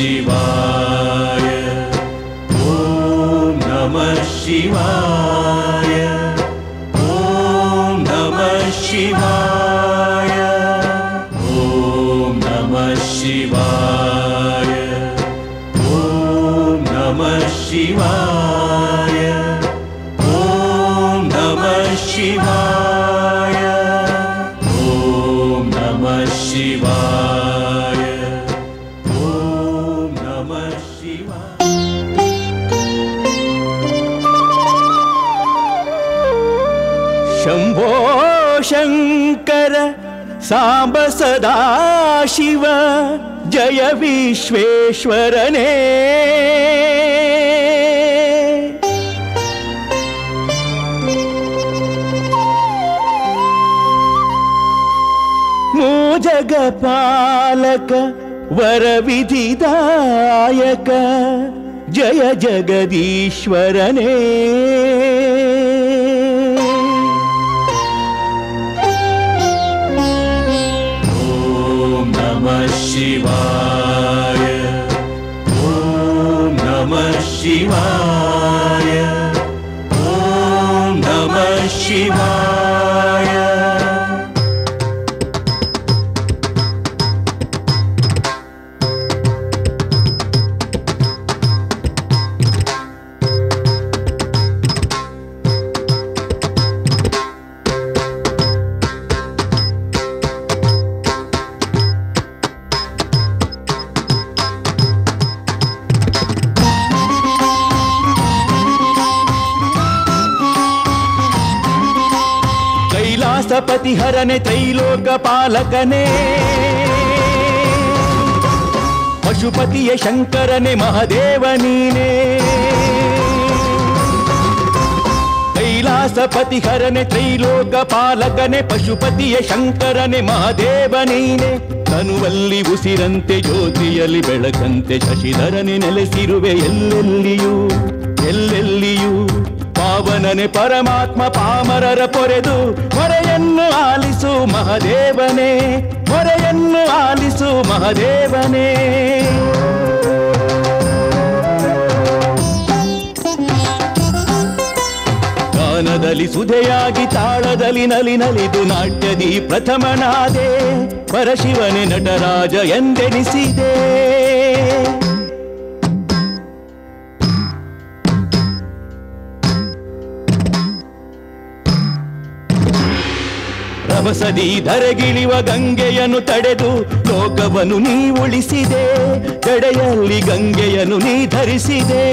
ಶಿವಾಯ ಓಂ ನಮಃ ಶಿವಾಯ ಓಂ ನಮಃ ಶಿವಾಯ ಓಂ ನಮಃ ಶಿವಾಯ ಓಂ ನಮಃ ಶಿವಾಯ ಓಂ ನಮಃ ಶಿವಾಯ ಓಂ ನಮಃ ಶಿವಾಯ ಓಂ ನಮಃ ಶಿವಾಯ ಶಂಭೋ ಶಂಕರ ಸಾಂಬ ಸದಾ ಶಿವ ಜಯ ವಿಶ್ವೇಶ್ವರನೇ ಮೂಜಗ ಪಾಲಕ ವರ ವಿಧಿದಾಯಕ ಜಯ ಜಗದೀಶ್ವರನೇ ॐ नमः शिवाय ॐ नमः शिवाय ॐ नमः शिवाय ಕೈಲಾಸಪತಿ ಹರನೆ ತ್ರೈಲೋಕ ಪಾಲಕನೇ ಪಶುಪತಿಯ ಶಂಕರನೆ ಮಹದೇವ ನೀನೇ ಕೈಲಾಸಪತಿ ಹರನೆ ತ್ರೈಲೋಕ ಪಾಲಕನೆ ಪಶುಪತಿಯ ಶಂಕರನೆ ಮಹದೇವ ನೀನೆ ತನುವಲ್ಲಿ ಉಸಿರಂತೆ ಜ್ಯೋತಿಯಲ್ಲಿ ಬೆಳಕಂತೆ ಶಶಿಧರನೆ ನೆಲೆಸಿರುವೆ ಎಲ್ಲೆಲ್ಲಿಯೂ ಎಲ್ಲೆಲ್ಲಿಯೂ ಪಾವನನೆ ಪರಮಾತ್ಮ ಪಾಮರರ ಪೊರೆದು ಮೊರೆಯನ್ನು ಆಲಿಸು ಮಹದೇವನೇ ಮೊರೆಯನ್ನು ಆಲಿಸು ಮಹದೇವನೇ ಗಾನದಲ್ಲಿ ಸುಧೆಯಾಗಿ ತಾಳದಲ್ಲಿ ನಲಿ ನಲಿದು ನಾಟ್ಯದಿ ಪ್ರಥಮನಾದೆ ಪರಶಿವನೇ ನಟರಾಜ ಎಂದೆನಿಸಿದೆ ರಭಸದಿ ಧರೆಗಿಳಿವ ಗಂಗೆಯನ್ನು ತಡೆದು ಲೋಕವನ್ನು ನೀ ಉಳಿಸಿದೆ ಜಡೆಯಲ್ಲಿ ಗಂಗೆಯನ್ನು ನೀ ಧರಿಸಿದೆ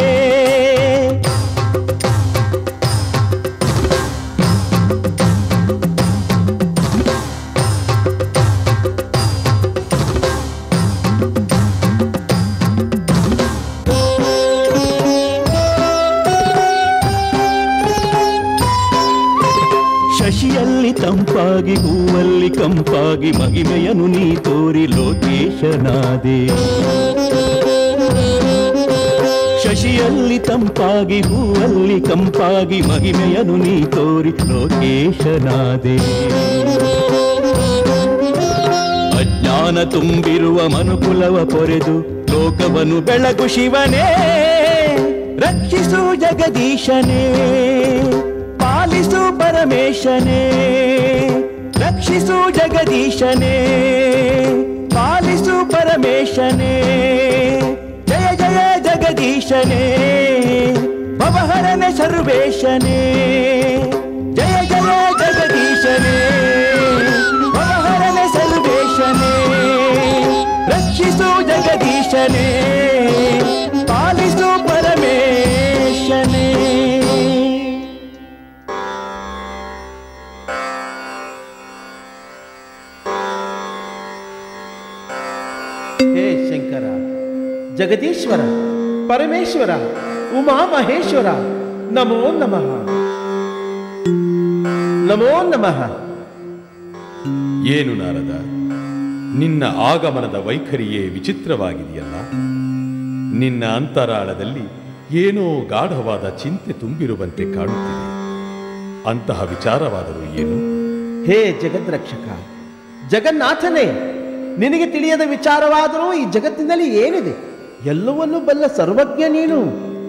ಶಶಿಯಲ್ಲಿ ತಂಪಾಗಿ ಹೂವಲ್ಲಿ ಕಂಪಾಗಿ ಮಹಿಮೆಯನು ನೀ ತೋರಿ ಲೋಕೇಶನಾದೆ ಶಶಿಯಲ್ಲಿ ತಂಪಾಗಿ ಹೂವಲ್ಲಿ ಕಂಪಾಗಿ ಮಹಿಮೆಯನು ನೀ ತೋರಿ ಲೋಕೇಶನಾದೆ ಅಜ್ಞಾನ ತುಂಬಿರುವ ಮನುಕುಲವ ಪೊರೆದು ಲೋಕವನ್ನು ಬೆಳಗು ಶಿವನೇ ರಕ್ಷಿಸು ಜಗದೀಶನೇ ಪಾಲಿಸು ಪರಮೇಶನೇ ರಕ್ಷಿಸು ಜಗದೀಶನೇ ಪಾಲಿಸು ಪರಮೇಶನೇ ಜಯ ಜಯ ಜಗದೀಶನೇ ಭವಹರನ ಸರ್ವೇಶನೇ ಜಯ ಜಯ ಜಗದೀಶನೇ ಭವಹರನ ಸರ್ವೇಶನೇ ರಕ್ಷಿಸು ಜಗದೀಶನೇ ಪಾಲಿಸು ಪರಮೇಶನೇ ಹೇ ಶಂಕರ ಜಗದೀಶ್ವರ ಪರಮೇಶ್ವರ ಉಮಾ ಮಹೇಶ್ವರ ನಮೋ ನಮಃ ನಮೋ ನಮಃ ಏನು ನಾರದ ನಿನ್ನ ಆಗಮನದ ವೈಖರಿಯೇ ವಿಚಿತ್ರವಾಗಿದೆಯಲ್ಲ ನಿನ್ನ ಅಂತರಾಳದಲ್ಲಿ ಏನೋ ಗಾಢವಾದ ಚಿಂತೆ ತುಂಬಿರುವಂತೆ ಕಾಣುತ್ತಿದೆ ಅಂತಹ ವಿಚಾರವಾದರೂ ಏನು ಹೇ ಜಗದ್ರಕ್ಷಕ ಜಗನ್ನಾಥನೇ ನಿನಗೆ ತಿಳಿಯದ ವಿಚಾರವಾದರೂ ಈ ಜಗತ್ತಿನಲ್ಲಿ ಏನಿದೆ ಎಲ್ಲವನ್ನೂ ಬಲ್ಲ ಸರ್ವಜ್ಞ ನೀನು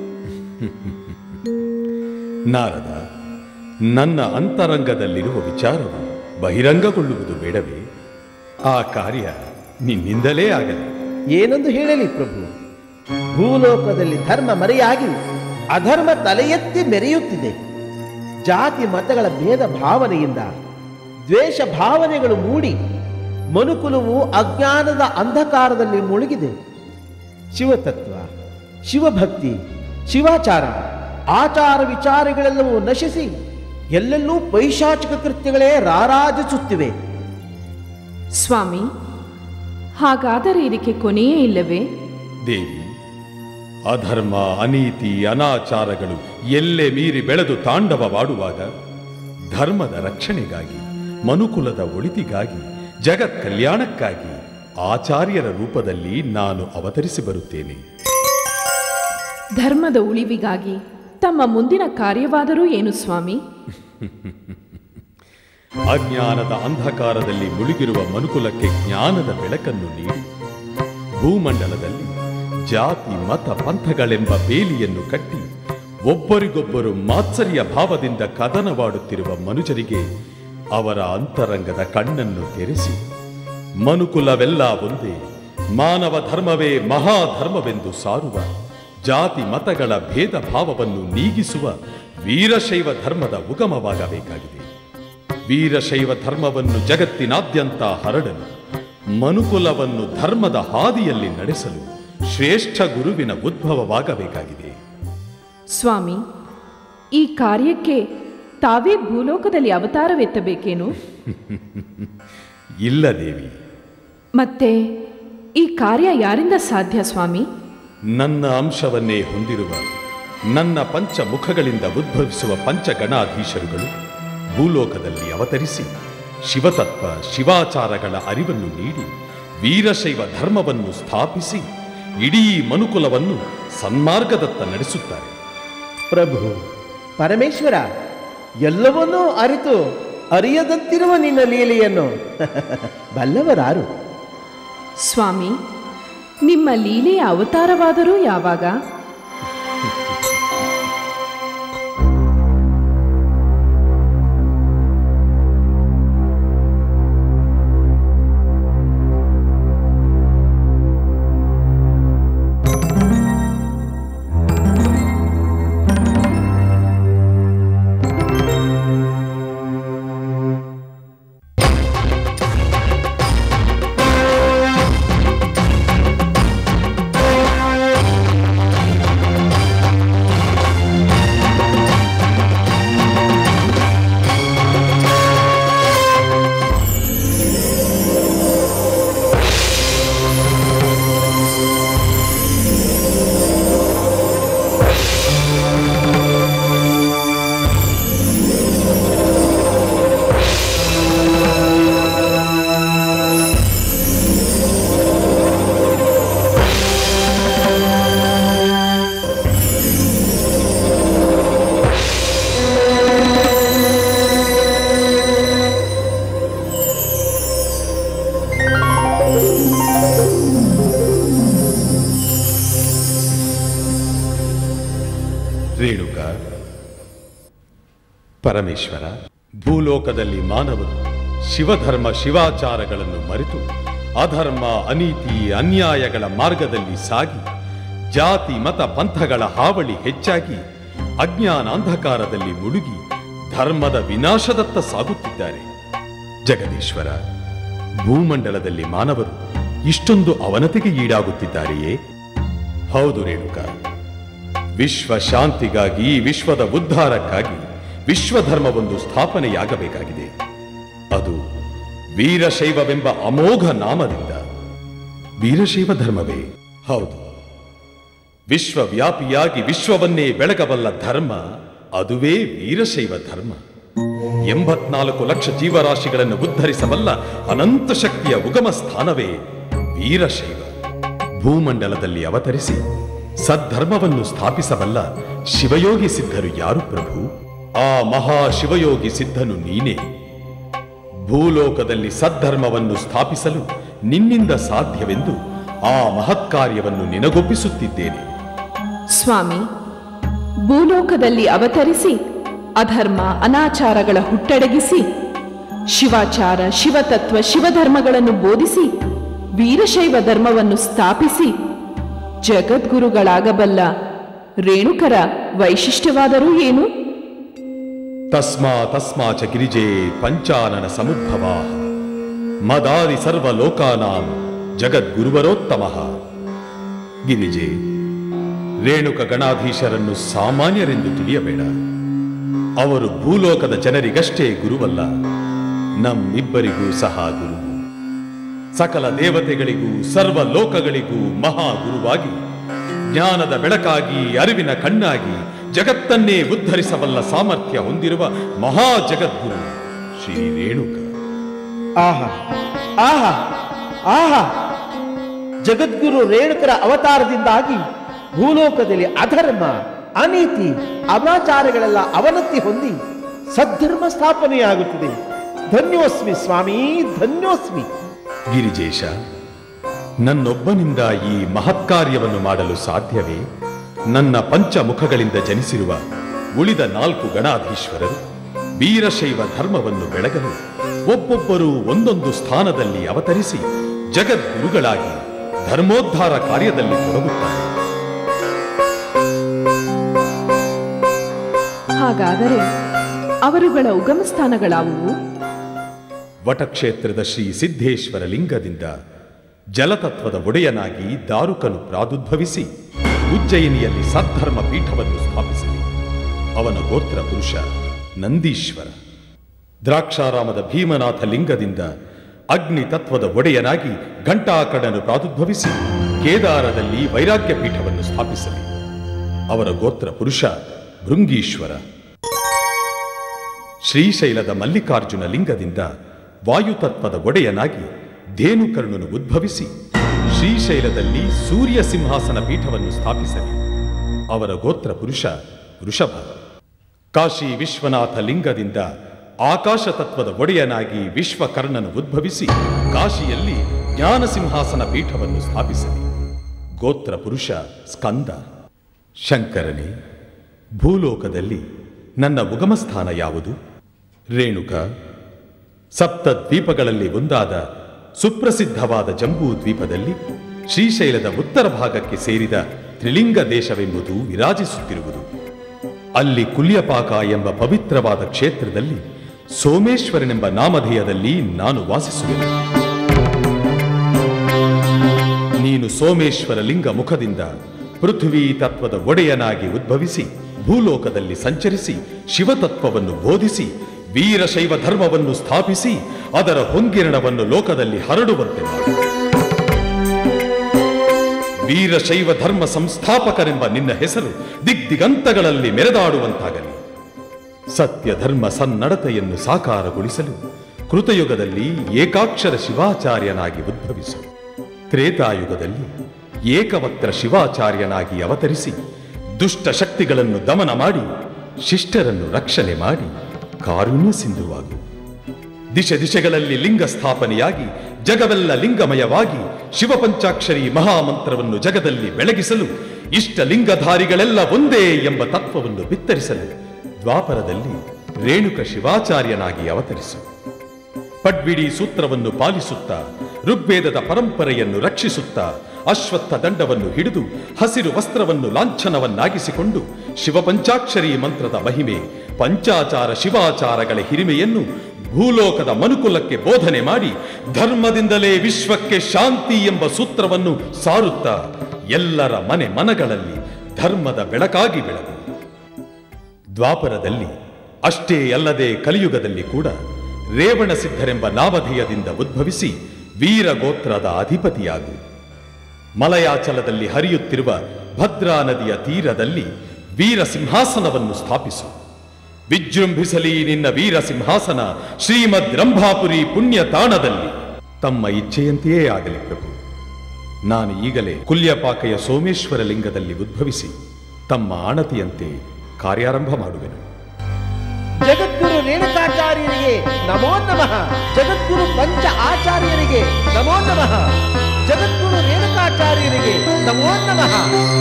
ನಾರದ ನನ್ನ ಅಂತರಂಗದಲ್ಲಿರುವ ವಿಚಾರವು ಬಹಿರಂಗಗೊಳ್ಳುವುದು ಬೇಡವೇ ಆ ಕಾರ್ಯ ನಿನ್ನಿಂದಲೇ ಆಗಲಿ ಏನೆಂದು ಹೇಳಲಿ ಪ್ರಭು ಭೂಲೋಕದಲ್ಲಿ ಧರ್ಮ ಮರೆಯಾಗಿ ಅಧರ್ಮ ತಲೆ ಎತ್ತಿ ಮೆರೆಯುತ್ತಿದೆ ಜಾತಿ ಮತಗಳ ಭೇದ ಭಾವನೆಯಿಂದ ದ್ವೇಷ ಭಾವನೆಗಳು ಮೂಡಿ ಮನುಕುಲವು ಅಜ್ಞಾನದ ಅಂಧಕಾರದಲ್ಲಿ ಮುಳುಗಿದೆ ಶಿವತತ್ವ ಶಿವಭಕ್ತಿ ಶಿವಾಚಾರ ಆಚಾರ ವಿಚಾರಗಳೆಲ್ಲವೂ ನಶಿಸಿ ಎಲ್ಲೆಲ್ಲೂ ಪೈಶಾಚಿಕ ಕೃತ್ಯಗಳೇ ರಾರಾಜಿಸುತ್ತಿವೆ ಸ್ವಾಮಿ ಹಾಗಾದರೆ ಇದಕ್ಕೆ ಕೊನೆಯೇ ಇಲ್ಲವೇ ದೇವಿ ಅಧರ್ಮ ಅನೀತಿ ಅನಾಚಾರಗಳು ಎಲ್ಲೆ ಮೀರಿ ಬೆಳೆದು ತಾಂಡವವಾಡುವಾಗ ಧರ್ಮದ ರಕ್ಷಣೆಗಾಗಿ ಮನುಕುಲದ ಒಳಿತಿಗಾಗಿ ಜಗತ್ ಕಲ್ಯಾಣಕ್ಕಾಗಿ ಆಚಾರ್ಯರ ರೂಪದಲ್ಲಿ ನಾನು ಅವತರಿಸಿ ಬರುತ್ತೇನೆ ಧರ್ಮದ ಉಳಿವಿಗಾಗಿ ತಮ್ಮ ಮುಂದಿನ ಕಾರ್ಯವಾದರೂ ಏನು ಸ್ವಾಮಿ ಅಜ್ಞಾನದ ಅಂಧಕಾರದಲ್ಲಿ ಮುಳುಗಿರುವ ಮನುಕುಲಕ್ಕೆ ಜ್ಞಾನದ ಬೆಳಕನ್ನು ನೀಡಿ ಭೂಮಂಡಲದಲ್ಲಿ ಜಾತಿ ಮತ ಪಂಥಗಳೆಂಬ ಬೇಲಿಯನ್ನು ಕಟ್ಟಿ ಒಬ್ಬರಿಗೊಬ್ಬರು ಮಾತ್ಸರ್ಯ ಭಾವದಿಂದ ಕದನವಾಡುತ್ತಿರುವ ಮನುಜರಿಗೆ ಅವರ ಅಂತರಂಗದ ಕಣ್ಣನ್ನು ತೆರೆಸಿ ಮನುಕುಲವೆಲ್ಲ ಒಂದೇ ಮಾನವ ಧರ್ಮವೇ ಮಹಾಧರ್ಮವೆಂದು ಸಾರುವ ಜಾತಿ ಮತಗಳ ಭೇದ ಭಾವವನ್ನು ನೀಗಿಸುವ ವೀರಶೈವ ಧರ್ಮದ ಉಗಮವಾಗಬೇಕಾಗಿದೆ ವೀರಶೈವ ಧರ್ಮವನ್ನು ಜಗತ್ತಿನಾದ್ಯಂತ ಹರಡಲು ಮನುಕುಲವನ್ನು ಧರ್ಮದ ಹಾದಿಯಲ್ಲಿ ನಡೆಸಲು ಶ್ರೇಷ್ಠ ಗುರುವಿನ ಉದ್ಭವವಾಗಬೇಕಾಗಿದೆ ಸ್ವಾಮಿ ಈ ಕಾರ್ಯಕ್ಕೆ ತಾವೇ ಭೂಲೋಕದಲ್ಲಿ ಅವತಾರವೆತ್ತಬೇಕೇನು ಇಲ್ಲ ದೇವಿ ಮತ್ತೆ ಈ ಕಾರ್ಯ ಯಾರಿಂದ ಸಾಧ್ಯ ಸ್ವಾಮಿ ನನ್ನ ಅಂಶವನ್ನೇ ಹೊಂದಿರುವ ನನ್ನ ಪಂಚಮುಖಗಳಿಂದ ಉದ್ಭವಿಸುವ ಪಂಚಗಣಾಧೀಶರುಗಳು ಭೂಲೋಕದಲ್ಲಿ ಅವತರಿಸಿ ಶಿವತತ್ವ ಶಿವಾಚಾರಗಳ ಅರಿವನ್ನು ನೀಡಿ ವೀರಶೈವ ಧರ್ಮವನ್ನು ಸ್ಥಾಪಿಸಿ ಇಡೀ ಮನುಕುಲವನ್ನು ಸನ್ಮಾರ್ಗದತ್ತ ನಡೆಸುತ್ತಾರೆ ಪ್ರಭು ಪರಮೇಶ್ವರ ಎಲ್ಲವನ್ನೂ ಅರಿತು ಅರಿಯದಂತಿರುವ ನಿನ್ನ ಲೀಲೆಯನ್ನು ಬಲ್ಲವರಾರು ಸ್ವಾಮಿ ನಿಮ್ಮ ಲೀಲೆಯ ಅವತಾರವಾದರೂ ಯಾವಾಗ ರೇಣುಕ ಪರಮೇಶ್ವರ ಭೂಲೋಕದಲ್ಲಿ ಮಾನವರು ಶಿವಧರ್ಮ ಶಿವಾಚಾರಗಳನ್ನು ಮರೆತು ಅಧರ್ಮ ಅನೀತಿ ಅನ್ಯಾಯಗಳ ಮಾರ್ಗದಲ್ಲಿ ಸಾಗಿ ಜಾತಿ ಮತ ಪಂಥಗಳ ಹಾವಳಿ ಹೆಚ್ಚಾಗಿ ಅಜ್ಞಾನ ಅಂಧಕಾರದಲ್ಲಿ ಮುಳುಗಿ ಧರ್ಮದ ವಿನಾಶದತ್ತ ಸಾಗುತ್ತಿದ್ದಾರೆ ಜಗದೀಶ್ವರ ಭೂಮಂಡಲದಲ್ಲಿ ಮಾನವರು ಇಷ್ಟೊಂದು ಅವನತಿಗೆ ಈಡಾಗುತ್ತಿದ್ದಾರೆಯೇ ಹೌದು ರೇಣುಕ ವಿಶ್ವ ಶಾಂತಿಗಾಗಿ ವಿಶ್ವದ ಉದ್ಧಾರಕ್ಕಾಗಿ ವಿಶ್ವಧರ್ಮವೊಂದು ಸ್ಥಾಪನೆಯಾಗಬೇಕಾಗಿದೆ ಅದು ವೀರಶೈವವೆಂಬ ಅಮೋಘ ನಾಮದಿಂದ ವೀರಶೈವ ಧರ್ಮವೇ ಹೌದು ವಿಶ್ವವ್ಯಾಪಿಯಾಗಿ ವಿಶ್ವವನ್ನೇ ಬೆಳಗಬಲ್ಲ ಧರ್ಮ ಅದುವೇ ವೀರಶೈವ ಧರ್ಮ ಎಂಬತ್ನಾಲ್ಕು ಲಕ್ಷ ಜೀವರಾಶಿಗಳನ್ನು ಉದ್ಧರಿಸಬಲ್ಲ ಅನಂತ ಶಕ್ತಿಯ ಉಗಮ ಸ್ಥಾನವೇ ವೀರಶೈವ ಭೂಮಂಡಲದಲ್ಲಿ ಅವತರಿಸಿ ಸದ್ಧರ್ಮವನ್ನು ಸ್ಥಾಪಿಸಬಲ್ಲ ಶಿವಯೋಗಿ ಸಿದ್ಧರು ಯಾರು ಪ್ರಭು ಆ ಮಹಾ ಶಿವಯೋಗಿ ಸಿದ್ಧನು ನೀನೇ ಭೂಲೋಕದಲ್ಲಿ ಸದ್ಧರ್ಮವನ್ನು ಸ್ಥಾಪಿಸಲು ನಿನ್ನಿಂದ ಸಾಧ್ಯವೆಂದು ಆ ಮಹತ್ಕಾರ್ಯವನ್ನು ನಿನಗೊಪ್ಪಿಸುತ್ತಿದ್ದೇನೆ ಸ್ವಾಮಿ ಭೂಲೋಕದಲ್ಲಿ ಅವತರಿಸಿ ಅಧರ್ಮ ಅನಾಚಾರಗಳ ಹುಟ್ಟಡಗಿಸಿ ಶಿವಾಚಾರ ಶಿವತತ್ವ ಶಿವಧರ್ಮಗಳನ್ನು ಬೋಧಿಸಿ ವೀರಶೈವ ಧರ್ಮವನ್ನು ಸ್ಥಾಪಿಸಿ ಜಗದ್ಗುರುಗಳಾಗಬಲ್ಲ ರೇಣುಕರ ವೈಶಿಷ್ಟ್ಯವಾದರೂ ಏನು ತಸ್ಮಾ ತಸ್ಮಾ ಚ ಗಿರಿಜೆ ಪಂಚಾನನ ಸಮುದ್ಭವಾ ಮದಾದಿ ಸರ್ವಲೋಕಾನಾಂ ಜಗದ್ಗುರುವರೋತ್ತಮಃ ಗಿರಿಜೆ ರೇಣುಕ ಗಣಾಧೀಶರನ್ನು ಸಾಮಾನ್ಯರೆಂದು ತಿಳಿಯಬೇಡ ಅವರು ಭೂಲೋಕದ ಜನರಿಗಷ್ಟೇ ಗುರುವಲ್ಲ ನಮ್ಮಿಬ್ಬರಿಗೂ ಸಹ ಗುರು ಸಕಲ ದೇವತೆಗಳಿಗೂ ಸರ್ವ ಲೋಕಗಳಿಗೂ ಮಹಾಗುರುವಾಗಿ ಜ್ಞಾನದ ಬೆಳಕಾಗಿ ಅರಿವಿನ ಕಣ್ಣಾಗಿ ಜಗತ್ತನ್ನೇ ಉದ್ಧರಿಸಬಲ್ಲ ಸಾಮರ್ಥ್ಯ ಹೊಂದಿರುವ ಮಹಾ ಜಗದ್ಗುರು ಶ್ರೀ ರೇಣುಕ ಆಹಾ ಆಹಾ ಆಹಾ ಜಗದ್ಗುರು ರೇಣುಕರ ಅವತಾರದಿಂದಾಗಿ ಭೂಲೋಕದಲ್ಲಿ ಅಧರ್ಮ ಅನೀತಿ ಅನಾಚಾರಗಳೆಲ್ಲ ಅವನತಿ ಹೊಂದಿ ಸದ್ಧರ್ಮ ಸ್ಥಾಪನೆಯಾಗುತ್ತಿದೆ ಧನ್ಯೋಸ್ಮಿ ಸ್ವಾಮಿ ಧನ್ಯೋಸ್ಮಿ ಗಿರಿಜೇಶ ನನ್ನೊಬ್ಬನಿಂದ ಈ ಮಹತ್ಕಾರ್ಯವನ್ನು ಮಾಡಲು ಸಾಧ್ಯವೇ ನನ್ನ ಪಂಚಮುಖಗಳಿಂದ ಜನಿಸಿರುವ ಉಳಿದ ನಾಲ್ಕು ಗಣಾಧೀಶ್ವರರು ವೀರಶೈವ ಧರ್ಮವನ್ನು ಬೆಳಗಲು ಒಬ್ಬೊಬ್ಬರು ಒಂದೊಂದು ಸ್ಥಾನದಲ್ಲಿ ಅವತರಿಸಿ ಜಗದ್ಗುರುಗಳಾಗಿ ಧರ್ಮೋದ್ಧಾರ ಕಾರ್ಯದಲ್ಲಿ ತೊಡಗುತ್ತಾರೆ ಹಾಗಾದರೆ ಅವರುಗಳ ಉಗಮ ಸ್ಥಾನಗಳಾವುವು ವಟಕ್ಷೇತ್ರದ ಶ್ರೀ ಸಿದ್ದೇಶ್ವರ ಲಿಂಗದಿಂದ ಜಲತತ್ವದ ಒಡೆಯನಾಗಿ ದಾರುಕನು ಪ್ರಾದುರ್ಭವಿಸಿ ಉಜ್ಜಯಿನಿಯಲ್ಲಿ ಸದ್ಧರ್ಮ ಪೀಠವನ್ನು ಸ್ಥಾಪಿಸಲಿ ಅವನ ಗೋತ್ರ ಪುರುಷ ನಂದೀಶ್ವರ ದ್ರಾಕ್ಷಾರಾಮದ ಭೀಮನಾಥ ಲಿಂಗದಿಂದ ಅಗ್ನಿ ತತ್ವದ ಒಡೆಯನಾಗಿ ಘಂಟಾಕಡನು ಪ್ರಾದುರ್ಭವಿಸಿ ಕೇದಾರದಲ್ಲಿ ವೈರಾಗ್ಯ ಪೀಠವನ್ನು ಸ್ಥಾಪಿಸಲಿ ಅವರ ಗೋತ್ರ ಪುರುಷ ಭೃಂಗೀಶ್ವರ ಶ್ರೀಶೈಲದ ಮಲ್ಲಿಕಾರ್ಜುನ ಲಿಂಗದಿಂದ ವಾಯುತತ್ವದ ಒಡೆಯನಾಗಿ ಧೇನುಕರ್ಣನು ಉದ್ಭವಿಸಿ ಶ್ರೀಶೈಲದಲ್ಲಿ ಸೂರ್ಯ ಸಿಂಹಾಸನ ಪೀಠವನ್ನು ಸ್ಥಾಪಿಸಲಿ ಅವರ ಗೋತ್ರ ಪುರುಷ ವೃಷಭ ಕಾಶಿ ವಿಶ್ವನಾಥ ಲಿಂಗದಿಂದ ಆಕಾಶ ತತ್ವದ ಒಡೆಯನಾಗಿ ವಿಶ್ವಕರ್ಣನು ಉದ್ಭವಿಸಿ ಕಾಶಿಯಲ್ಲಿ ಜ್ಞಾನ ಸಿಂಹಾಸನ ಪೀಠವನ್ನು ಸ್ಥಾಪಿಸಲಿ ಗೋತ್ರ ಪುರುಷ ಸ್ಕಂದ ಶಂಕರನೇ ಭೂಲೋಕದಲ್ಲಿ ನನ್ನ ಉಗಮ ಸ್ಥಾನ ಯಾವುದು ರೇಣುಕ ಸಪ್ತ ದ್ವೀಪಗಳಲ್ಲಿ ಒಂದಾದ ಸುಪ್ರಸಿದ್ಧವಾದ ಜಂಬೂ ದ್ವೀಪದಲ್ಲಿ ಶ್ರೀಶೈಲದ ಉತ್ತರ ಭಾಗಕ್ಕೆ ಸೇರಿದ ತ್ರಿಲಿಂಗ ದೇಶವೆಂಬುದು ವಿರಾಜಿಸುತ್ತಿರುವುದು ಅಲ್ಲಿ ಕುಲ್ಯಪಾಕ ಎಂಬ ಪವಿತ್ರವಾದ ಕ್ಷೇತ್ರದಲ್ಲಿ ಸೋಮೇಶ್ವರನೆಂಬ ನಾಮಧೇಯದಲ್ಲಿ ನಾನು ವಾಸಿಸುವೆನು ನೀನು ಸೋಮೇಶ್ವರ ಲಿಂಗ ಮುಖದಿಂದ ಪೃಥ್ವಿ ತತ್ವದ ಒಡೆಯನಾಗಿ ಉದ್ಭವಿಸಿ ಭೂಲೋಕದಲ್ಲಿ ಸಂಚರಿಸಿ ಶಿವತತ್ವವನ್ನು ಬೋಧಿಸಿ ವೀರಶೈವ ಧರ್ಮವನ್ನು ಸ್ಥಾಪಿಸಿ ಅದರ ಹೊಂಗಿರಣವನ್ನು ಲೋಕದಲ್ಲಿ ಹರಡುವಂತೆ ಮಾಡು ವೀರಶೈವ ಧರ್ಮ ಸಂಸ್ಥಾಪಕರೆಂಬ ನಿನ್ನ ಹೆಸರು ದಿಗ್ದಿಗಂತಗಳಲ್ಲಿ ಮೆರೆದಾಡುವಂತಾಗಲಿ ಸತ್ಯ ಧರ್ಮ ಸನ್ನಡತೆಯನ್ನು ಸಾಕಾರಗೊಳಿಸಲು ಕೃತಯುಗದಲ್ಲಿ ಏಕಾಕ್ಷರ ಶಿವಾಚಾರ್ಯನಾಗಿ ಉದ್ಭವಿಸು ತ್ರೇತಾಯುಗದಲ್ಲಿ ಏಕವಕ್ರ ಶಿವಾಚಾರ್ಯನಾಗಿ ಅವತರಿಸಿ ದುಷ್ಟ ಶಕ್ತಿಗಳನ್ನು ದಮನ ಮಾಡಿ ಶಿಷ್ಟರನ್ನು ರಕ್ಷಣೆ ಮಾಡಿ ಕಾರುಣ್ಯ ಸಿಂಧುವಾಗು ದಿಶೆ ದಿಶೆಗಳಲ್ಲಿ ಲಿಂಗ ಸ್ಥಾಪನೆಯಾಗಿ ಜಗವೆಲ್ಲ ಲಿಂಗಮಯವಾಗಿ ಶಿವಪಂಚಾಕ್ಷರಿ ಮಹಾಮಂತ್ರವನ್ನು ಜಗದಲ್ಲಿ ಬೆಳಗಿಸಲು ಇಷ್ಟ ಲಿಂಗಧಾರಿಗಳೆಲ್ಲ ಒಂದೇ ಎಂಬ ತತ್ವವನ್ನು ಬಿತ್ತರಿಸಲು ದ್ವಾಪರದಲ್ಲಿ ರೇಣುಕ ಶಿವಾಚಾರ್ಯನಾಗಿ ಅವತರಿಸು ಪಡ್ವಿಡಿ ಸೂತ್ರವನ್ನು ಪಾಲಿಸುತ್ತಾ ಋಗ್ವೇದದ ಪರಂಪರೆಯನ್ನು ರಕ್ಷಿಸುತ್ತಾ ಅಶ್ವತ್ಥ ದಂಡವನ್ನು ಹಿಡಿದು ಹಸಿರು ವಸ್ತ್ರವನ್ನು ಲಾಂಛನವನ್ನಾಗಿಸಿಕೊಂಡು ಶಿವಪಂಚಾಕ್ಷರಿ ಮಂತ್ರದ ಮಹಿಮೆ ಪಂಚಾಚಾರ ಶಿವಾಚಾರಗಳ ಹಿರಿಮೆಯನ್ನು ಭೂಲೋಕದ ಮನುಕುಲಕ್ಕೆ ಬೋಧನೆ ಮಾಡಿ ಧರ್ಮದಿಂದಲೇ ವಿಶ್ವಕ್ಕೆ ಶಾಂತಿ ಎಂಬ ಸೂತ್ರವನ್ನು ಸಾರುತ್ತಾ ಎಲ್ಲರ ಮನೆ ಮನಗಳಲ್ಲಿ ಧರ್ಮದ ಬೆಳಕಾಗಿ ಬೆಳಗು ದ್ವಾಪರದಲ್ಲಿ ಅಷ್ಟೇ ಅಲ್ಲದೆ ಕಲಿಯುಗದಲ್ಲಿ ಕೂಡ ರೇವಣ ಸಿದ್ಧರೆಂಬ ನಾಮಧೇಯದಿಂದ ಉದ್ಭವಿಸಿ ವೀರಗೋತ್ರದ ಅಧಿಪತಿಯಾಗು ಮಲಯಾಚಲದಲ್ಲಿ ಹರಿಯುತ್ತಿರುವ ಭದ್ರಾ ನದಿಯ ತೀರದಲ್ಲಿ ವೀರ ಸಿಂಹಾಸನವನ್ನು ಸ್ಥಾಪಿಸು ವಿಜೃಂಭಿಸಲಿ ನಿನ್ನ ವೀರ ಸಿಂಹಾಸನ ಶ್ರೀಮದ್ ರಂಭಾಪುರಿ ಪುಣ್ಯ ತಾಣದಲ್ಲಿ ತಮ್ಮ ಇಚ್ಛೆಯಂತೆಯೇ ಆಗಲಿ ಪ್ರಭು ನಾನು ಈಗಲೇ ಕುಲ್ಯಪಾಕೆಯ ಸೋಮೇಶ್ವರ ಲಿಂಗದಲ್ಲಿ ಉದ್ಭವಿಸಿ ತಮ್ಮ ಆಣತಿಯಂತೆ ಕಾರ್ಯಾರಂಭ ಮಾಡುವೆನು ಜಗದ್ಗುರು ರೇಣುಕಾಚಾರ್ಯರಿಗೆ ನಮೋ ನಮಃ ಜಗದ್ಗುರು ಪಂಚ ಆಚಾರ್ಯರಿಗೆ ನಮೋ ನಮಃ ಜಗದ್ಗುರು ರೇಣುಕಾಚಾರ್ಯ ನಮೋ ನಮಃ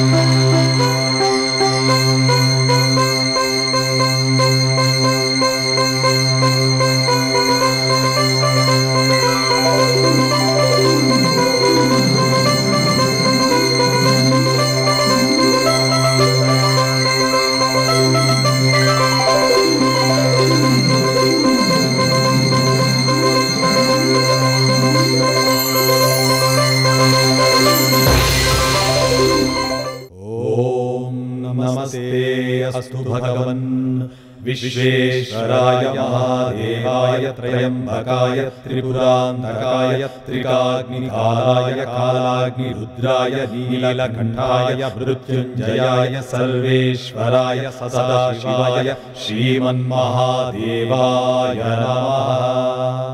ॐ नमस्ते अस्तु भगवन् विश्वेश्वराय महादेवाय त्रयम्बकाय त्रिपुरान्तकाय त्रिकाग्निकालाय कालाग्निरुद्राय नीलकण्ठाय मृत्युञ्जयाय सर्वेश्वराय सदाशिवाय श्रीमन्महादेवाय नमः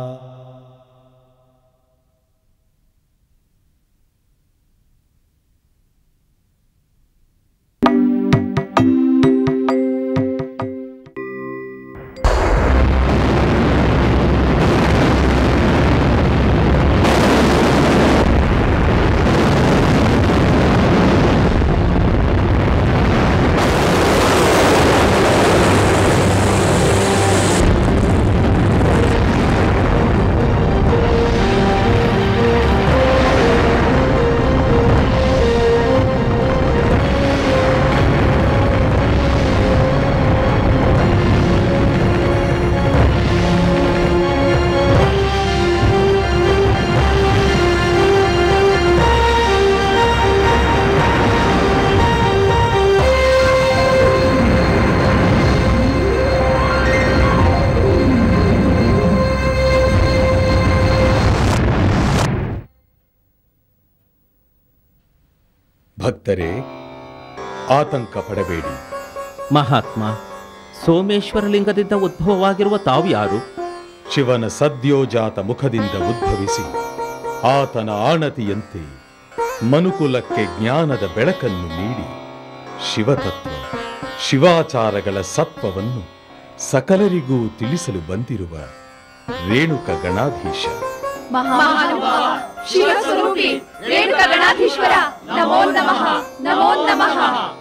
ಭಕ್ತರೇ ಆತಂಕ ಪಡಬೇಡಿ ಮಹಾತ್ಮ ಸೋಮೇಶ್ವರ ಲಿಂಗದಿಂದ ಉದ್ಭವವಾಗಿರುವ ತಾವು ಯಾರು ಶಿವನ ಸದ್ಯೋಜಾತ ಮುಖದಿಂದ ಉದ್ಭವಿಸಿ ಆತನ ಆಣತಿಯಂತೆ ಮನುಕುಲಕ್ಕೆ ಜ್ಞಾನದ ಬೆಳಕನ್ನು ನೀಡಿ ಶಿವತತ್ವ ಶಿವಾಚಾರಗಳ ಸತ್ವವನ್ನು ಸಕಲರಿಗೂ ತಿಳಿಸಲು ಬಂದಿರುವ ರೇಣುಕ ಗಣಾಧೀಶ ಮಹಾನುಭಾವ ಶಿವಸ್ವರೂಪಿ ರೇಣುಕ ಗಣಾಧೀಶ್ವರ ನಮೋ ನಮಃ ನಮೋ ನಮಃ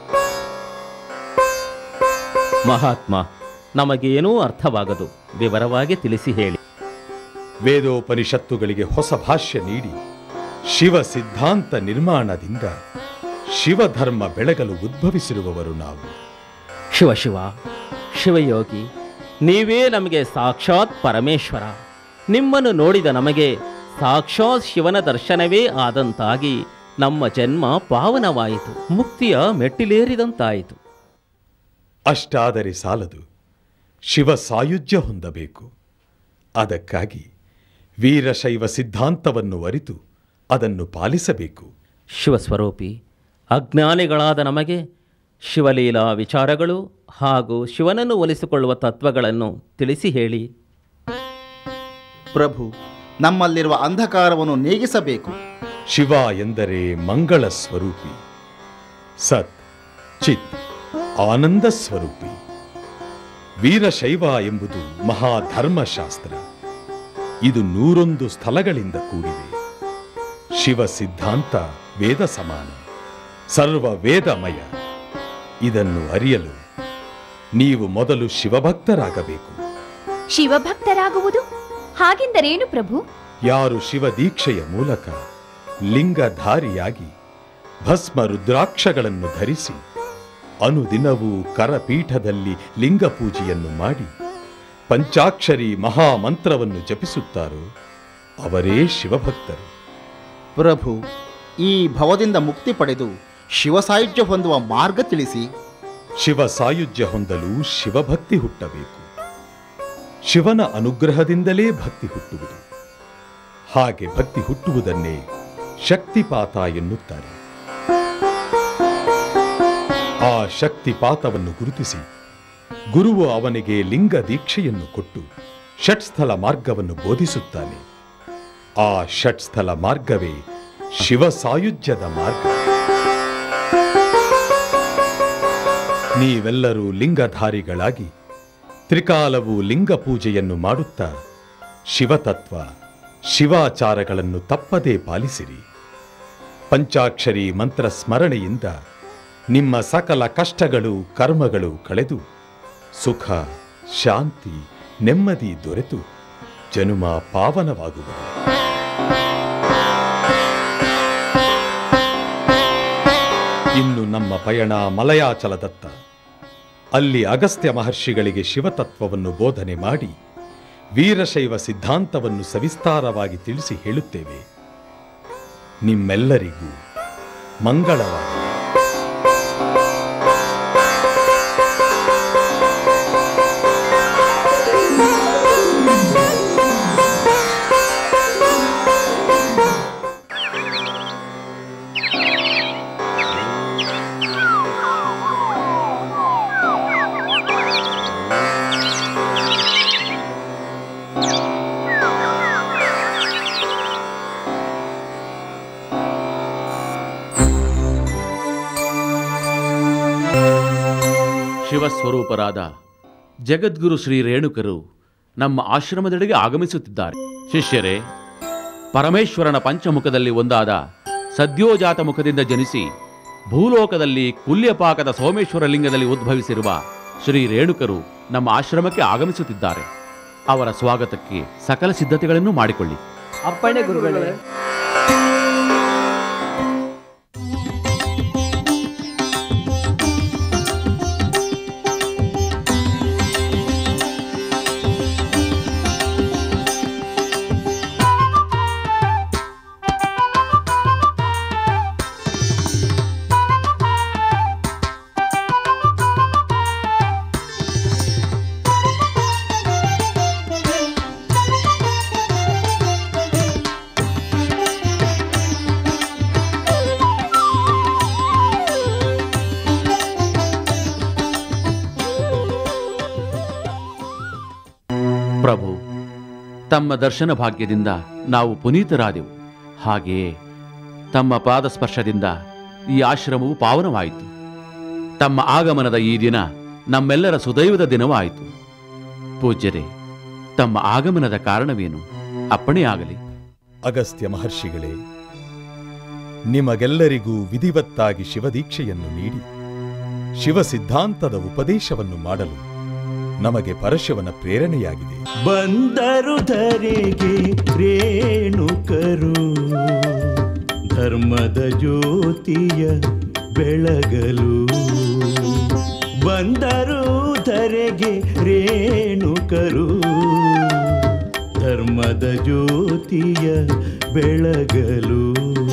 ಮಹಾತ್ಮ ನಮಗೇನೂ ಅರ್ಥವಾಗದು ವಿವರವಾಗಿ ತಿಳಿಸಿ ಹೇಳಿ ವೇದೋಪನಿಷತ್ತುಗಳಿಗೆ ಹೊಸ ಭಾಷ್ಯ ನೀಡಿ ಶಿವ ಸಿದ್ಧಾಂತ ನಿರ್ಮಾಣದಿಂದ ಶಿವಧರ್ಮ ಬೆಳಗಲು ಉದ್ಭವಿಸಿರುವವರು ನಾವು ಶಿವ ಶಿವ ಶಿವಯೋಗಿ ನೀವೇ ನಮಗೆ ಸಾಕ್ಷಾತ್ ಪರಮೇಶ್ವರ ನಿಮ್ಮನ್ನು ನೋಡಿದ ನಮಗೆ ಸಾಕ್ಷಾತ್ ಶಿವನ ದರ್ಶನವೇ ಆದಂತಾಗಿ ನಮ್ಮ ಜನ್ಮ ಪಾವನವಾಯಿತು ಮುಕ್ತಿಯ ಮೆಟ್ಟಿಲೇರಿದಂತಾಯಿತು ಅಷ್ಟಾದರೆ ಸಾಲದು ಶಿವ ಸಾಯುಜ್ಯ ಹೊಂದಬೇಕು ಅದಕ್ಕಾಗಿ ವೀರಶೈವ ಸಿದ್ಧಾಂತವನ್ನು ಅರಿತು ಅದನ್ನು ಪಾಲಿಸಬೇಕು ಶಿವಸ್ವರೂಪಿ ಅಜ್ಞಾನಿಗಳಾದ ನಮಗೆ ಶಿವಲೀಲಾ ವಿಚಾರಗಳು ಹಾಗೂ ಶಿವನನ್ನು ಒಲಿಸಿಕೊಳ್ಳುವ ತತ್ವಗಳನ್ನು ತಿಳಿಸಿ ಹೇಳಿ ಪ್ರಭು ನಮ್ಮಲ್ಲಿರುವ ಅಂಧಕಾರವನ್ನು ನೀಗಿಸಬೇಕು ಶಿವ ಎಂದರೆ ಮಂಗಳ ಸ್ವರೂಪಿ ಸತ್ ಚಿತ್ ಆನಂದ ಸ್ವರೂಪಿ ವೀರಶೈವ ಎಂಬುದು ಮಹಾಧರ್ಮಶಾಸ್ತ್ರ ಇದು ನೂರೊಂದು ಸ್ಥಳಗಳಿಂದ ಕೂಡಿದೆ ಶಿವ ಸಿದ್ಧಾಂತ ವೇದ ಸಮಾನ ಸರ್ವ ವೇದಮಯ ಇದನ್ನು ಅರಿಯಲು ನೀವು ಮೊದಲು ಶಿವಭಕ್ತರಾಗಬೇಕು ಶಿವಭಕ್ತರಾಗುವುದು ಹಾಗೆಂದರೇನು ಪ್ರಭು ಯಾರು ಶಿವ ದೀಕ್ಷೆಯ ಮೂಲಕ ಲಿಂಗಧಾರಿಯಾಗಿ ಭಸ್ಮ ರುದ್ರಾಕ್ಷಗಳನ್ನು ಧರಿಸಿ ಅನುದಿನವೂ ಕರಪೀಠದಲ್ಲಿ ಲಿಂಗ ಪೂಜೆಯನ್ನು ಮಾಡಿ ಪಂಚಾಕ್ಷರಿ ಮಹಾಮಂತ್ರವನ್ನು ಜಪಿಸುತ್ತಾರೋ ಅವರೇ ಶಿವಭಕ್ತರು ಪ್ರಭು ಈ ಭವದಿಂದ ಮುಕ್ತಿ ಪಡೆದು ಶಿವಸಾಯುಜ್ಯ ಹೊಂದುವ ಮಾರ್ಗ ತಿಳಿಸಿ ಶಿವ ಸಾಯುಜ್ಯ ಹೊಂದಲು ಶಿವಭಕ್ತಿ ಹುಟ್ಟಬೇಕು ಶಿವನ ಅನುಗ್ರಹದಿಂದಲೇ ಭಕ್ತಿ ಹುಟ್ಟುವುದು ಹಾಗೆ ಭಕ್ತಿ ಹುಟ್ಟುವುದನ್ನೇ ಶಕ್ತಿಪಾತ ಎನ್ನುತ್ತಾರೆ ಆ ಶಕ್ತಿಪಾತವನ್ನು ಗುರುತಿಸಿ ಗುರುವು ಅವನಿಗೆ ಲಿಂಗ ದೀಕ್ಷೆಯನ್ನು ಕೊಟ್ಟು ಷಟ್ಸ್ಥಲ ಮಾರ್ಗವನ್ನು ಬೋಧಿಸುತ್ತಾನೆ ಆ ಷಟ್ಸ್ಥಲ ಮಾರ್ಗವೇ ಶಿವ ಸಾಯುಜ್ಯದ ಮಾರ್ಗ ನೀವೆಲ್ಲರೂ ಲಿಂಗಧಾರಿಗಳಾಗಿ ತ್ರಿಕಾಲವು ಲಿಂಗ ಪೂಜೆಯನ್ನು ಮಾಡುತ್ತಾ ಶಿವತತ್ವ ಶಿವಾಚಾರಗಳನ್ನು ತಪ್ಪದೇ ಪಾಲಿಸಿರಿ ಪಂಚಾಕ್ಷರಿ ಮಂತ್ರ ಸ್ಮರಣೆಯಿಂದ ನಿಮ್ಮ ಸಕಲ ಕಷ್ಟಗಳು ಕರ್ಮಗಳು ಕಳೆದು ಸುಖ ಶಾಂತಿ ನೆಮ್ಮದಿ ದೊರೆತು ಜನುಮ ಪಾವನವಾಗುವುದು ಇನ್ನು ನಮ್ಮ ಪಯಣ ಮಲಯಾಚಲದತ್ತ ಅಲ್ಲಿ ಅಗಸ್ತ್ಯ ಮಹರ್ಷಿಗಳಿಗೆ ಶಿವತತ್ವವನ್ನು ಬೋಧನೆ ಮಾಡಿ ವೀರಶೈವ ಸಿದ್ಧಾಂತವನ್ನು ಸವಿಸ್ತಾರವಾಗಿ ತಿಳಿಸಿ ಹೇಳುತ್ತೇವೆ ನಿಮ್ಮೆಲ್ಲರಿಗೂ ಮಂಗಳವಾಗಲಿ ಶಿವಸ್ವರೂಪರಾದ ಜಗದ್ಗುರು ಶ್ರೀ ರೇಣುಕರು ನಮ್ಮ ಆಶ್ರಮದೆಡೆಗೆ ಆಗಮಿಸುತ್ತಿದ್ದಾರೆ ಶಿಷ್ಯರೇ ಪರಮೇಶ್ವರನ ಪಂಚಮುಖದಲ್ಲಿ ಒಂದಾದ ಸದ್ಯೋಜಾತ ಮುಖದಿಂದ ಜನಿಸಿ ಭೂಲೋಕದಲ್ಲಿ ಕುಲ್ಯಪಾಕದ ಸೋಮೇಶ್ವರ ಲಿಂಗದಲ್ಲಿ ಉದ್ಭವಿಸಿರುವ ಶ್ರೀ ರೇಣುಕರು ನಮ್ಮ ಆಶ್ರಮಕ್ಕೆ ಆಗಮಿಸುತ್ತಿದ್ದಾರೆ ಅವರ ಸ್ವಾಗತಕ್ಕೆ ಸಕಲ ಸಿದ್ಧತೆಗಳನ್ನು ಮಾಡಿಕೊಳ್ಳಿ ಅಪ್ಪಣೆ ಗುರುಗಳೇ ಪ್ರಭು ತಮ್ಮ ದರ್ಶನ ಭಾಗ್ಯದಿಂದ ನಾವು ಪುನೀತರಾದೆವು ಹಾಗೆಯೇ ತಮ್ಮ ಪಾದಸ್ಪರ್ಶದಿಂದ ಈ ಆಶ್ರಮವು ಪಾವನವಾಯಿತು ತಮ್ಮ ಆಗಮನದ ಈ ದಿನ ನಮ್ಮೆಲ್ಲರ ಸುದೈವದ ದಿನವಾಯಿತು ಪೂಜ್ಯರೇ ತಮ್ಮ ಆಗಮನದ ಕಾರಣವೇನು ಅಪ್ಪಣೆಯಾಗಲಿ ಅಗಸ್ತ್ಯ ಮಹರ್ಷಿಗಳೇ ನಿಮಗೆಲ್ಲರಿಗೂ ವಿಧಿವತ್ತಾಗಿ ಶಿವದೀಕ್ಷೆಯನ್ನು ನೀಡಿ ಶಿವ ಸಿದ್ಧಾಂತದ ಉಪದೇಶವನ್ನು ಮಾಡಲು ನಮಗೆ ಪರಶಿವನ ಪ್ರೇರಣೆಯಾಗಿದೆ ಬಂದರು ಧರೆಗೆ ರೇಣುಕರು ಧರ್ಮದ ಜ್ಯೋತಿಯ ಬೆಳಗಲು ಬಂದರು ಧರೆಗೆ ರೇಣುಕರು ಧರ್ಮದ ಜ್ಯೋತಿಯ ಬೆಳಗಲು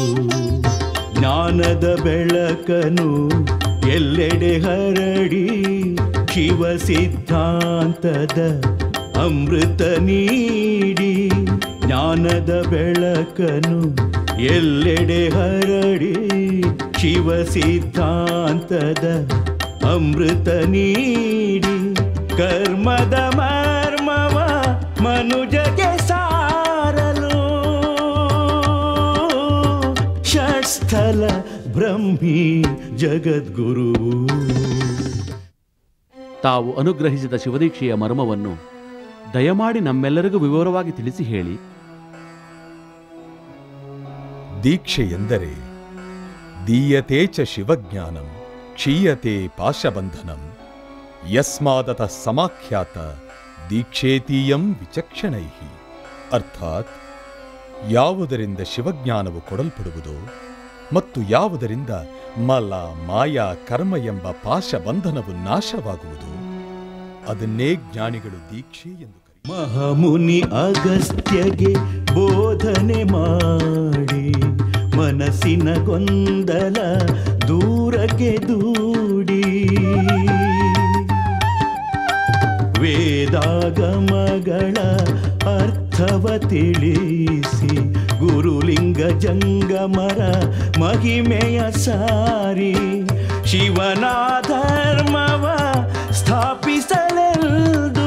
ಜ್ಞಾನದ ಬೆಳಕನು ಎಲ್ಲೆಡೆ ಹರಡಿ ಶಿವ ಸಿದ್ಧಾಂತದ ಅಮೃತ ನೀಡಿ ಜ್ಞಾನದ ಬೆಳಕನು ಎಲ್ಲೆಡೆ ಹರಡಿ ಶಿವ ಸಿದ್ಧಾಂತದ ಅಮೃತ ನೀಡಿ ಕರ್ಮದ ಮರ್ಮವ ಮನುಜಗೆ ಸಾರಲು ಷಟ್ಸ್ಥಲ ಬ್ರಹ್ಮಿ ಜಗದ್ಗುರು ತಾವು ಅನುಗ್ರಹಿಸಿದ ಶಿವದೀಕ್ಷೆಯ ಮರ್ಮವನ್ನು ದಯಮಾಡಿ ನಮ್ಮೆಲ್ಲರಿಗೂ ವಿವರವಾಗಿ ತಿಳಿಸಿ ಹೇಳಿ ದೀಕ್ಷೆ ಎಂದರೆ ದೀಯತೆ ಚ ಶಿವಜ್ಞಾನಂ ಕ್ಷೀಯತೆ ಪಾಶಬಂಧನಂ ಯಸ್ಮಾದತ ಸಮಾಖ್ಯಾತ ದೀಕ್ಷೇತೀಯಂ ವಿಚಕ್ಷಣೈ ಅರ್ಥಾತ್ ಯಾವುದರಿಂದ ಶಿವಜ್ಞಾನವು ಕೊಡಲ್ಪಡುವುದೋ ಮತ್ತು ಯಾವುದರಿಂದ ಮಲ ಮಾಯಾ ಕರ್ಮ ಎಂಬ ಪಾಶಬಂಧನವು ನಾಶವಾಗುವುದು ಅದನ್ನೇ ಜ್ಞಾನಿಗಳು ದೀಕ್ಷೆ ಎಂದು ಕರೆಯುತ್ತಾರೆ. ಮಹಾಮುನಿ ಅಗಸ್ತ್ಯಗೆ ಬೋಧನೆ ಮಾಡಿ ಮನಸ್ಸಿನ ಗೊಂದಲ ದೂರಕ್ಕೆ ದೂಡಿ ವೇದಾಗಮಗಳ ಅರ್ಥವ ತಿಳಿಸಿ ಗುರುಲಿಂಗ ಜಂಗಮರ ಮಹಿಮೆಯ ಸಾರಿ ಶಿವನ ಧರ್ಮವ ಸ್ಥಾಪಿಸಲೆಂದು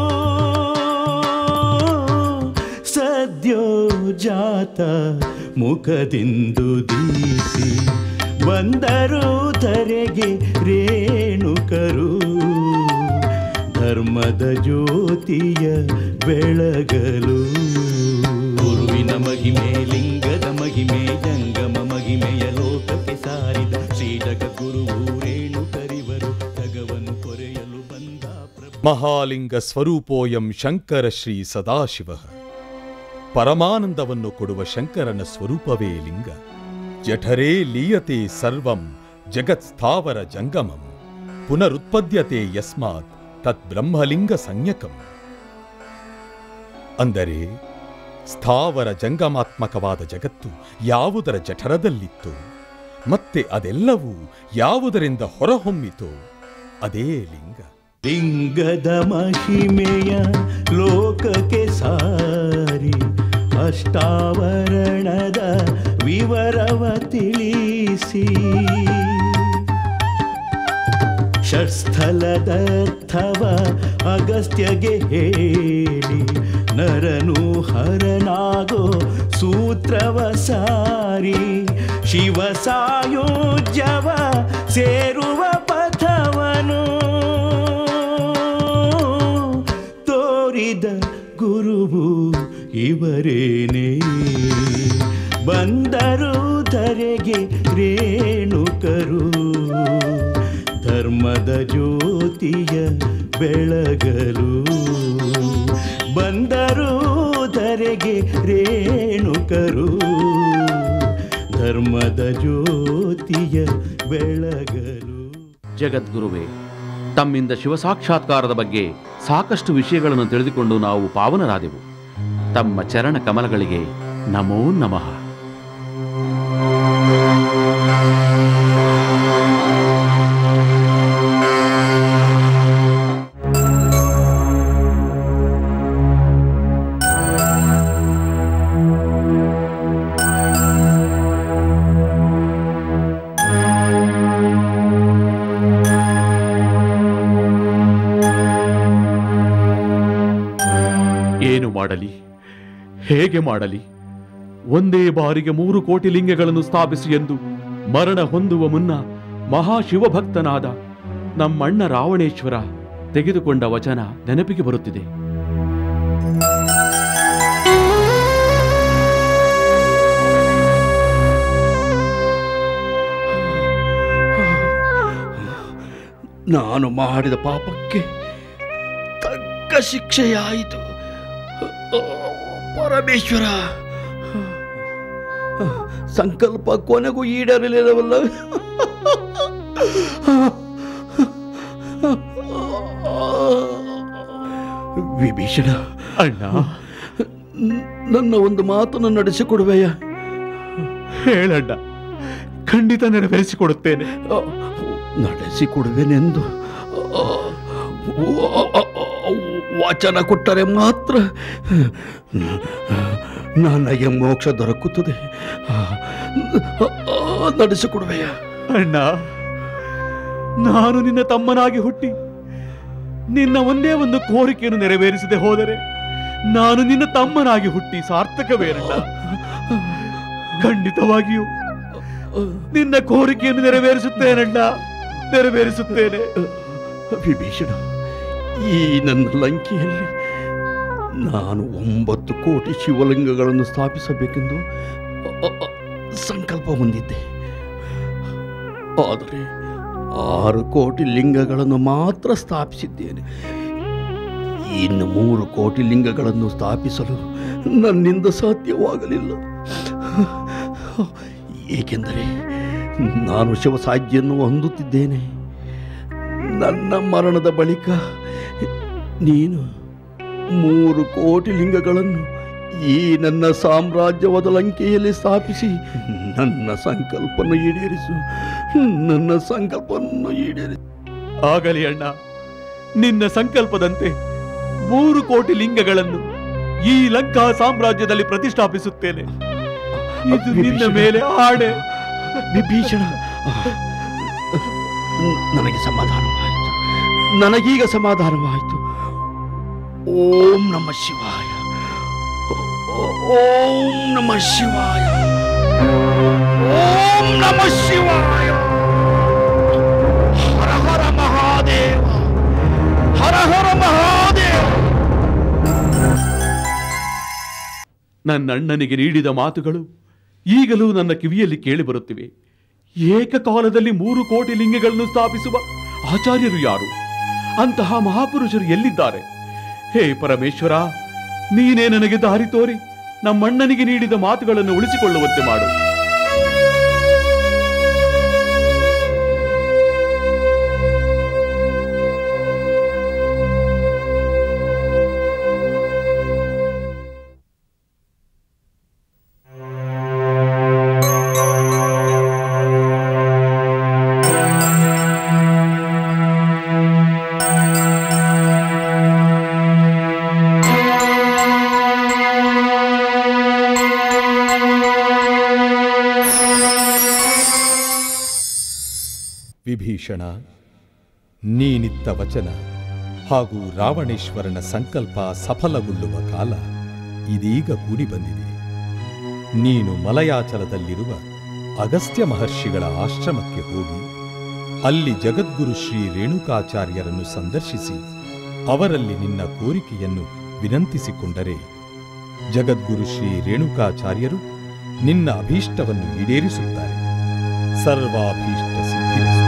ಸದ್ಯೋಜಾತ ಮುಖದಿಂದು ದೀಸಿ ಬಂದರು ಧರೆಗೆ ರೇಣುಕರು ಧರ್ಮದ ಜ್ಯೋತಿಯ ಬೆಳಗಲು ಗುರುವಿನ ಮಹಿಮೆ ಲಿಂಗದ ಮಹಿಮೆ ಜಂಗಮ ಮಹಿಮೆಯ ಮಹಾಲಿಂಗ ಸ್ವರೂಪೋಯಂ ಶಂಕರ ಶ್ರೀ ಸದಾಶಿವ ಪರಮಾನಂದವನ್ನು ಕೊಡುವ ಶಂಕರನ ಸ್ವರೂಪವೇ ಲಿಂಗ ಜಠರೇ ಲೀಯತೆ ಸರ್ವಂ ಜಗತ್ಸ್ಥಾವರ ಜಂಗಮಂ ಪುನರುತ್ಪದ್ಯತೆ ಯಸ್ಮಾತ್ ತತ್ ಬ್ರಹ್ಮಲಿಂಗ ಸಂಜ್ಞಕಂ ಅಂದರೆ ಸ್ಥಾವರ ಜಂಗಮಾತ್ಮಕವಾದ ಜಗತ್ತು ಯಾವುದರ ಜಠರದಲ್ಲಿತ್ತು ಮತ್ತೆ ಅದೆಲ್ಲವೂ ಯಾವುದರಿಂದ ಹೊರಹೊಮ್ಮಿತೋ ಅದೇ ಲಿಂಗ ಲಿಂಗದ ಮಹಿಮೆಯ ಲೋಕಕ್ಕೆ ಸಾರಿ ಅಷ್ಟಾವರಣದ ವಿವರವ ತಿಳಿಸಿ ಷಟ್ಸ್ಥಲದರ್ಥವ ಅಗಸ್ತ್ಯಗೆ ಹೇಳಿ ನರನು ಹರನಾಗೋ ಸೂತ್ರವ ಸಾರಿ ಶಿವ ಸಾಯುಜ್ಯವ ಸೇರುವ ಪಥವನು ತೋರಿದ ಗುರುವು ಇವರೇನೇ ಬಂದರು ಧರೆಗೆ ರೇಣುಕರು ಧರ್ಮದ ಜ್ಯೋತಿಯ ಬೆಳಗಲು ಬಂದರು ಧರೆಗೆ ರೇಣುಕರು ಧರ್ಮದ ಜ್ಯೋತಿಯ ಬೆಳಗಲು ಜಗದ್ಗುರುವೇ ತಮ್ಮಿಂದ ಶಿವಸಾಕ್ಷಾತ್ಕಾರದ ಬಗ್ಗೆ ಸಾಕಷ್ಟು ವಿಷಯಗಳನ್ನು ತಿಳಿದುಕೊಂಡು ನಾವು ಪಾವನರಾದೆವು ತಮ್ಮ ಚರಣ ಕಮಲಗಳಿಗೆ ನಮೋ ನಮಃ ಏನು ಮಾಡಲಿ ಹೇಗೆ ಮಾಡಲಿ ಒಂದೇ ಬಾರಿಗೆ ಮೂರು ಕೋಟಿ ಲಿಂಗಗಳನ್ನು ಸ್ಥಾಪಿಸಿ ಎಂದು ಮರಣ ಹೊಂದುವ ಮುನ್ನ ಮಹಾಶಿವಭಕ್ತನಾದ ನಮ್ಮಣ್ಣ ರಾವಣೇಶ್ವರ ತೆಗೆದುಕೊಂಡ ವಚನ ನೆನಪಿಗೆ ಬರುತ್ತಿದೆ ನಾನು ಮಾಡಿದ ಪಾಪಕ್ಕೆ ತಕ್ಕ ಶಿಕ್ಷೆಯಾಯಿತು ಪರಮೇಶ್ವರ ಸಂಕಲ್ಪ ಕೊನೆಗೂ ಈಡೇರಲಿಲ್ಲವಲ್ಲ ವಿಭೀಷಣ ಅಣ್ಣ ನನ್ನ ಒಂದು ಮಾತನ್ನು ನಡೆಸಿಕೊಡುವೆಯ ಹೇಳಣ್ಣ ಖಂಡಿತ ನೆರವೇರಿಸಿಕೊಡುತ್ತೇನೆ ನಡೆಸಿಕೊಡುವೆನೆಂದು ವಚನ ಕೊಟ್ಟರೆ ಮಾತ್ರ ನನಗೆ ಮೋಕ್ಷ ದೊರಕುತ್ತದೆ ನಡೆಸಿಕೊಡುವೆಯ ಅಣ್ಣ ನಾನು ನಿನ್ನ ತಮ್ಮನಾಗಿ ಹುಟ್ಟಿ ನಿನ್ನ ಒಂದೇ ಒಂದು ಕೋರಿಕೆಯನ್ನು ನೆರವೇರಿಸದೆ ಹೋದರೆ ನಾನು ನಿನ್ನ ತಮ್ಮನಾಗಿ ಹುಟ್ಟಿ ಸಾರ್ಥಕವೇನಲ್ಲ ಖಂಡಿತವಾಗಿಯೂ ನಿನ್ನ ಕೋರಿಕೆಯನ್ನು ನೆರವೇರಿಸುತ್ತೇನಣ್ಣ ನೆರವೇರಿಸುತ್ತೇನೆ ವಿಭೀಷಣ ಈ ನನ್ನ ಲಂಕೆಯಲ್ಲಿ ನಾನು ಒಂಬತ್ತು ಕೋಟಿ ಶಿವಲಿಂಗಗಳನ್ನು ಸ್ಥಾಪಿಸಬೇಕೆಂದು ಅ- ಅ- ಸಂಕಲ್ಪ ಹೊಂದಿದ್ದೆ ಆದರೆ ಆರು ಕೋಟಿ ಲಿಂಗಗಳನ್ನು ಮಾತ್ರ ಸ್ಥಾಪಿಸಿದ್ದೇನೆ ಇನ್ನು ಮೂರು ಕೋಟಿ ಲಿಂಗಗಳನ್ನು ಸ್ಥಾಪಿಸಲು ನನ್ನಿಂದ ಸಾಧ್ಯವಾಗಲಿಲ್ಲ ಏಕೆಂದರೆ ನಾನು ಶಿವಸಾಧ್ಯವನ್ನು ಹೊಂದುತ್ತಿದ್ದೇನೆ ನನ್ನ ಮರಣದ ಬಳಿಕ ನೀನು ಮೂರು ಕೋಟಿ ಲಿಂಗಗಳನ್ನು ಈ ನನ್ನ ಸಾಮ್ರಾಜ್ಯವಾದ ಲಂಕೆಯಲ್ಲಿ ಸ್ಥಾಪಿಸಿ ನನ್ನ ಸಂಕಲ್ಪನ ಈಡೇರಿಸು ನನ್ನ ಸಂಕಲ್ಪವನ್ನು ಈಡೇರಿಸು ಆಗಲಿ ಅಣ್ಣ ನಿನ್ನ ಸಂಕಲ್ಪದಂತೆ ಮೂರು ಕೋಟಿ ಲಿಂಗಗಳನ್ನು ಈ ಲಂಕಾ ಸಾಮ್ರಾಜ್ಯದಲ್ಲಿ ಪ್ರತಿಷ್ಠಾಪಿಸುತ್ತೇನೆ ಇದು ನಿನ್ನ ಮೇಲೆ ಆಣೆ ವಿಭೀಷಣ ನನಗೆ ಸಮಾಧಾನವಾಯಿತು ನನಗೀಗ ಸಮಾಧಾನವಾಯಿತು ಓಂ ನಮ ಶಿವಾಯ ಓಂ ನಮ ಶಿವಾಯ ಓಂ ನಮ ಶಿವಾಯ ಹರ ಹರ ಮಹಾದೇವ ಹರ ಹರ ಮಹಾದೇವ ನನ್ನ ಅಣ್ಣನಿಗೆ ನೀಡಿದ ಮಾತುಗಳು ಈಗಲೂ ನನ್ನ ಕಿವಿಯಲ್ಲಿ ಕೇಳಿಬರುತ್ತಿವೆ ಏಕಕಾಲದಲ್ಲಿ ಮೂರು ಕೋಟಿ ಲಿಂಗಗಳನ್ನು ಸ್ಥಾಪಿಸುವ ಆಚಾರ್ಯರು ಯಾರು ಅಂತಹ ಮಹಾಪುರುಷರು ಎಲ್ಲಿದ್ದಾರೆ ಹೇ ಪರಮೇಶ್ವರ ನೀನೇ ನನಗೆ ದಾರಿ ತೋರಿ ನಮ್ಮಣ್ಣನಿಗೆ ನೀಡಿದ ಮಾತುಗಳನ್ನು ಉಳಿಸಿಕೊಳ್ಳುವಂತೆ ಮಾಡು ವಿಭೀಷಣ ನೀನಿತ್ತ ವಚನ ಹಾಗೂ ರಾವಣೇಶ್ವರನ ಸಂಕಲ್ಪ ಸಫಲಗೊಳ್ಳುವ ಕಾಲ ಇದೀಗ ಕೂಡಿ ಬಂದಿದೆ ನೀನು ಮಲಯಾಚಲದಲ್ಲಿರುವ ಅಗಸ್ತ್ಯ ಮಹರ್ಷಿಗಳ ಆಶ್ರಮಕ್ಕೆ ಹೋಗಿ ಅಲ್ಲಿ ಜಗದ್ಗುರು ಶ್ರೀ ರೇಣುಕಾಚಾರ್ಯರನ್ನು ಸಂದರ್ಶಿಸಿ ಅವರಲ್ಲಿ ನಿನ್ನ ಕೋರಿಕೆಯನ್ನು ವಿನಂತಿಸಿಕೊಂಡರೆ ಜಗದ್ಗುರು ಶ್ರೀ ರೇಣುಕಾಚಾರ್ಯರು ನಿನ್ನ ಅಭೀಷ್ಟವನ್ನು ಈಡೇರಿಸುತ್ತಾರೆ ಸರ್ವಾಭೀಷ್ಟ ಸಿದ್ಧಿರಸ್ತು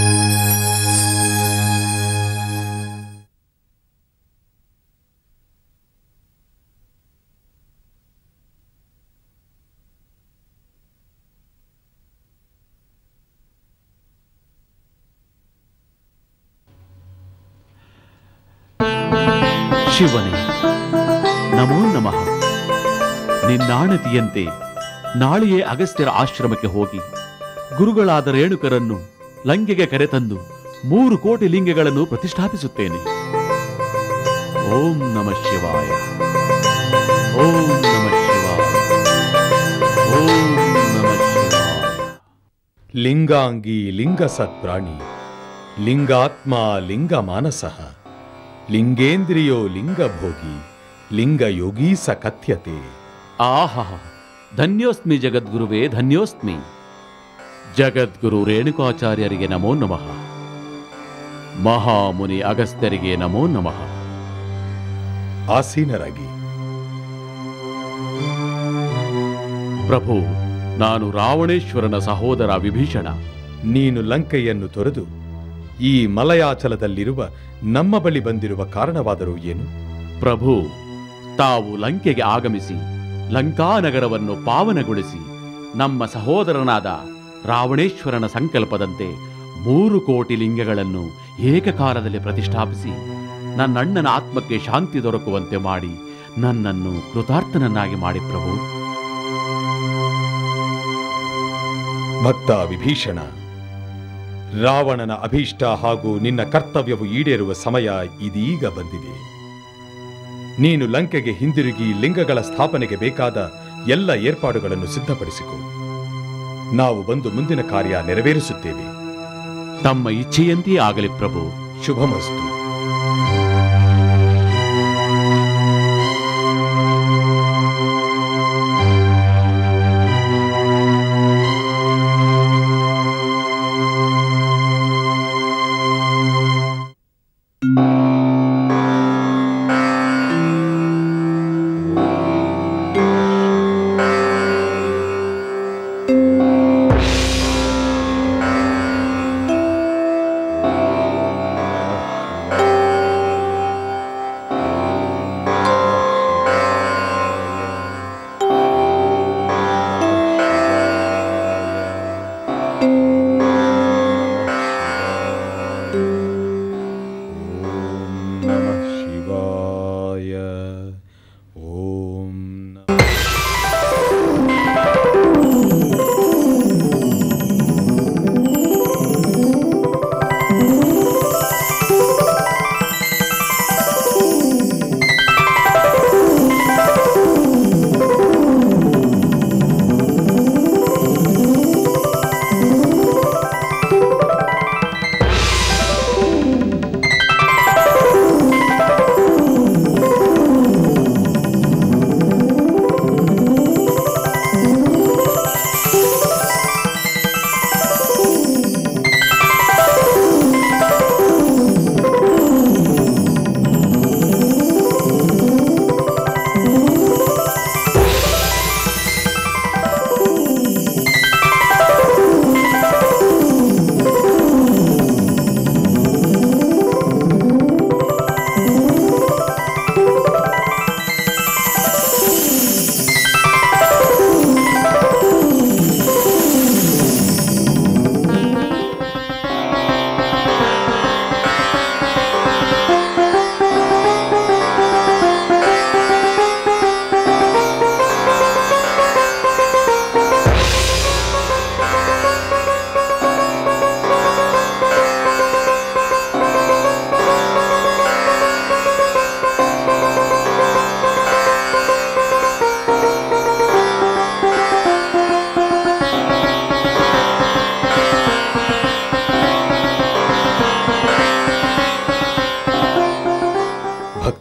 ಶಿವನೇ ನಮೋ ನಮಃ ನಿನ್ನಾಣತಿಯಂತೆ ನಾಳೆಯೇ ಅಗಸ್ತ್ಯರ ಆಶ್ರಮಕ್ಕೆ ಹೋಗಿ ಗುರುಗಳಾದ ರೇಣುಕರನ್ನು ಲಂಕೆಗೆ ಕರೆತಂದು ಮೂರು ಕೋಟಿ ಲಿಂಗಗಳನ್ನು ಪ್ರತಿಷ್ಠಾಪಿಸುತ್ತೇನೆ ಓಂ ನಮಃ ಶಿವಾಯ ಓಂ ನಮಃ ಶಿವಾಯ ಓಂ ನಮಃ ಶಿವಾಯ ಲಿಂಗಾಂಗಿ ಲಿಂಗ ಸತ್ಪ್ರಾಣಿ ಲಿಂಗಾತ್ಮ ಲಿಂಗ ಮಾನಸಃ ಲಿಂಗೇಂದ್ರಿಯೋ ಲಿಂಗಭೋಗಿ ಲಿಂಗಯೋಗೀ ಸ ಕಥ್ಯತೆ ಆಹಾ ಧನ್ಯೋಸ್ಮಿ ಜಗದ್ಗುರುವೇ ಧನ್ಯೋಸ್ಮಿ ಜಗದ್ಗುರು ರೇಣುಕಾಚಾರ್ಯರಿಗೆ ನಮೋ ನಮಃ ಮಹಾಮುನಿ ಅಗಸ್ತ್ಯರಿಗೆ ನಮೋ ನಮಃ ಆಸೀನರಾಗಿ ಪ್ರಭು ನಾನು ರಾವಣೇಶ್ವರನ ಸಹೋದರ ವಿಭೀಷಣ ನೀನು ಲಂಕೆಯನ್ನು ತೊರೆದು ಈ ಮಲಯಾಚಲದಲ್ಲಿರುವ ನಮ್ಮ ಬಳಿ ಬಂದಿರುವ ಕಾರಣವಾದರೂ ಏನು ಪ್ರಭು ತಾವು ಲಂಕೆಗೆ ಆಗಮಿಸಿ ಲಂಕಾನಗರವನ್ನು ಪಾವನಗೊಳಿಸಿ ನಮ್ಮ ಸಹೋದರನಾದ ರಾವಣೇಶ್ವರನ ಸಂಕಲ್ಪದಂತೆ ಮೂರು ಕೋಟಿ ಲಿಂಗಗಳನ್ನು ಏಕಕಾಲದಲ್ಲಿ ಪ್ರತಿಷ್ಠಾಪಿಸಿ ನನ್ನಣ್ಣನ ಆತ್ಮಕ್ಕೆ ಶಾಂತಿ ದೊರಕುವಂತೆ ಮಾಡಿ ನನ್ನನ್ನು ಕೃತಾರ್ಥನನ್ನಾಗಿ ಮಾಡಿ ಪ್ರಭು ಭಕ್ತ ವಿಭೀಷಣ ರಾವಣನ ಅಭೀಷ್ಟ ಹಾಗೂ ನಿನ್ನ ಕರ್ತವ್ಯವು ಈಡೇರುವ ಸಮಯ ಇದೀಗ ಬಂದಿದೆ ನೀನು ಲಂಕೆಗೆ ಹಿಂದಿರುಗಿ ಲಿಂಗಗಳ ಸ್ಥಾಪನೆಗೆ ಬೇಕಾದ ಎಲ್ಲ ಏರ್ಪಾಡುಗಳನ್ನು ಸಿದ್ಧಪಡಿಸಿಕೊ ನಾವು ಬಂದು ಮುಂದಿನ ಕಾರ್ಯ ನೆರವೇರಿಸುತ್ತೇವೆ ತಮ್ಮ ಇಚ್ಛೆಯಂತೆಯೇ ಆಗಲಿ ಪ್ರಭು ಶುಭಮಸ್ತು ಓಂ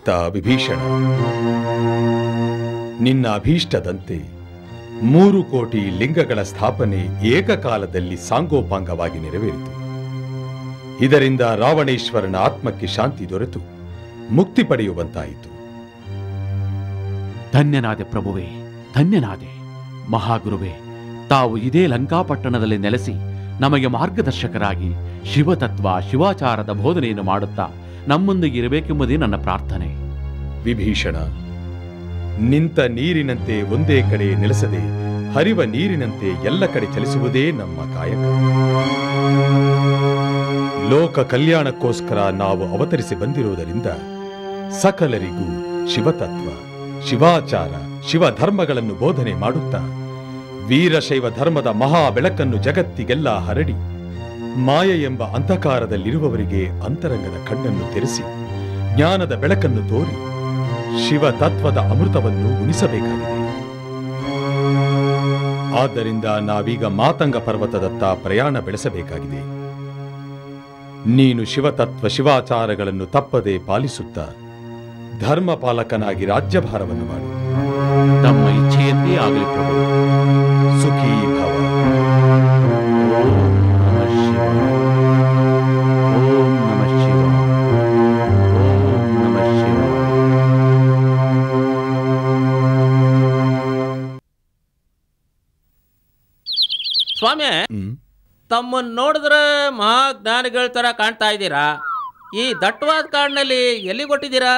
ಚಿತ್ತ ವಿಭೀಷಣ ನಿನ್ನ ಅಭೀಷ್ಟದಂತೆ ಮೂರು ಕೋಟಿ ಲಿಂಗಗಳ ಸ್ಥಾಪನೆ ಏಕಕಾಲದಲ್ಲಿ ಸಾಂಗೋಪಾಂಗವಾಗಿ ನೆರವೇರಿತು ಇದರಿಂದ ರಾವಣೇಶ್ವರನ ಆತ್ಮಕ್ಕೆ ಶಾಂತಿ ದೊರೆತು ಮುಕ್ತಿ ಪಡೆಯುವಂತಾಯಿತು ಧನ್ಯನಾದೆ ಪ್ರಭುವೇ ಧನ್ಯನಾದೆ ಮಹಾಗುರುವೇ ತಾವು ಇದೇ ಲಂಕಾಪಟ್ಟಣದಲ್ಲಿ ನೆಲೆಸಿ ನಮಗೆ ಮಾರ್ಗದರ್ಶಕರಾಗಿ ಶಿವತತ್ವ ಶಿವಾಚಾರದ ಬೋಧನೆಯನ್ನು ಮಾಡುತ್ತಾ ನಮ್ಮೊಂದಿಗೆ ಇರಬೇಕೆಂಬುದೇ ನನ್ನ ಪ್ರಾರ್ಥನೆ ವಿಭೀಷಣ ನಿಂತ ನೀರಿನಂತೆ ಒಂದೇ ಕಡೆ ನೆಲೆಸದೆ ಹರಿವ ನೀರಿನಂತೆ ಎಲ್ಲ ಕಡೆ ಚಲಿಸುವುದೇ ನಮ್ಮ ಕಾಯಕ ಲೋಕ ಕಲ್ಯಾಣಕ್ಕೋಸ್ಕರ ನಾವು ಅವತರಿಸಿ ಬಂದಿರುವುದರಿಂದ ಸಕಲರಿಗೂ ಶಿವತತ್ವ ಶಿವಾಚಾರ ಶಿವಧರ್ಮಗಳನ್ನು ಬೋಧನೆ ಮಾಡುತ್ತಾ ವೀರಶೈವ ಧರ್ಮದ ಮಹಾ ಬೆಳಕನ್ನು ಜಗತ್ತಿಗೆಲ್ಲ ಹರಡಿ ಮಾಯ ಎಂಬ ಅಂಧಕಾರದಲ್ಲಿರುವವರಿಗೆ ಅಂತರಂಗದ ಕಣ್ಣನ್ನು ತೆರೆಸಿ ಜ್ಞಾನದ ಬೆಳಕನ್ನು ತೋರಿ ಶಿವ ತತ್ವದ ಅಮೃತವನ್ನು ಉಣಿಸಬೇಕಾಗಿದೆ ಆದ್ದರಿಂದ ನಾವೀಗ ಮಾತಂಗ ಪರ್ವತದತ್ತ ಪ್ರಯಾಣ ಬೆಳೆಸಬೇಕಾಗಿದೆ ನೀನು ಶಿವತತ್ವ ಶಿವಾಚಾರಗಳನ್ನು ತಪ್ಪದೆ ಪಾಲಿಸುತ್ತಾ ಧರ್ಮಪಾಲಕನಾಗಿ ರಾಜ್ಯಭಾರವನ್ನು ಮಾಡು ತಮ್ಮ ಇಚ್ಛೆಯಂತೆ ಆಗಲಿ ಪ್ರಭು ಸುಖೀ ಭವ ಓಂ ನಮಃ ಶಿವಾಯ. ಓಂ ನಮಃ ಶಿವಾಯ. ಓಂ ನಮಃ ಶಿವಾಯ. ಸ್ವಾಮಿ ಹ್ಮ್ ತಮ್ಮನ್ನು ನೋಡಿದ್ರೆ ಮಹಾಜ್ಞಾನಿಗಳ ಥರ ಕಾಣ್ತಾ ಇದ್ದೀರಾ ಈ ದಟ್ಟವಾದ ಕಾಡಿನಲ್ಲಿ ಎಲ್ಲಿ ಕೊಟ್ಟಿದ್ದೀರಾ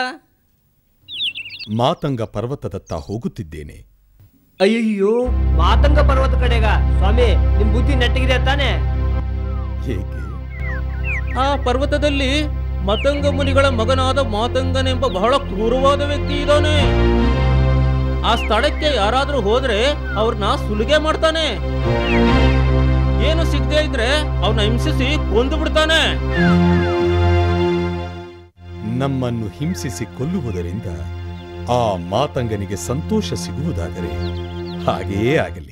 ಮಾತಂಗ ಪರ್ವತದತ್ತ ಹೋಗುತ್ತಿದ್ದೇನೆ ಅಯ್ಯಯ್ಯೋ ಮಾತಂಗ ಪರ್ವತ ಕಡೆಗ ಸ್ವಾಮಿ ನಿಮ್ ಬುದ್ಧಿ ನೆಟ್ಟಗಿದೆ ತಾನೆ ಏಕೆ ಆ ಪರ್ವತದಲ್ಲಿ ಮತಂಗ ಮುನಿಗಳ ಮಗನಾದ ಮಾತಂಗನೆಂಬ ಬಹಳ ಕ್ರೂರವಾದ ವ್ಯಕ್ತಿ ಇದ್ದಾನೆ ಆ ಸ್ಥಳಕ್ಕೆ ಯಾರಾದ್ರೂ ಹೋದ್ರೆ ಅವ್ರನ್ನ ಸುಲಿಗೆ ಮಾಡ್ತಾನೆ ಏನು ಸಿಗದೆ ಇದ್ರೆ ಅವನ್ನ ಹಿಂಸಿಸಿ ಕೊಂದು ಬಿಡ್ತಾನೆ ನಮ್ಮನ್ನು ಹಿಂಸಿಸಿ ಕೊಲ್ಲುವುದರಿಂದ ಆ ಮಾತಂಗನಿಗೆ ಸಂತೋಷ ಸಿಗುವುದಾದರೆ ಹಾಗೆಯೇ ಆಗಲಿ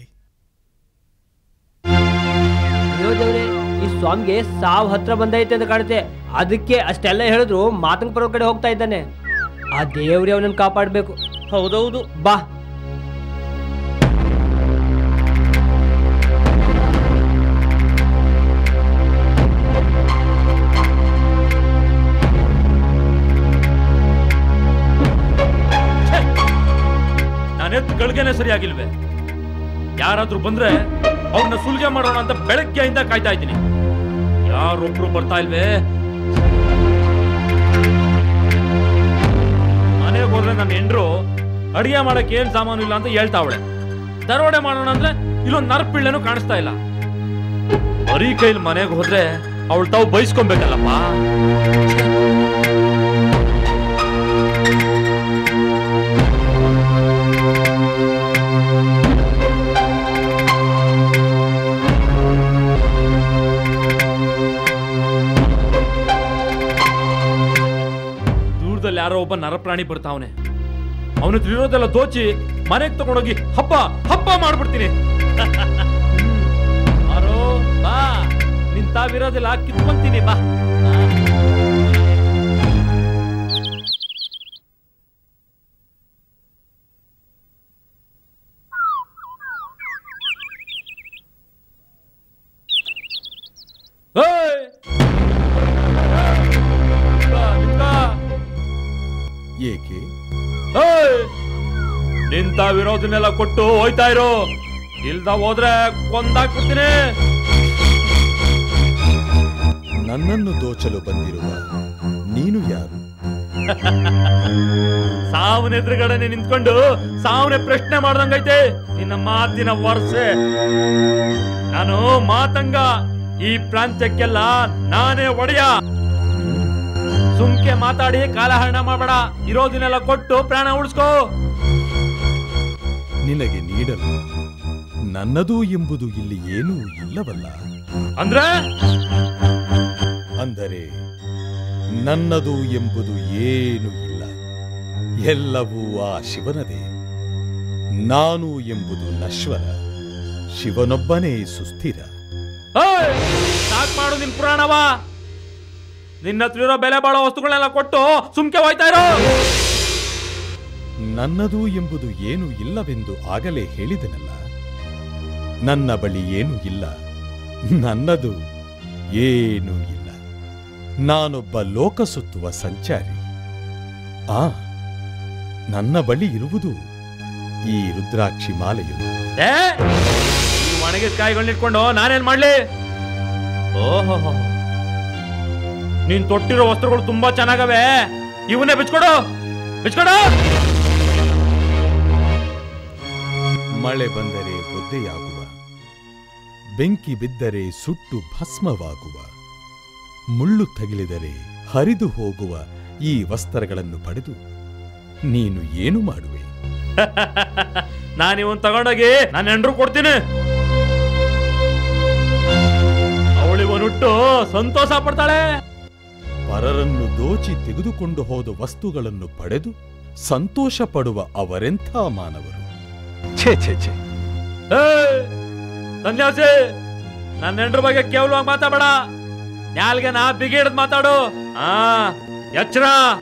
ಅಯ್ಯೋ ದೇವ್ರೆ ಈ ಸ್ವಾಮಿಗೆ ಸಾವ್ ಹತ್ರ ಬಂದೈತೆ ಅಂತ ಕಾಣುತ್ತೆ ಅದಕ್ಕೆ ಅಷ್ಟೆಲ್ಲ ಹೇಳಿದ್ರು ಮಾತಂಗ ಪರ್ವತ ಕಡೆ ಹೋಗ್ತಾ ಇದ್ದಾನೆ ಆ ದೇವ್ರೆ ಅವನನ್ನ ಕಾಪಾಡ್ಬೇಕು ಹೌದೌದು ಬಾ ನಾನೆತ್ತು ಗಳಿಗೆನೆ ಸರಿಯಾಗಿಲ್ವೇ ಯಾರಾದ್ರೂ ಬಂದ್ರೆ ಅವ್ರನ್ನ ಸುಲಿಗೆ ಮಾಡೋಣ ಅಂತ ಬೆಳಗ್ಗೆಯಿಂದ ಕಾಯ್ತಾ ಇದ್ದೀನಿ ಯಾರೊಬ್ರು ಬರ್ತಾ ಇಲ್ವೇ ಮನೆಗೆ ಹೋದ್ರೆ ನನ್ನ ಹೆಂಡ್ರು ಅಡಿಗೆ ಮಾಡಕ್ ಏನ್ ಸಾಮಾನು ಇಲ್ಲ ಅಂತ ಹೇಳ್ತಾವಳೆ ದರೋಡೆ ಮಾಡೋಣ ಅಂದ್ರೆ ಇಲ್ಲೊಂದ್ ನರಪಿಳ್ಳೆನೂ ಕಾಣಿಸ್ತಾ ಇಲ್ಲ ಬರೀ ಕೈಲಿ ಮನೆಗೆ ಹೋದ್ರೆ ಅವಳು ತಾವು ಬೈಸ್ಕೊಬೇಕಲ್ಲಪ್ಪ ದೂರದಲ್ಲಿ ಯಾರೋ ಒಬ್ಬ ನರಪ್ರಾಣಿ ಬರ್ತಾವನೆ ಅವನು ಇರೋದೆಲ್ಲ ದೋಚಿ ಮನೆಗೆ ತಗೊಂಡೋಗಿ ಹಬ್ಬ ಹಬ್ಬ ಮಾಡ್ಬಿಡ್ತೀನಿ ಯಾರೋ ಬಾ ನಿಂತಾವಿರೋದೆಲ್ಲ ಕಿತ್ಕೊಂತೀನಿ ಬಾ ಏಯ್! ನಿಂತ್ಕೋ, ನಿಂತ್ಕೋ. ಏಕೆ ಏಯ್! ನಿಂತಾವಿರೋದನ್ನೆಲ್ಲ ಕೊಟ್ಟು ಹೋಯ್ತಾ ಇರೋ ಇಲ್ದ ಹೋದ್ರೆ ಕೊಂದಾಕ್ಬಿಡ್ತೀನಿ ನನ್ನನ್ನು ದೋಚಲು ಬಂದಿರುವ ನೀನು ಯಾರು ಸಾವನ ಎದುರುಗಡೆನೆ ನಿಂತ್ಕೊಂಡು ಸಾವನೆ ಪ್ರಶ್ನೆ ಮಾಡ್ದಂಗೈತೆ ನಿನ್ನ ಮಾತಿನ ವರ್ಷೆ ನಾನು ಮಾತಂಗ ಈ ಪ್ರಾಂತ್ಯಕ್ಕೆಲ್ಲ ನಾನೇ ಒಡೆಯ ಸುಮ್ಕೆ ಮಾತಾಡಿ ಕಾಲಹರಣ ಮಾಡಬೇಡ ಇರೋದನ್ನೆಲ್ಲ ಕೊಟ್ಟು ಪ್ರಾಣ ಉಳಿಸ್ಕೋ ನಿನಗೆ ನೀಡಲು ನನ್ನದು ಎಂಬುದು ಇಲ್ಲಿ ಏನೂ ಇಲ್ಲವಲ್ಲ ಅಂದ್ರೆ ಅಂದರೆ ನನ್ನದು ಎಂಬುದು ಏನೂ ಇಲ್ಲ ಎಲ್ಲವೂ ಆ ಶಿವನದೇ ನಾನು ಎಂಬುದು ನಶ್ವರ ಶಿವನೊಬ್ಬನೇ ಸುಸ್ಥಿರ ಏಯ್! ಸಾಕ್ ಮಾಡು ನಿನ್ ಪುರಾಣವ ನಿನ್ನ ಹತ್ರ ಇರೋ ಬೆಲೆ ಬಾಳೋ ವಸ್ತುಗಳನ್ನೆಲ್ಲ ಕೊಟ್ಟು ಸುಮ್ಕೆ ಹೋಯ್ತಾ ಇರೋ ನನ್ನದು ಎಂಬುದು ಏನು ಇಲ್ಲವೆಂದು ಆಗಲೇ ಹೇಳಿದನಲ್ಲ ನನ್ನ ಬಳಿ ಏನೂ ಇಲ್ಲ ನನ್ನದು ಏನೂ ಇಲ್ಲ ನಾನೊಬ್ಬ ಲೋಕ ಸುತ್ತುವ ಸಂಚಾರಿ ಆ ನನ್ನ ಬಳಿ ಇರುವುದು ಈ ರುದ್ರಾಕ್ಷಿ ಮಾಲೆಯು ಏ ಈ ಒಣಗಿದ ಕಾಯಿಗಳನ್ನ ಇಟ್ಕೊಂಡು ನಾನೇನ್ ಮಾಡ್ಲಿ ಓಹೋ ನೀನ್ ತೊಟ್ಟಿರೋ ವಸ್ತ್ರಗಳು ತುಂಬಾ ಚೆನ್ನಾಗವೆ ಇವನ್ನೇ ಬಿಚ್ಕೊಡು ಬಿಚ್ಕೊಡು ಮಳೆ ಬಂದರೆ ಒದ್ದೆಯಾಗುವ ಬೆಂಕಿ ಬಿದ್ದರೆ ಸುಟ್ಟು ಭಸ್ಮವಾಗುವ ಮುಳ್ಳು ತಗಿಲಿದರೆ ಹರಿದು ಹೋಗುವ ಈ ವಸ್ತ್ರಗಳನ್ನು ಪಡೆದು ನೀನು ಏನು ಮಾಡುವೆ ನಾನು ಇವನ್ ತಗೊಂಡೋಗಿ ನನ್ನ ಹೆಂಡ್ರು ಕೊಡ್ತೀನಿ ಅವಳಿವನುಟ್ಟು ಸಂತೋಷ ಪಡ್ತಾಳೆ ಪರರನ್ನು ದೋಚಿ ತೆಗೆದುಕೊಂಡು ಹೋದ ವಸ್ತುಗಳನ್ನು ಪಡೆದು ಸಂತೋಷ ಪಡುವ ಅವರೆಂಥ ಮಾನವರು ಛೇ ಛೇ ಛೇ ಏ, ಸನ್ಯಾಸಿ ನನ್ನ ಹೆಂಡ್ರ ಬಗ್ಗೆ ಕೇವಲವಾಗಿ ಮಾತಾಡಬೇಡ ನಾಲ್ಗೆ ನಾ ಬಿಗಿ ಹಿಡ್ದು ಮಾತಾಡು ಆ ಎಚ್ಚರ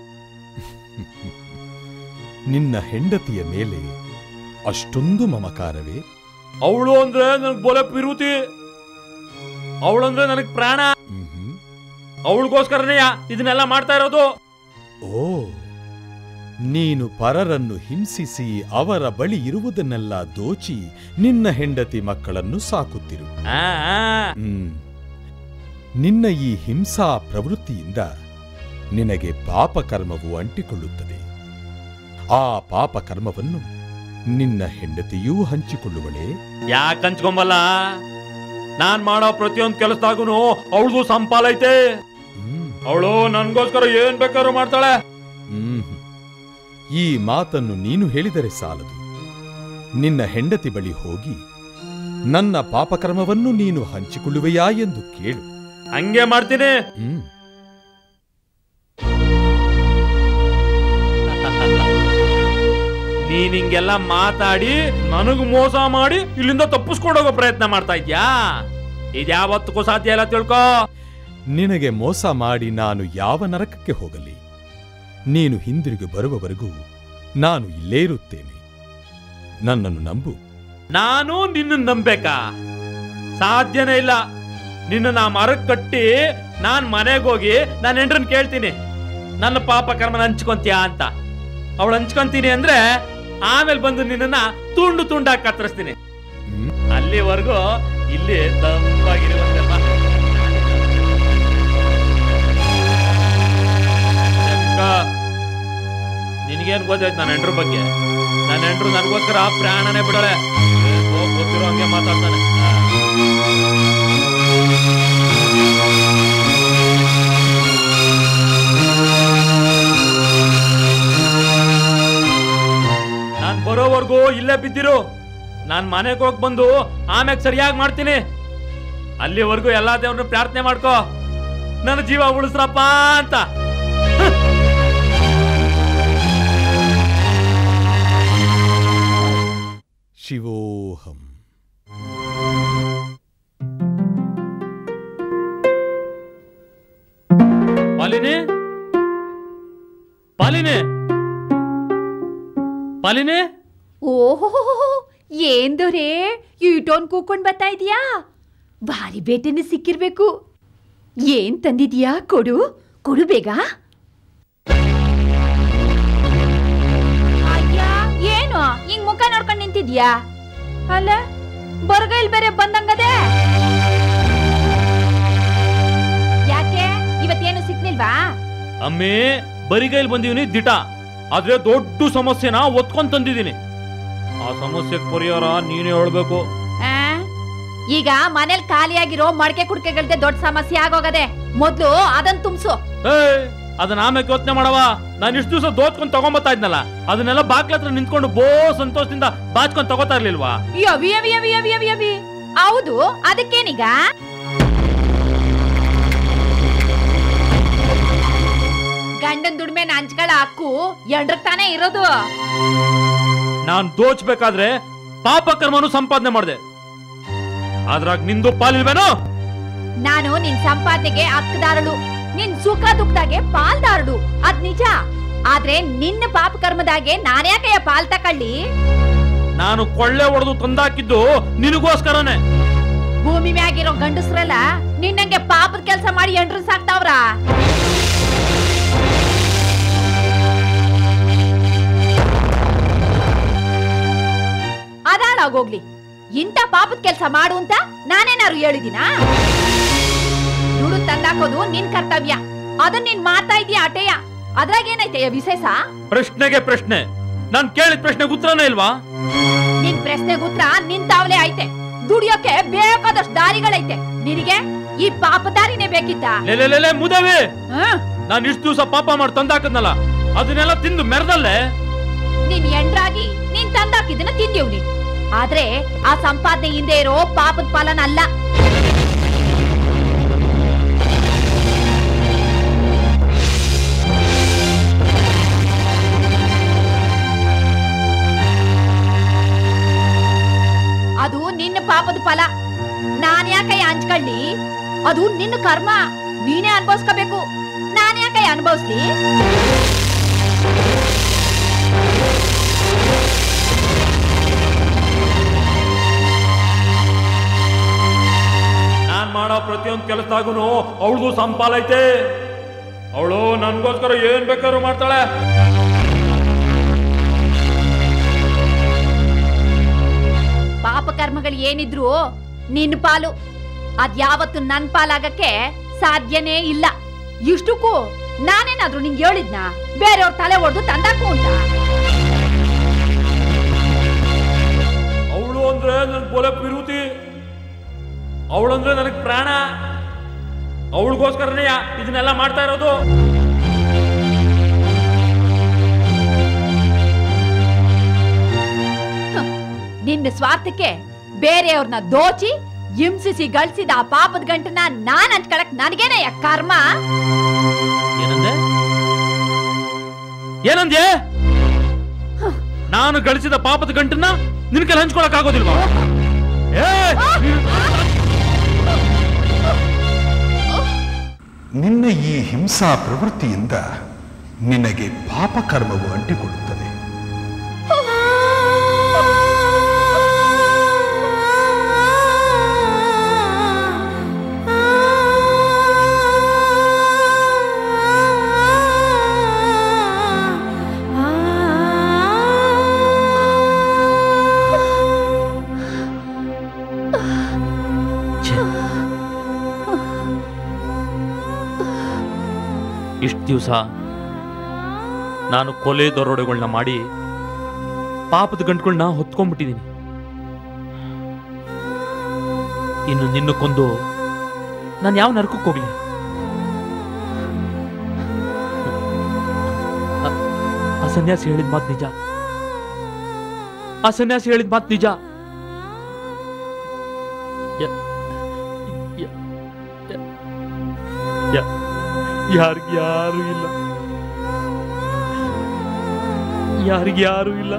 ನಿನ್ನ ಹೆಂಡತಿಯ ಮೇಲೆ ಅಷ್ಟೊಂದು ಮಮಕಾರವೇ ಅವಳು ಅಂದ್ರೆ ನನಗ್ ಬೋಲೆ ಪಿರುತಿ ಅವಳಂದ್ರೆ ನನಗ್ ಪ್ರಾಣ ಅವಳಿಗೋಸ್ಕರನೇ ಇದನ್ನೆಲ್ಲ ಮಾಡ್ತಾ ಇರೋದು ಓ ನೀನು ಪರರನ್ನು ಹಿಂಸಿಸಿ ಅವರ ಬಳಿ ಇರುವುದನ್ನೆಲ್ಲ ದೋಚಿ ನಿನ್ನ ಹೆಂಡತಿ ಮಕ್ಕಳನ್ನು ಸಾಕುತ್ತಿರು ಆ, ಆ. ಹ್ಮ್. ನಿನ್ನ ಈ ಹಿಂಸಾ ಪ್ರವೃತ್ತಿಯಿಂದ ನಿನಗೆ ಪಾಪಕರ್ಮವು ಅಂಟಿಕೊಳ್ಳುತ್ತದೆ ಆ ಪಾಪಕರ್ಮವನ್ನು ನಿನ್ನ ಹೆಂಡತಿಯೂ ಹಂಚಿಕೊಳ್ಳುವಳೆ ಯಾಕೆ ಹಂಚ್ಕೊಂಬಲ್ಲ ನಾನ್ ಮಾಡೋ ಪ್ರತಿಯೊಂದು ಕೆಲಸದಾಗೂ ಅವಳದು ಸಂಪಾಲೈತೆ ಅವಳು ನನ್ಗೋಸ್ಕರ ಏನ್ ಬೇಕಾದ್ರೂ ಮಾಡ್ತಾಳೆ ಹ್ಮ್ ಈ ಮಾತನ್ನು ನೀನು ಹೇಳಿದರೆ ಸಾಲದು ನಿನ್ನ ಹೆಂಡತಿ ಬಳಿ ಹೋಗಿ ನನ್ನ ಪಾಪಕರ್ಮವನ್ನು ನೀನು ಹಂಚಿಕೊಳ್ಳುವೆಯಾ ಎಂದು ಕೇಳು ಹಂಗೆ ಮಾಡ್ತೀನಿ ಹ್ಮ್ ನೀನ್ ಹಿಂಗೆಲ್ಲ ಮಾತಾಡಿ ನನಗ್ ಮೋಸ ಮಾಡಿ ಇಲ್ಲಿಂದ ತಪ್ಪಿಸ್ಕೊಂಡೋಗೋ ಪ್ರಯತ್ನ ಮಾಡ್ತಾ ಇದ್ಯಾ ಇದ್ಯಾವತ್ತಕ್ಕೂ ಸಾಧ್ಯ ಇಲ್ಲ ತಿಳ್ಕೊ ನಿನಗೆ ಮೋಸ ಮಾಡಿ ನಾನು ಯಾವ ನರಕಕ್ಕೆ ಹೋಗಲಿ ನೀನು ಹಿಂದಿರುಗಿ ಬರುವವರೆಗೂ ನಾನು ಇಲ್ಲೇ ಇರುತ್ತೇನೆ ನನ್ನನ್ನು ನಂಬು ನಾನು ನಿನ್ನ ನಂಬೇಕಾ ಸಾಧ್ಯನೇ ಇಲ್ಲ ನಿನ್ನ ನಾ ಮರಕ್ ಕಟ್ಟಿ ನಾನ್ ಮನೆಗೆ ಹೋಗಿ ನಾನು ಹೆಂಡ್ರನ್ ಕೇಳ್ತೀನಿ ನನ್ನ ಪಾಪ ಕರ್ಮನ ಹಂಚ್ಕೊಂತೀಯಾ ಅಂತ ಅವಳು ಹಂಚ್ಕೊಂತೀನಿ ಅಂದ್ರೆ ಆಮೇಲೆ ಬಂದು ನಿನ್ನನ್ನ ತುಂಡು ತುಂಡಾಗಿ ಕತ್ತರಿಸ್ತೀನಿ ಅಲ್ಲಿವರೆಗೂ ಇಲ್ಲಿ ತಂಪಾಗಿರುವಂತೆಲ್ಲ ನಿನಗೇನ್ ಗೊತ್ತಾಯ್ತು ನನ್ನ ಹೆಂಡ್ರ ಬಗ್ಗೆ ನನ್ನ ಹೆಂಡ್ರು ನನಗೋಸ್ಕರ ಪ್ರಾಣನೇ ಬಿಡೋಳೆ ಹೋಗ್ ಗೊತ್ತಿರೋ ಹಂಗೆ ಮಾತಾಡ್ತಾನೆ ನಾನ್ ಬರೋವರೆಗೂ ಇಲ್ಲೇ ಬಿದ್ದಿರು ನಾನ್ ಮನೆಗೆ ಹೋಗಿ ಬಂದು ಆಮ್ಯಾಗ ಸರಿಯಾಗಿ ಮಾಡ್ತೀನಿ ಅಲ್ಲಿವರೆಗೂ ಎಲ್ಲಾ ದೇವ್ರನ್ನ ಪ್ರಾರ್ಥನೆ ಮಾಡ್ಕೋ ನನ್ನ ಜೀವ ಉಳಿಸ್ರಪ್ಪ ಅಂತ ಶಿವೋಹಂ ಪಾಲಿನಿ ಪಾಲಿನಿ ಪಾಲಿನಿ ಓಹೋ ಏನ್ ದೊರೆ ಇಟೋನ್ ಕೂಕೊಂಡ್ ಬರ್ತಾ ಇದೀಯಾ ಭಾರಿ ಬೇಟೆನೆ ಸಿಕ್ಕಿರ್ಬೇಕು ಏನ್ ತಂದಿದ್ಯಾ ಕೊಡು ಕೊಡು ಬೇಗ ಅಯ್ಯ ಏನು ಹಿಂಗ್ ಮುಖ ನೋಡ್ಕೊಂಡ್ ನಿಂತಿದ್ಯಾ ಅಲ್ಲ ಬರಗೈಲ್ ಬೇರೆ ಬಂದಂಗದೆ ಯಾಕೆ ಇವತ್ತೇನು ಸಿಕ್ನಿಲ್ವಾ ಅಮ್ಮಿ ಬರಿಗೈಲ್ ಬಂದೀನಿ ದಿಟ ಆದ್ರೆ ದೊಡ್ಡ ಸಮಸ್ಯೆನ ಒತ್ಕೊಂಡ್ ತಂದಿದ್ದೀನಿ ಆ ಸಮಸ್ಯೆಗೆ ಪರಿಹಾರ ನೀನೇ ಹೇಳ್ಬೇಕು ಆ? ಈಗ ಮನೇಲಿ ಖಾಲಿಯಾಗಿರೋ ಮಡಕೆ ಕುಡ್ಕೆಗಳ್ದೆ ದೊಡ್ಡ ಸಮಸ್ಯೆ ಆಗೋಗದೆ ಮೊದ್ಲು ಅದನ್ ತುಂಬಿಸು ಏ ಅದನ್ನ ಆಮೇಲೆ ಯೋಚನೆ ಮಾಡವ ನಾನು ಇಷ್ಟು ದಿವಸ ದೋಚ್ಕೊಂಡ್ ತಗೊಂಬತ್ತಾ ಇದ್ನಲ್ಲ ಅದನ್ನೆಲ್ಲ ಬಾಕ್ಲ ಹತ್ರ ನಿಂತ್ಕೊಂಡು ಬೋ ಸಂತೋಷದಿಂದ ಬಾಚ್ಕೊಂಡ್ ತಗೋತಾ ಇರ್ಲಿಲ್ವಾ ಯವಿ ಯವಿ ಯವಿ ಯವಿ ಯವಿ ಯವಿ ಹೌದು ಅದಕ್ಕೇನೀಗ ಗಂಡನ್ ದುಡ್ಮೆನ ಹಂಚ್ಗಳ ಹಕ್ಕು ಎಂಡ್ರಕ್ ತಾನೇ ಇರೋದು ನಾನ್ ದೋಚ್ಬೇಕಾದ್ರೆ ಪಾಪ ಕರ್ಮನು ಸಂಪಾದನೆ ಮಾಡಿದೆ ಅದ್ರಾಗ ನಿಂದು ಪಾಲಿಲ್ವೇನೋ ನಾನು ನಿನ್ ಸಂಪಾದನೆಗೆ ಹಕ್ಕದಾರಳು ನಿನ್ ಸುಖ ದುಃಖದಾಗೆ ಪಾಲ್ದಾರಳು ಅದ್ ನಿಜ ಆದ್ರೆ ನಿನ್ನ ಪಾಪ ಕರ್ಮದಾಗೆ ನಾನ್ಯಾಕಯ್ಯ ಪಾಲ್ ತಕಳ್ಳಿ ನಾನು ಕೊಳ್ಳೆ ಹೊಡೆದು ತಂದಾಕಿದ್ದು ನಿನಗೋಸ್ಕರನೇ ಭೂಮಿ ಮ್ಯಾಗಿರೋ ಗಂಡಸ್ರಲ್ಲ ನಿನ್ನಂಗೆ ಪಾಪದ ಕೆಲಸ ಮಾಡಿ ಎಂಟ್ರು ಸಾಕ್ತಾವ್ರ ಅದಾಳಾಗೋಗ್ಲಿ ಇಂಥ ಪಾಪದ ಕೆಲಸ ಮಾಡು ಅಂತ ನಾನೇನಾರು ಹೇಳಿದಿನಾ ದುಡ್ಡು ತಂದಾಕೋದು ನಿನ್ ಕರ್ತವ್ಯ ಅದನ್ನ ನೀನ್ ಮಾಡ್ತಾ ಇದೀಯ ಆಟೆಯ ಅದ್ರಾಗ ಏನೈತೆಯ ವಿಶೇಷ ಪ್ರಶ್ನೆಗೆ ಪ್ರಶ್ನೆ ನಾನ್ ಕೇಳಿದ ಪ್ರಶ್ನೆಗೆ ಉತ್ತರನೇ ಇಲ್ವಾ ನಿನ್ ಪ್ರಶ್ನೆಗೆ ಉತ್ತರ ನಿಂತಾವ್ಲೆ ಐತೆ ದುಡಿಯೋಕೆ ಬೇಕಾದಷ್ಟು ದಾರಿಗಳೈತೆ ನಿನಗೆ ಈ ಪಾಪ ದಾರಿನೇ ಬೇಕಿತ್ತ ಲೇ ಲೇ, ಲೇ, ಲೇ ಮುದವಿ ಹ್ಮ್ ನಾನು ಇಷ್ಟು ದಿವಸ ಪಾಪ ಮಾಡಿ ತಂದಾಕದ್ನಲ್ಲ ಅದನ್ನೆಲ್ಲ ತಿಂದು ಮೆರೆದಲ್ಲೇ ನೀನ್ ಎಂಡ್ರಾಗಿ ನೀನ್ ತಂದಾಕಿದ್ದನ್ನ ತಿಂದೀವ್ ನೀ ಆದ್ರೆ ಆ ಸಂಪಾದನೆ ಹಿಂದೆ ಇರೋ ಪಾಪದ ಫಲನ ಅಲ್ಲ ಅದು ನಿನ್ನ ಪಾಪದ ಫಲ ನಾನ್ ಯಾಕಯ್ಯ ಹಂಚ್ಕೊಳ್ಳಿ ಅದು ನಿನ್ನ ಕರ್ಮ ನೀನೇ ಅನ್ಭವಿಸ್ಕೋಬೇಕು ನಾನ್ ಯಾಕಯ್ಯ ಅನುಭವಿಸ್ಲಿ ನಾನ್ ಮಾಡೋ ಪ್ರತಿಯೊಂದು ಕೆಲಸದಾಗೂ ಅವಳಿಗೂ ಸಂಪಾಲೈತೆ ಅವಳು ನನ್ಗೋಸ್ಕರ ಏನ್ ಬೇಕಾದ್ರೂ ಮಾಡ್ತಾಳೆ ಪಾಪ ಕರ್ಮಗಳು ಏನಿದ್ರು ನಿನ್ ಪಾಲು ಅದ್ ಯಾವತ್ತು ನನ್ ಪಾಲಾಗಕ್ಕೆ ಸಾಧ್ಯನೇ ಇಲ್ಲ ಇಷ್ಟಕ್ಕೂ ನಾನೇನಾದ್ರೂ ನಿಂಗೆ ಹೇಳಿದ್ನ ಬೇರೆಯವ್ರ ತಲೆ ಹೊಡೆದು ತಂದಾಕು ಅಂತ ಅವಳು ಅಂದ್ರೆ ನನ್ ಬೊಲೆ ಪಿರುತಿ ಅವಳಂದ್ರೆ ನನಗ್ ಪ್ರಾಣ ಅವಳಿಗೋಸ್ಕರನೇ ಇದನ್ನೆಲ್ಲ ಮಾಡ್ತಾ ಇರೋದು ನಿನ್ನ ಸ್ವಾರ್ಥಕ್ಕೆ ಬೇರೆಯವ್ರನ್ನ ದೋಚಿ ಹಿಂಸಿಸಿ ಗಳಿಸಿದ ಆ ಪಾಪದ ಗಂಟನ ನಾನ್ ಹಂಚ್ಕೊಳಕ್ ನನಗೇನೆ ಕರ್ಮ ಏನಂದೆ ಏನಂದ್ಯೆ ನಾನು ಗಳಿಸಿದ ಪಾಪದ ಗಂಟನ್ನ ನಿನ್ ಕೈಲಿ ಹಂಚ್ಕೊಳಕ್ ಆಗೋದಿಲ್ವಾ ಏ ನಿನ್ನ ಈ ಹಿಂಸಾ ಪ್ರವೃತ್ತಿಯಿಂದ ನಿನಗೆ ಪಾಪಕರ್ಮವು ಅಂಟಿಕೊಳ್ಳುತ್ತದೆ ಇಷ್ಟು ದಿವಸ ನಾನು ಕೊಲೆ ದರೋಡೆಗಳನ್ನ ಮಾಡಿ ಪಾಪದ ಗಂಟುಗಳನ್ನ ಹೊತ್ಕೊಂಡ್ಬಿಟ್ಟಿದ್ದೀನಿ ಇನ್ನು ನಿನ್ನ ಕೊಂದು ನಾನು ಯಾವ ನರಕಕ್ಕೆ ಹೋಗ್ಲಿ ಆ- ಆ ಸನ್ಯಾಸಿ ಹೇಳಿದ ಮಾತು ನಿಜ ಆ ಸನ್ಯಾಸಿ ಹೇಳಿದ ಮಾತು ನಿಜ ಯ- ಯ- ಯ- ಯ- ಯಾರಿಗೆ ಯಾರು ಇಲ್ಲ ಯಾರಿಗೆ ಯಾರು ಇಲ್ಲ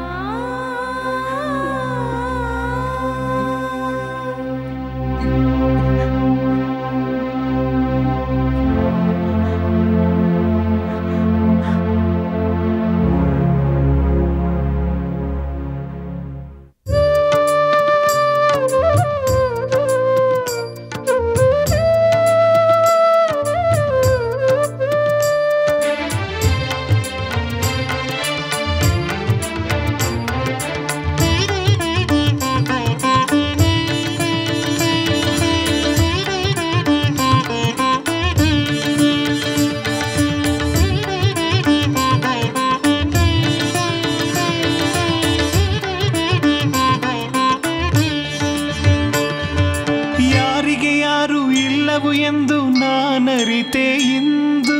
ಯಾರಿಗೆ ಯಾರು ಇಲ್ಲವು ಎಂದು ನಾನರಿತೆ ಇಂದು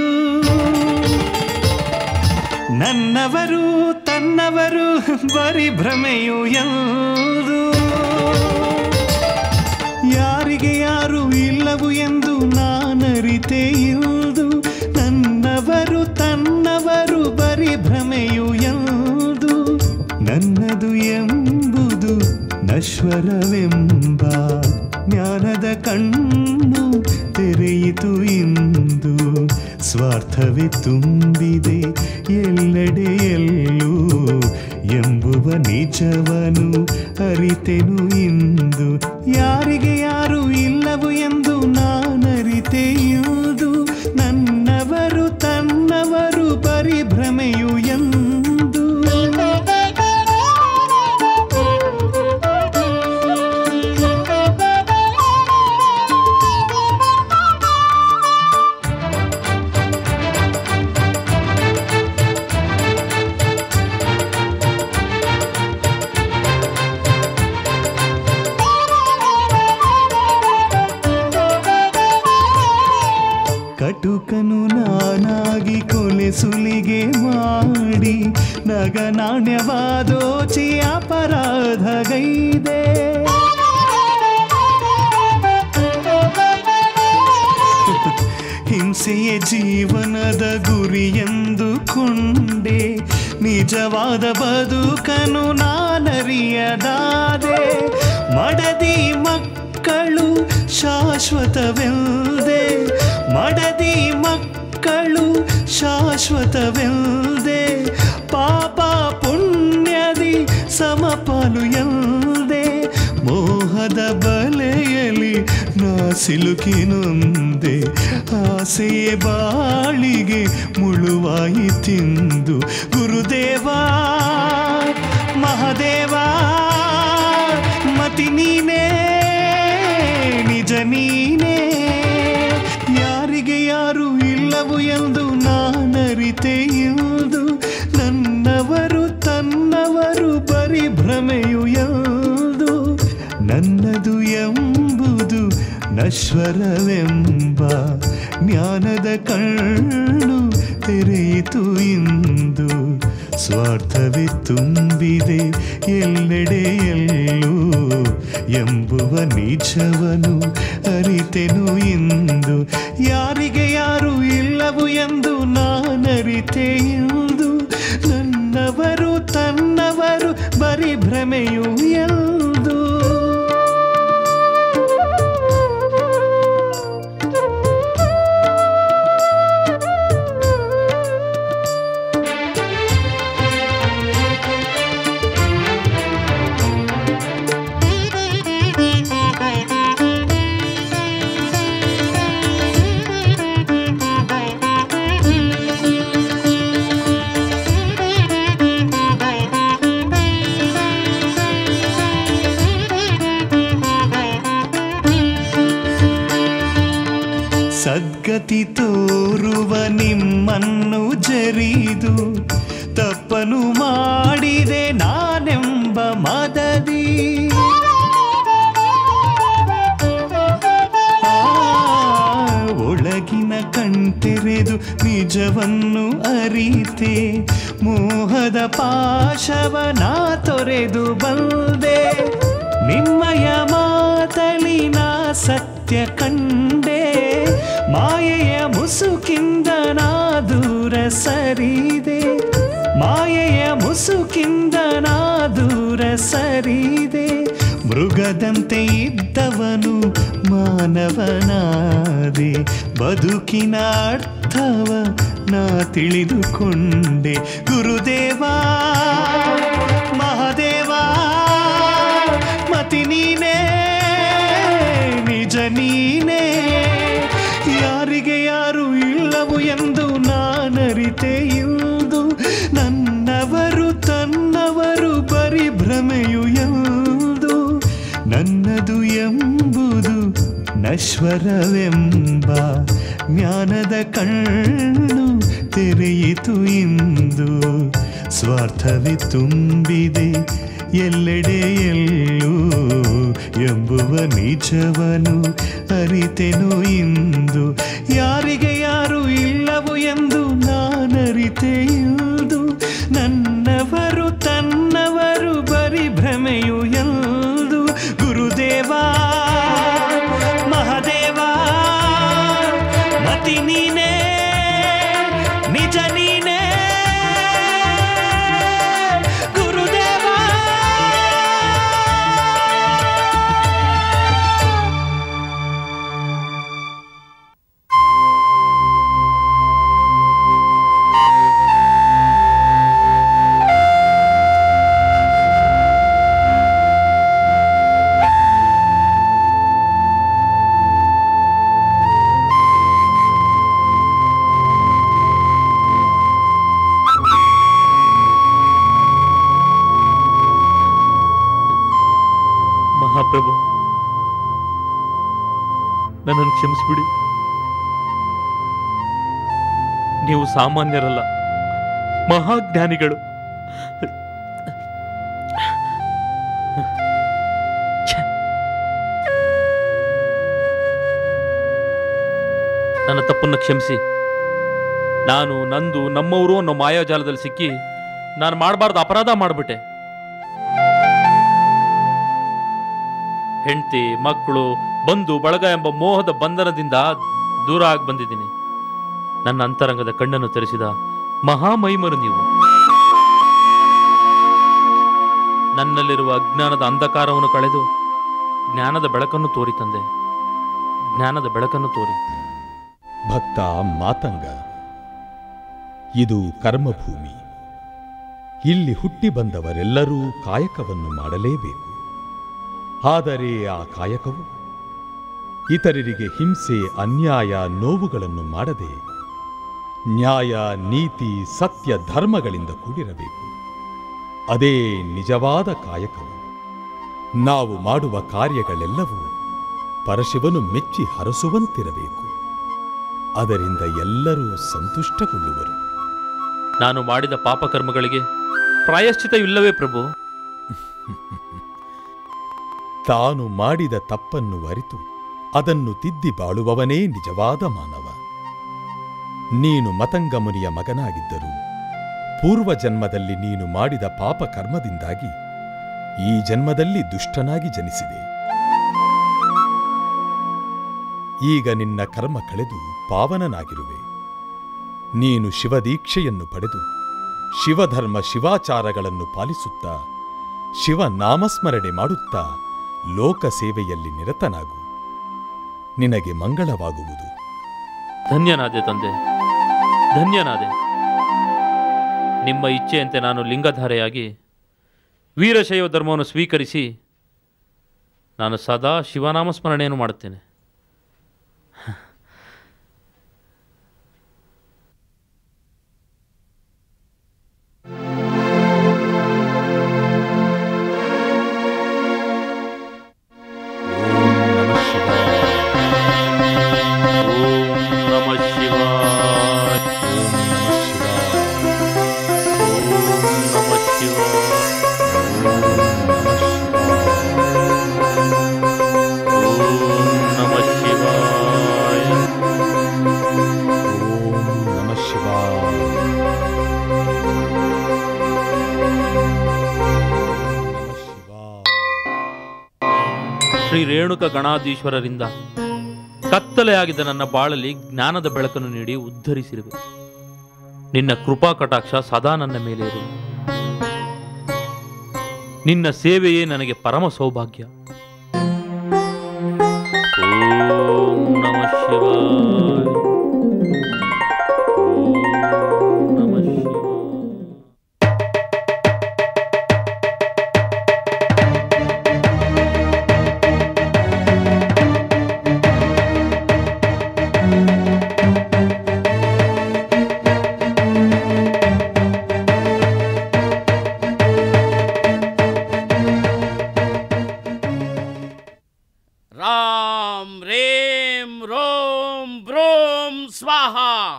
ನನ್ನವರು ತನ್ನವರು ಬರಿ ಭ್ರಮೆಯು ಎಂದು ಯಾರಿಗೆ ಯಾರು ಇಲ್ಲವು ಎಂದು ನಾನರಿತೆ ಇಂದು ನನ್ನವರು ತನ್ನವರು ಬರಿ ಭ್ರಮೆಯು ಎಂದು ನನ್ನದು ಎಂಬುದು ನಶ್ವರವೆಂಬ ಜ್ಞಾನದ ಕಣ್ಣು ತೆರೆಯಿತು ಇಂದು ಸ್ವಾರ್ಥವೇ ತುಂಬಿದೆ ಎಲ್ಲೆಡೆಯಲ್ಲೂ ಎಂಬುವ ನಿಜವನು ಅರಿತೆನು ಇಂದು ಯಾರಿಗೆ ಯಾರು ಇಲ್ಲವು ಎಂದು ನಾನರಿತೆ ಇಂದು ನನ್ನವರು ತನ್ನವರು ಪರಿಭ್ರಮೆಯು ಎಂದು ಕಟುಕನು ನಾನಾಗಿ ಕೊಲೆ ಸುಲಿಗೆ ಮಾಡಿ ನಗ ನಾಣ್ಯವಾದೋಚಿ ಅಪರಾಧಗೈದೆ ಹಿಂಸೆಯೇ ಜೀವನದ ಗುರಿಯೆಂದು ಕೊಂಡೆ ನಿಜವಾದ ಬದುಕನು ನಾನರಿಯದಾದೆ ಮಡದಿ ಮಕ್ಕಳು ಶಾಶ್ವತವೆಲ್ದೆ ಮಡದಿ ಮಕ್ಕಳು ಶಾಶ್ವತವೆಲ್ದೆ ಪಾಪ ಪುಣ್ಯದಿ ಸಮಪಾಲು ಎಲ್ದೆ ಮೋಹದ ಬಲೆಯಲಿ ನಾ ಸಿಲುಕಿನೊಂದೆ ಆಸೆಯೇ ಬಾಳಿಗೆ ಮುಳುವಾಯಿತಿಂದು ಗುರುದೇವಾ ಮಹಾದೇವ ಮತಿ ನೀನೇ ನಿಜ ನೀನೇ ಯಾರಿಗೆ ಯಾರು ಇಲ್ಲವು ಎಂದು ನಾನರಿತೆ ಎಂದು ನನ್ನವರು ತನ್ನವರು ಬರಿ ಭ್ರಮೆಯು ಎಂದು ನನ್ನದು ಎಂಬುದು ನಶ್ವರವೆಂಬ ಜ್ಞಾನದ ಕಣ್ಣು ತೆರೆಯಿತು ಇಂದು ಸ್ವಾರ್ಥವೇ ತುಂಬಿದೆ ಎಲ್ಲೆಡೆಯಲ್ಲೂ ಎಂಬುವ ನಿಜವನು ಅರಿತೆನು ಇಂದು ಯಾರಿಗೆ ಯಾರು ಇಲ್ಲವು ಎಂದು ನಾನರಿತೆ ಎಂದು ನನ್ನವರು ತನ್ನವರು ಬರಿ ಭ್ರಮೆಯು ಎಂದು ಸದ್ಗತಿ ತೋರುವ ನಿಮ್ಮನ್ನು ಜರಿದು ತಪ್ಪನು ಮಾಡಿದೆ ನಾನೆಂಬ ಮದದಿ ಆ, ಒಳಗಿನ ಕಣ್ತೆರೆದು ನಿಜವನ್ನು ಅರಿತೆ ಮೋಹದ ಪಾಶವನ ತೊರೆದು ಬಂದೆ ನಿಮ್ಮಯ ಮಾತಲಿ ನಾ ಸತ್ಯ ಕಂಡೆ ಮಾಯೆಯ ಮುಸುಕಿಂದ ನಾ ದೂರ ಸರಿದೆ ಮಾಯೆಯ ಮುಸುಕಿಂದ ನಾ ದೂರ ಸರಿದೆ ಮೃಗದಂತೆ ಇದ್ದವನು ಮಾನವನಾದೆ ಬದುಕಿನ ಅರ್ಥವ ನಾ ತಿಳಿದುಕೊಂಡೆ ಗುರುದೇವಾ ಮಹಾದೇವಾ ಮತಿ ನೀನೇ ನಿಜ ನೀನೇ ಯಾರಿಗೆ ಯಾರು ಇಲ್ಲವು ಎಂದು ನಾನರಿತೆ ಇಂದು ನನ್ನವರು ತನ್ನವರು ಬರಿ ಭ್ರಮೆಯು ಎಂದು ನನ್ನದು ಎಂಬುದು ನಶ್ವರವೆಂಬ ಜ್ಞಾನದ ಕಣ್ಣು ತೆರೆಯಿತು ಇಂದು ಸ್ವಾರ್ಥವೇ ತುಂಬಿದೆ ಎಲ್ಲೆಡೆಯಲ್ಲೂ ಎಂಬುವ ನಿಜವನು ಅರಿತೆನು ಇಂದು ಯಾರಿಗೆ ಯಾರು ಇಲ್ಲವು ಎಂದು ನಾನರಿತೆ ಇಂದು ನನ್ನವರು ತನ್ನವರು ಬರಿ ಭ್ರಮೆಯು ಎಂದು ಗುರುದೇವಾ ಮಹಾದೇವಾ ಮತಿ ನೀನೇ ನಿಜ ನೀನೇ ಗುರುದೇವಾ ನನ್ನನ್ನು ಕ್ಷಮಿಸ್ಬಿಡಿ ನೀವು ಸಾಮಾನ್ಯರಲ್ಲ ಮಹಾಜ್ಞಾನಿಗಳು ಛೆ. ನನ್ನ ತಪ್ಪನ್ನು ಕ್ಷಮಿಸಿ ನಾನು ನಂದು ನಮ್ಮವರು ಅನ್ನೋ ಮಾಯಾಜಾಲದಲ್ಲಿ ಸಿಕ್ಕಿ ನಾನು ಮಾಡಬಾರ್ದು ಅಪರಾಧ ಮಾಡಿಬಿಟ್ಟೆ ಹೆಂಡತಿ ಮಕ್ಕಳು ಬಂಧು ಬಳಗ ಎಂಬ ಮೋಹದ ಬಂಧನದಿಂದ ದೂರ ಆಗಿ ಬಂದಿದ್ದೀನಿ ನನ್ನ ಅಂತರಂಗದ ಕಣ್ಣನ್ನು ತೆರೆಸಿದ ಮಹಾಮಹಿಮರು ನೀವು ನನ್ನಲ್ಲಿರುವ ಅಜ್ಞಾನದ ಅಂಧಕಾರವನ್ನು ಕಳೆದು ಜ್ಞಾನದ ಬೆಳಕನ್ನು ತೋರಿ ತಂದೆ ಜ್ಞಾನದ ಬೆಳಕನ್ನು ತೋರಿ ಭಕ್ತ ಮಾತಂಗ ಇದು ಕರ್ಮಭೂಮಿ ಇಲ್ಲಿ ಹುಟ್ಟಿ ಬಂದವರೆಲ್ಲರೂ ಕಾಯಕವನ್ನು ಮಾಡಲೇಬೇಕು ಆದರೆ ಆ ಕಾಯಕವು ಇತರರಿಗೆ ಹಿಂಸೆ ಅನ್ಯಾಯ ನೋವುಗಳನ್ನು ಮಾಡದೆ ನ್ಯಾಯ ನೀತಿ ಸತ್ಯ ಧರ್ಮಗಳಿಂದ ಕೂಡಿರಬೇಕು ಅದೇ ನಿಜವಾದ ಕಾಯಕವು ನಾವು ಮಾಡುವ ಕಾರ್ಯಗಳೆಲ್ಲವೂ ಪರಶಿವನು ಮೆಚ್ಚಿ ಹರಸುವಂತಿರಬೇಕು ಅದರಿಂದ ಎಲ್ಲರೂ ಸಂತುಷ್ಟಗೊಳ್ಳುವರು ನಾನು ಮಾಡಿದ ಪಾಪಕರ್ಮಗಳಿಗೆ ಪ್ರಾಯಶ್ಚಿತವಿಲ್ಲವೇ ಪ್ರಭು ತಾನು ಮಾಡಿದ ತಪ್ಪನ್ನು ಅರಿತು ಅದನ್ನು ತಿದ್ದಿ ಬಾಳುವವನೇ ನಿಜವಾದ ಮಾನವ ನೀನು ಮತಂಗ ಮುನಿಯ ಮಗನಾಗಿದ್ದರು ಪೂರ್ವ ಜನ್ಮದಲ್ಲಿ ನೀನು ಮಾಡಿದ ಪಾಪ ಕರ್ಮದಿಂದಾಗಿ ಈ ಜನ್ಮದಲ್ಲಿ ದುಷ್ಟನಾಗಿ ಜನಿಸಿದೆ ಈಗ ನಿನ್ನ ಕರ್ಮ ಕಳೆದು ಪಾವನನಾಗಿರುವೆ ನೀನು ಶಿವದೀಕ್ಷೆಯನ್ನು ಪಡೆದು ಶಿವಧರ್ಮ ಶಿವಾಚಾರಗಳನ್ನು ಪಾಲಿಸುತ್ತಾ ಶಿವ ನಾಮಸ್ಮರಣೆ ಮಾಡುತ್ತಾ ಲೋಕ ಸೇವೆಯಲ್ಲಿ ನಿರತನಾಗು ನಿನಗೆ ಮಂಗಳವಾಗುವುದು ಧನ್ಯನಾದೆ ತಂದೆ ಧನ್ಯನಾದೆ ನಿಮ್ಮ ಇಚ್ಛೆಯಂತೆ ನಾನು ಲಿಂಗಧಾರೆಯಾಗಿ ವೀರಶೈವ ಧರ್ಮವನ್ನು ಸ್ವೀಕರಿಸಿ ನಾನು ಸದಾ ಶಿವನಾಮ ಸ್ಮರಣೆಯನ್ನು ಮಾಡುತ್ತೇನೆ ನಮಃ ಶಿವಾಯ ನಮಃ ಶಿವಾಯ ನಮಃ ಶಿವಾಯ ಓಂ ನಮಃ ಶಿವಾಯ ಶ್ರೀ ರೇಣುಕ ಗಣಾಧೀಶ್ವರರಿಂದ ಕತ್ತಲೆಯಾಗಿದ್ದ ನನ್ನ ಬಾಳಲ್ಲಿ ಜ್ಞಾನದ ಬೆಳಕನ್ನು ನೀಡಿ ಉದ್ಧರಿಸಿರುವೆ ನಿನ್ನ ಕೃಪಾ ಕಟಾಕ್ಷ ಸದಾ ನನ್ನ ಮೇಲೆ ಇರಲಿ ನಿನ್ನ ಸೇವೆಯೇ ನನಗೆ ಪರಮ ಸೌಭಾಗ್ಯ ಓಂ ನಮಃ ಶಿವಾಯ ಓಂ ನಮಃ ಶಿವಾಯ ರಾಮ್ ರೇಂ ರೋಂ ಬ್ರೋಂ ಸ್ವಾಹ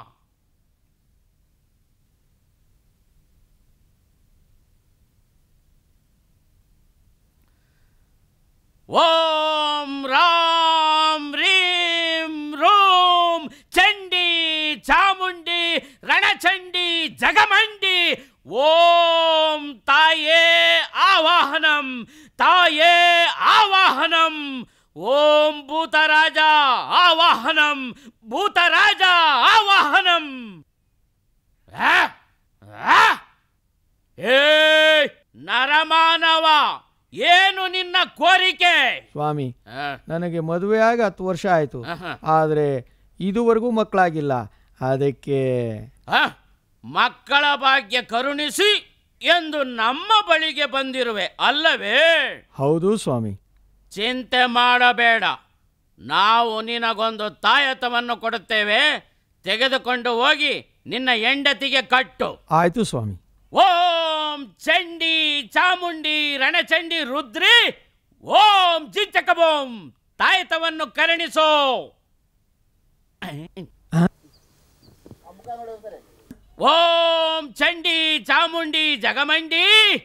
ಓಂ ರಾಮ್ ರೀಂ ರೋಂ ಚಂಡಿ ಚಾಮುಂಡಿ ರಣಚಂಡಿ ಜಗಮಂಡಿ ಓಂ ತಾಯೇ ಆವಾಹನಂ ತಾಯೇ ಆವಾಹನಂ ಓಂ ಭೂತರಾಜ ಆವಾಹನಂ ಭೂತರಾಜ ಆವಾಹನಂ ಆ? ಆ? ಏ ನರಮಾನವ ಏನು ನಿನ್ನ ಕೋರಿಕೆ ಸ್ವಾಮಿ ಆ, ನನಗೆ ಮದುವೆ ಆಗಿ ಹತ್ತು ವರ್ಷ ಆಯಿತು ಆಹಾ. ಆದರೆ ಇದುವರೆಗೂ ಮಕ್ಕಳಾಗಿಲ್ಲ ಅದಕ್ಕೆ ಆ? ಮಕ್ಕಳ ಭಾಗ್ಯ ಕರುಣಿಸಿ ಎಂದು ನಮ್ಮ ಬಳಿಗೆ ಬಂದಿರುವೆ ಅಲ್ಲವೇ ಹೌದು ಸ್ವಾಮಿ ಚಿಂತೆ ಮಾಡಬೇಡ ನಾವು ನಿನಗೊಂದು ತಾಯತವನ್ನು ಕೊಡುತ್ತೇವೆ ತೆಗೆದುಕೊಂಡು ಹೋಗಿ ನಿನ್ನ ಹೆಂಡತಿಗೆ ಕಟ್ಟು ಆಯಿತು ಸ್ವಾಮಿ ಓಂ ಚಂಡಿ ಚಾಮುಂಡಿ ರಣಚಂಡಿ ರುದ್ರಿ ಓಂ ಜಿಂಚಕಬೋಂ ತಾಯತವನ್ನು ಕರುಣಿಸೋ ಓಂ ಚಂಡಿ ಚಾಮುಂಡಿ ಜಗಮಂಡಿ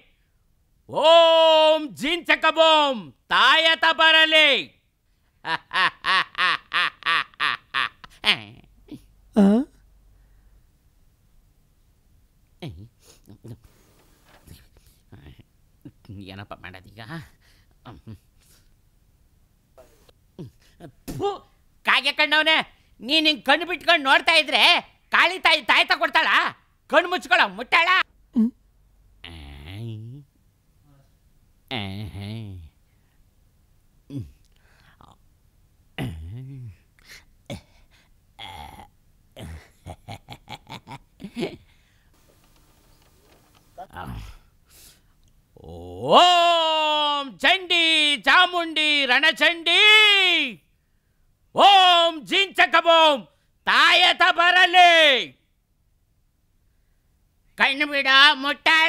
ಓಂ ಜಿಂಚಕಬೋಂ ತಾಯತ ಬರಲಿ ಆ? ಏನಪ್ಪ ಮಾಡೋದೀಗ ಫು, ಕಾಗೆ ಕಣ್ಣವನೇ ನೀನ್ ಹಿಂಗ್ ಕಣ್ಣು ಬಿಟ್ಕೊಂಡು ನೋಡ್ತಾ ಇದ್ರೆ ಕಾಳಿ ತಾಯಿ ತಾಯಿ ತಗೊಡ್ತಾಳ ಕಣ್ಣು ಮುಚ್ಕೊಳ ಮುಟ್ಟಾಳ ಓಂ ಚಂಡಿ ಚಾಮುಂಡಿ ರಣಚಂಡಿ ಓಂ ಜಿಂಚಕಬೋಂ ತಾಯತ ಬರಲಿ ಕಣ್ಣು ಬಿಡ ಮುಟ್ಟಾಳ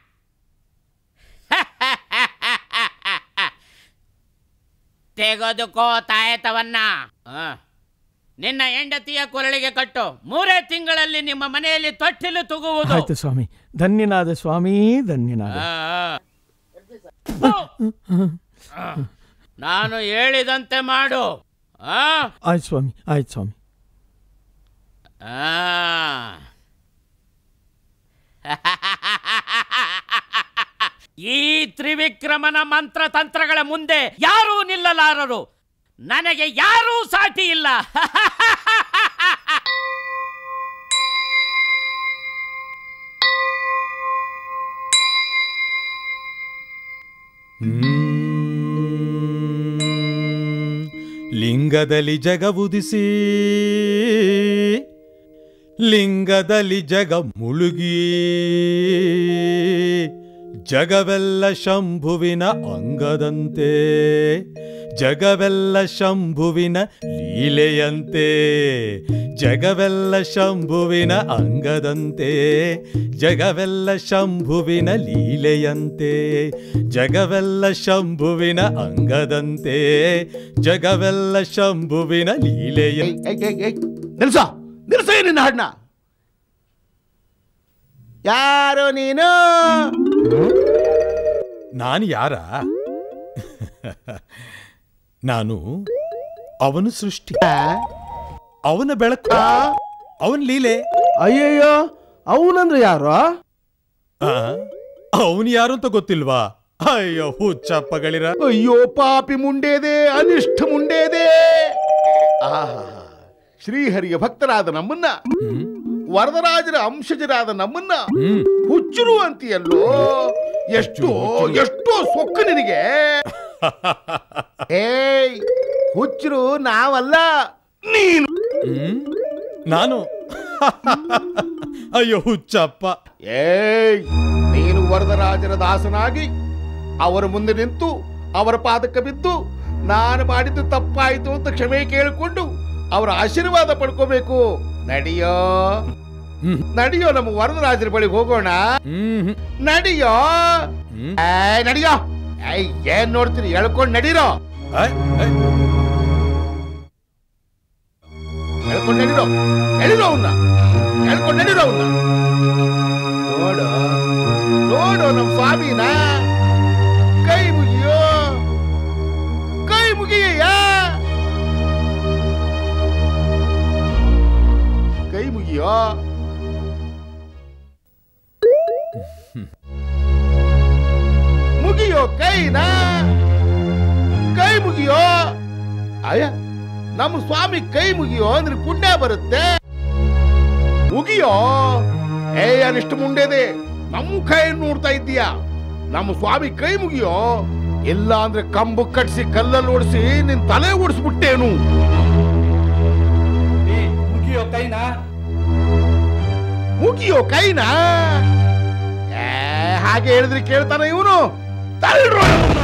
ತೆಗೆದುಕೋ ತಾಯತವನ್ನ ಆ. ನಿನ್ನ ಹೆಂಡತಿಯ ಕೊರಳಿಗೆ ಕಟ್ಟು ಮೂರೇ ತಿಂಗಳಲ್ಲಿ ನಿಮ್ಮ ಮನೆಯಲ್ಲಿ ತೊಟ್ಟಿಲು ತುಗುವುದು ಆಯ್ತು ಸ್ವಾಮಿ ಧನ್ಯನಾದ ಸ್ವಾಮಿ ಧನ್ಯನಾದ ಆ. ಆ. ನಾನು ಹೇಳಿದಂತೆ ಮಾಡು ಆ ಆಯ್ತು ಸ್ವಾಮಿ ಆಯ್ತು ಸ್ವಾಮಿ ಆ. ಈ ತ್ರಿವಿಕ್ರಮನ ಮಂತ್ರ ತಂತ್ರಗಳ ಮುಂದೆ ಯಾರೂ ನಿಲ್ಲಲಾರರು ನನಗೆ ಯಾರೂ ಸಾಟಿ ಇಲ್ಲ ಲಿಂಗದಲ್ಲಿ ಜಗವುದಿಸಿ ಲಿಂಗದಲ್ಲಿ ಜಗ ಮುಳುಗಿ ಜಗವೆಲ್ಲ ಶಂಭುವಿನ ಅಂಗದಂತೆ ಜಗವೆಲ್ಲ ಶಂಭುವಿನ ಲೀಲೆಯಂತೆ ಜಗವೆಲ್ಲ ಶಂಭುವಿನ ಅಂಗದಂತೆ ಜಗವೆಲ್ಲ ಶಂಭುವಿನ ಲೀಲೆಯಂತೆ ಜಗವೆಲ್ಲ ಶಂಭುವಿನ ಅಂಗದಂತೆ ಜಗವೆಲ್ಲ ಶಂಭುವಿನ ಲೀಲೆಯ ನಿಲ್ಸ ನಿಲ್ಸ ನಿನ್ನ ಹಾಡ್ನ ಯಾರು ನೀನು ನಾನು ಯಾರ ನಾನು ಅವನು ಸೃಷ್ಟಿ ಅವನ ಬೆಳಕು ಅವನ ಲೀಲೆ ಅಯ್ಯಯ್ಯೋ ಅವನಂದ್ರೆ ಯಾರು ಅವನು ಯಾರು ಅಂತ ಗೊತ್ತಿಲ್ವಾ ಅಯ್ಯೋ ಹುಚ್ಚಪ್ಪಗಳಿರ ಅಯ್ಯೋ ಪಾಪಿ ಮುಂಡೇದೆ ಅನಿಷ್ಠ ಮುಂಡೇದೆ ಆಹಾ ಶ್ರೀಹರಿಯ ಭಕ್ತರಾದ ನಮ್ಮನ್ನ ವರದರಾಜರ ಅಂಶಜರಾದ ನಮ್ಮನ್ನ ಹುಚ್ಚರು ಅಂತೀಯಲ್ಲೋ ಎಷ್ಟು ಎಷ್ಟೋ ಸೊಕ್ಕ ನಿನಗೆ ಏಯ್ ಹುಚ್ಚರು ನಾವಲ್ಲ ನೀನು ನಾನು ಅಯ್ಯೋ ಹುಚ್ಚಪ್ಪ ಏಯ್ ನೀನು ವರದರಾಜರ ದಾಸನಾಗಿ ಅವರ ಮುಂದೆ ನಿಂತು ಅವರ ಪಾದಕ್ಕೆ ಬಿದ್ದು ನಾನು ಮಾಡಿದ್ದು ತಪ್ಪಾಯಿತು ಅಂತ ಕ್ಷಮೆ ಕೇಳಿಕೊಂಡು ಅವರ ಆಶೀರ್ವಾದ ಪಡ್ಕೋಬೇಕು ನಡಿಯೋ ನಡಿಯೋ ನಮ್ಮ ವರದರಾಜರ ಬಳಿಗೆ ಹೋಗೋಣ ನಡಿಯೋ ಏಯ್, ನಡಿಯೋ ಏಯ್, ಏನ್ ನೋಡ್ತೀನಿ ಎಳ್ಕೊಂಡು ನಡೀರೋ ಎಳ್ಕೊಂಡು ನಡೀರೋ ನಡೀರೋ ಅವನ್ನ ಎಳ್ಕೊಂಡು ನಡೀರೋ ಅವನ್ನ ನೋಡು ನೋಡು ನಮ್ಮ ಸ್ವಾಮಿನ ಕೈ ಮುಗಿಯೋ ಕೈ ಮುಗಿಯ ಕೈ ಮುಗಿಯೋ ಮುಗಿಯೋ ಕೈನ ಕೈ ಮುಗಿಯೋ ಅಯ್ಯ ನಮ್ಮ ಸ್ವಾಮಿ ಕೈ ಮುಗಿಯೋ ಅಂದ್ರೆ ಪುಣ್ಯ ಬರುತ್ತೆ ಮುಗಿಯೋ ಏ ಅನಿಷ್ಟು ಮುಂಡೆದೆ ನಮ್ಮ ಕೈ ನೋಡ್ತಾ ಇದ್ದೀಯ ನಮ್ಮ ಸ್ವಾಮಿ ಕೈ ಮುಗಿಯೋ ಇಲ್ಲ ಅಂದ್ರೆ ಕಂಬು ಕಟ್ಸಿ ಕಲ್ಲಲ್ಲಿ ಓಡಿಸಿ ನಿನ್ ತಲೆ ಓಡಿಸ್ಬಿಟ್ಟೇನು ಮುಗಿಯೋ ಕೈನಾ ಮುಗಿಯೋ ಕೈನಾ ಏ, ಹಾಗೆ ಹೇಳಿದ್ರೆ ಕೇಳ್ತಾನ ಇವನು ತಳ್ರೋ ಅವ್ನ.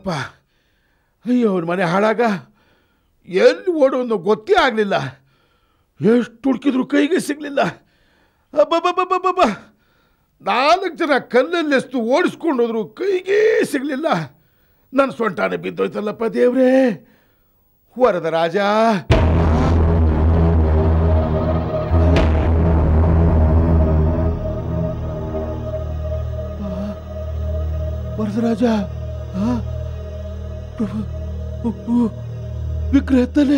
ಬಂದ್ನಲ್ಲಪ್ಪ ಅಯ್ಯೋ ಅವ್ರ ಮನೆ ಹಾಳಾಗ ಎಲ್ಲಿ ಓಡೋದು ಗೊತ್ತೇ ಆಗಲಿಲ್ಲ ಎಷ್ಟು ಹುಡುಕಿದ್ರು ಕೈಗೆ ಸಿಗಲಿಲ್ಲ ಅಬ್ಬಬ್ಬಬ್ಬಬ್ಬಬ್ಬ ನಾಲ್ಕು ಜನ ಕಲ್ಲಲ್ಲಿ ಎಷ್ಟು ಓಡಿಸ್ಕೊಂಡು ಹೋದ್ರು ಕೈಗೆ ಸಿಗಲಿಲ್ಲ ನನ್ನ ಸೊಂಟಾನೆ ಬಿದ್ದೋಯ್ತಲ್ಲಪ್ಪ ದೇವ್ರೇ ವರದ ರಾಜ ವರದರಾಜ ಆ? ಪ್ರಭು ಉ, ಉ, ವಿಗ್ರಹ ತಾನೆ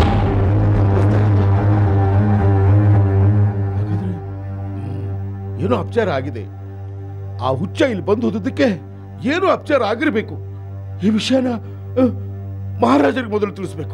ಹಾಗಾದ್ರೆ, ಹ್ಮ್, ಏನೋ ಅಪಚಾರ ಆಗಿದೆ ಆ ಹುಚ್ಚ ಇಲ್ಲಿ ಬಂದು ಹೋದಕ್ಕೆ ಏನೋ ಅಪಚಾರ ಆಗಿರಬೇಕು ಈ ವಿಷಯನ ಆ, ಮಹಾರಾಜರಿಗೆ ಮೊದಲು ತಿಳಿಸ್ಬೇಕು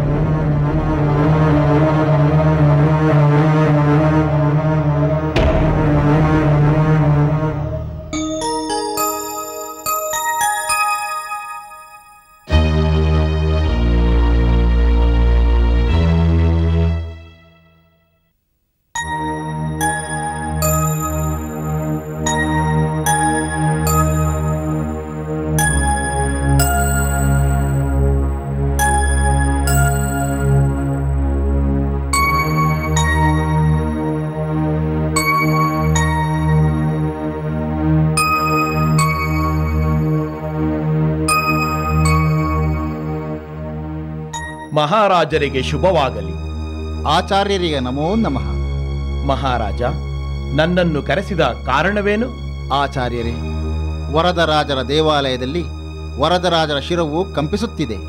ಮಹಾರಾಜರಿಗೆ ಶುಭವಾಗಲಿ ಆಚಾರ್ಯರಿಗೆ ನಮೋ ನಮಃ ಮಹಾರಾಜ ನನ್ನನ್ನು ಕರೆಸಿದ ಕಾರಣವೇನು ಆಚಾರ್ಯರೇ ವರದರಾಜರ ದೇವಾಲಯದಲ್ಲಿ ವರದರಾಜರ ಶಿರವು ಕಂಪಿಸುತ್ತಿದೆ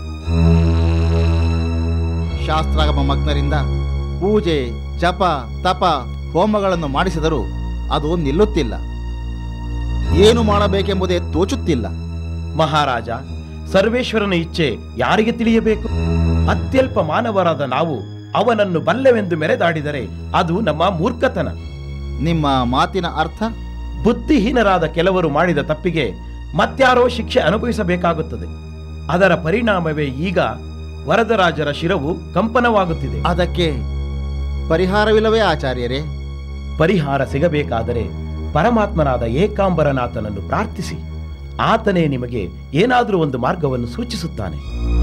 ಶಾಸ್ತ್ರಾಗಮ ಮಗ್ನರಿಂದ ಪೂಜೆ ಜಪ ತಪ ಹೋಮಗಳನ್ನು ಮಾಡಿಸಿದರೂ ಅದು ನಿಲ್ಲುತ್ತಿಲ್ಲ ಏನು ಮಾಡಬೇಕೆಂಬುದೇ ತೋಚುತ್ತಿಲ್ಲ ಮಹಾರಾಜ ಸರ್ವೇಶ್ವರನ ಇಚ್ಛೆ ಯಾರಿಗೆ ತಿಳಿಯಬೇಕು ಅತ್ಯಲ್ಪ ಮಾನವರಾದ ನಾವು ಅವನನ್ನು ಬಲ್ಲೆವೆಂದು ಮೆರೆದಾಡಿದರೆ ಅದು ನಮ್ಮ ಮೂರ್ಖತನ ನಿಮ್ಮ ಮಾತಿನ ಅರ್ಥ ಬುದ್ಧಿಹೀನರಾದ ಕೆಲವರು ಮಾಡಿದ ತಪ್ಪಿಗೆ ಮತ್ಯಾರೋ ಶಿಕ್ಷೆ ಅನುಭವಿಸಬೇಕಾಗುತ್ತದೆ ಅದರ ಪರಿಣಾಮವೇ ಈಗ ವರದರಾಜರ ಶಿರವು ಕಂಪನವಾಗುತ್ತಿದೆ ಅದಕ್ಕೆ ಪರಿಹಾರವಿಲ್ಲವೇ ಆಚಾರ್ಯರೇ ಪರಿಹಾರ ಸಿಗಬೇಕಾದರೆ ಪರಮಾತ್ಮನಾದ ಏಕಾಂಬರನಾಥನನ್ನು ಪ್ರಾರ್ಥಿಸಿ ಆತನೇ ನಿಮಗೆ ಏನಾದರೂ ಒಂದು ಮಾರ್ಗವನ್ನು ಸೂಚಿಸುತ್ತಾನೆ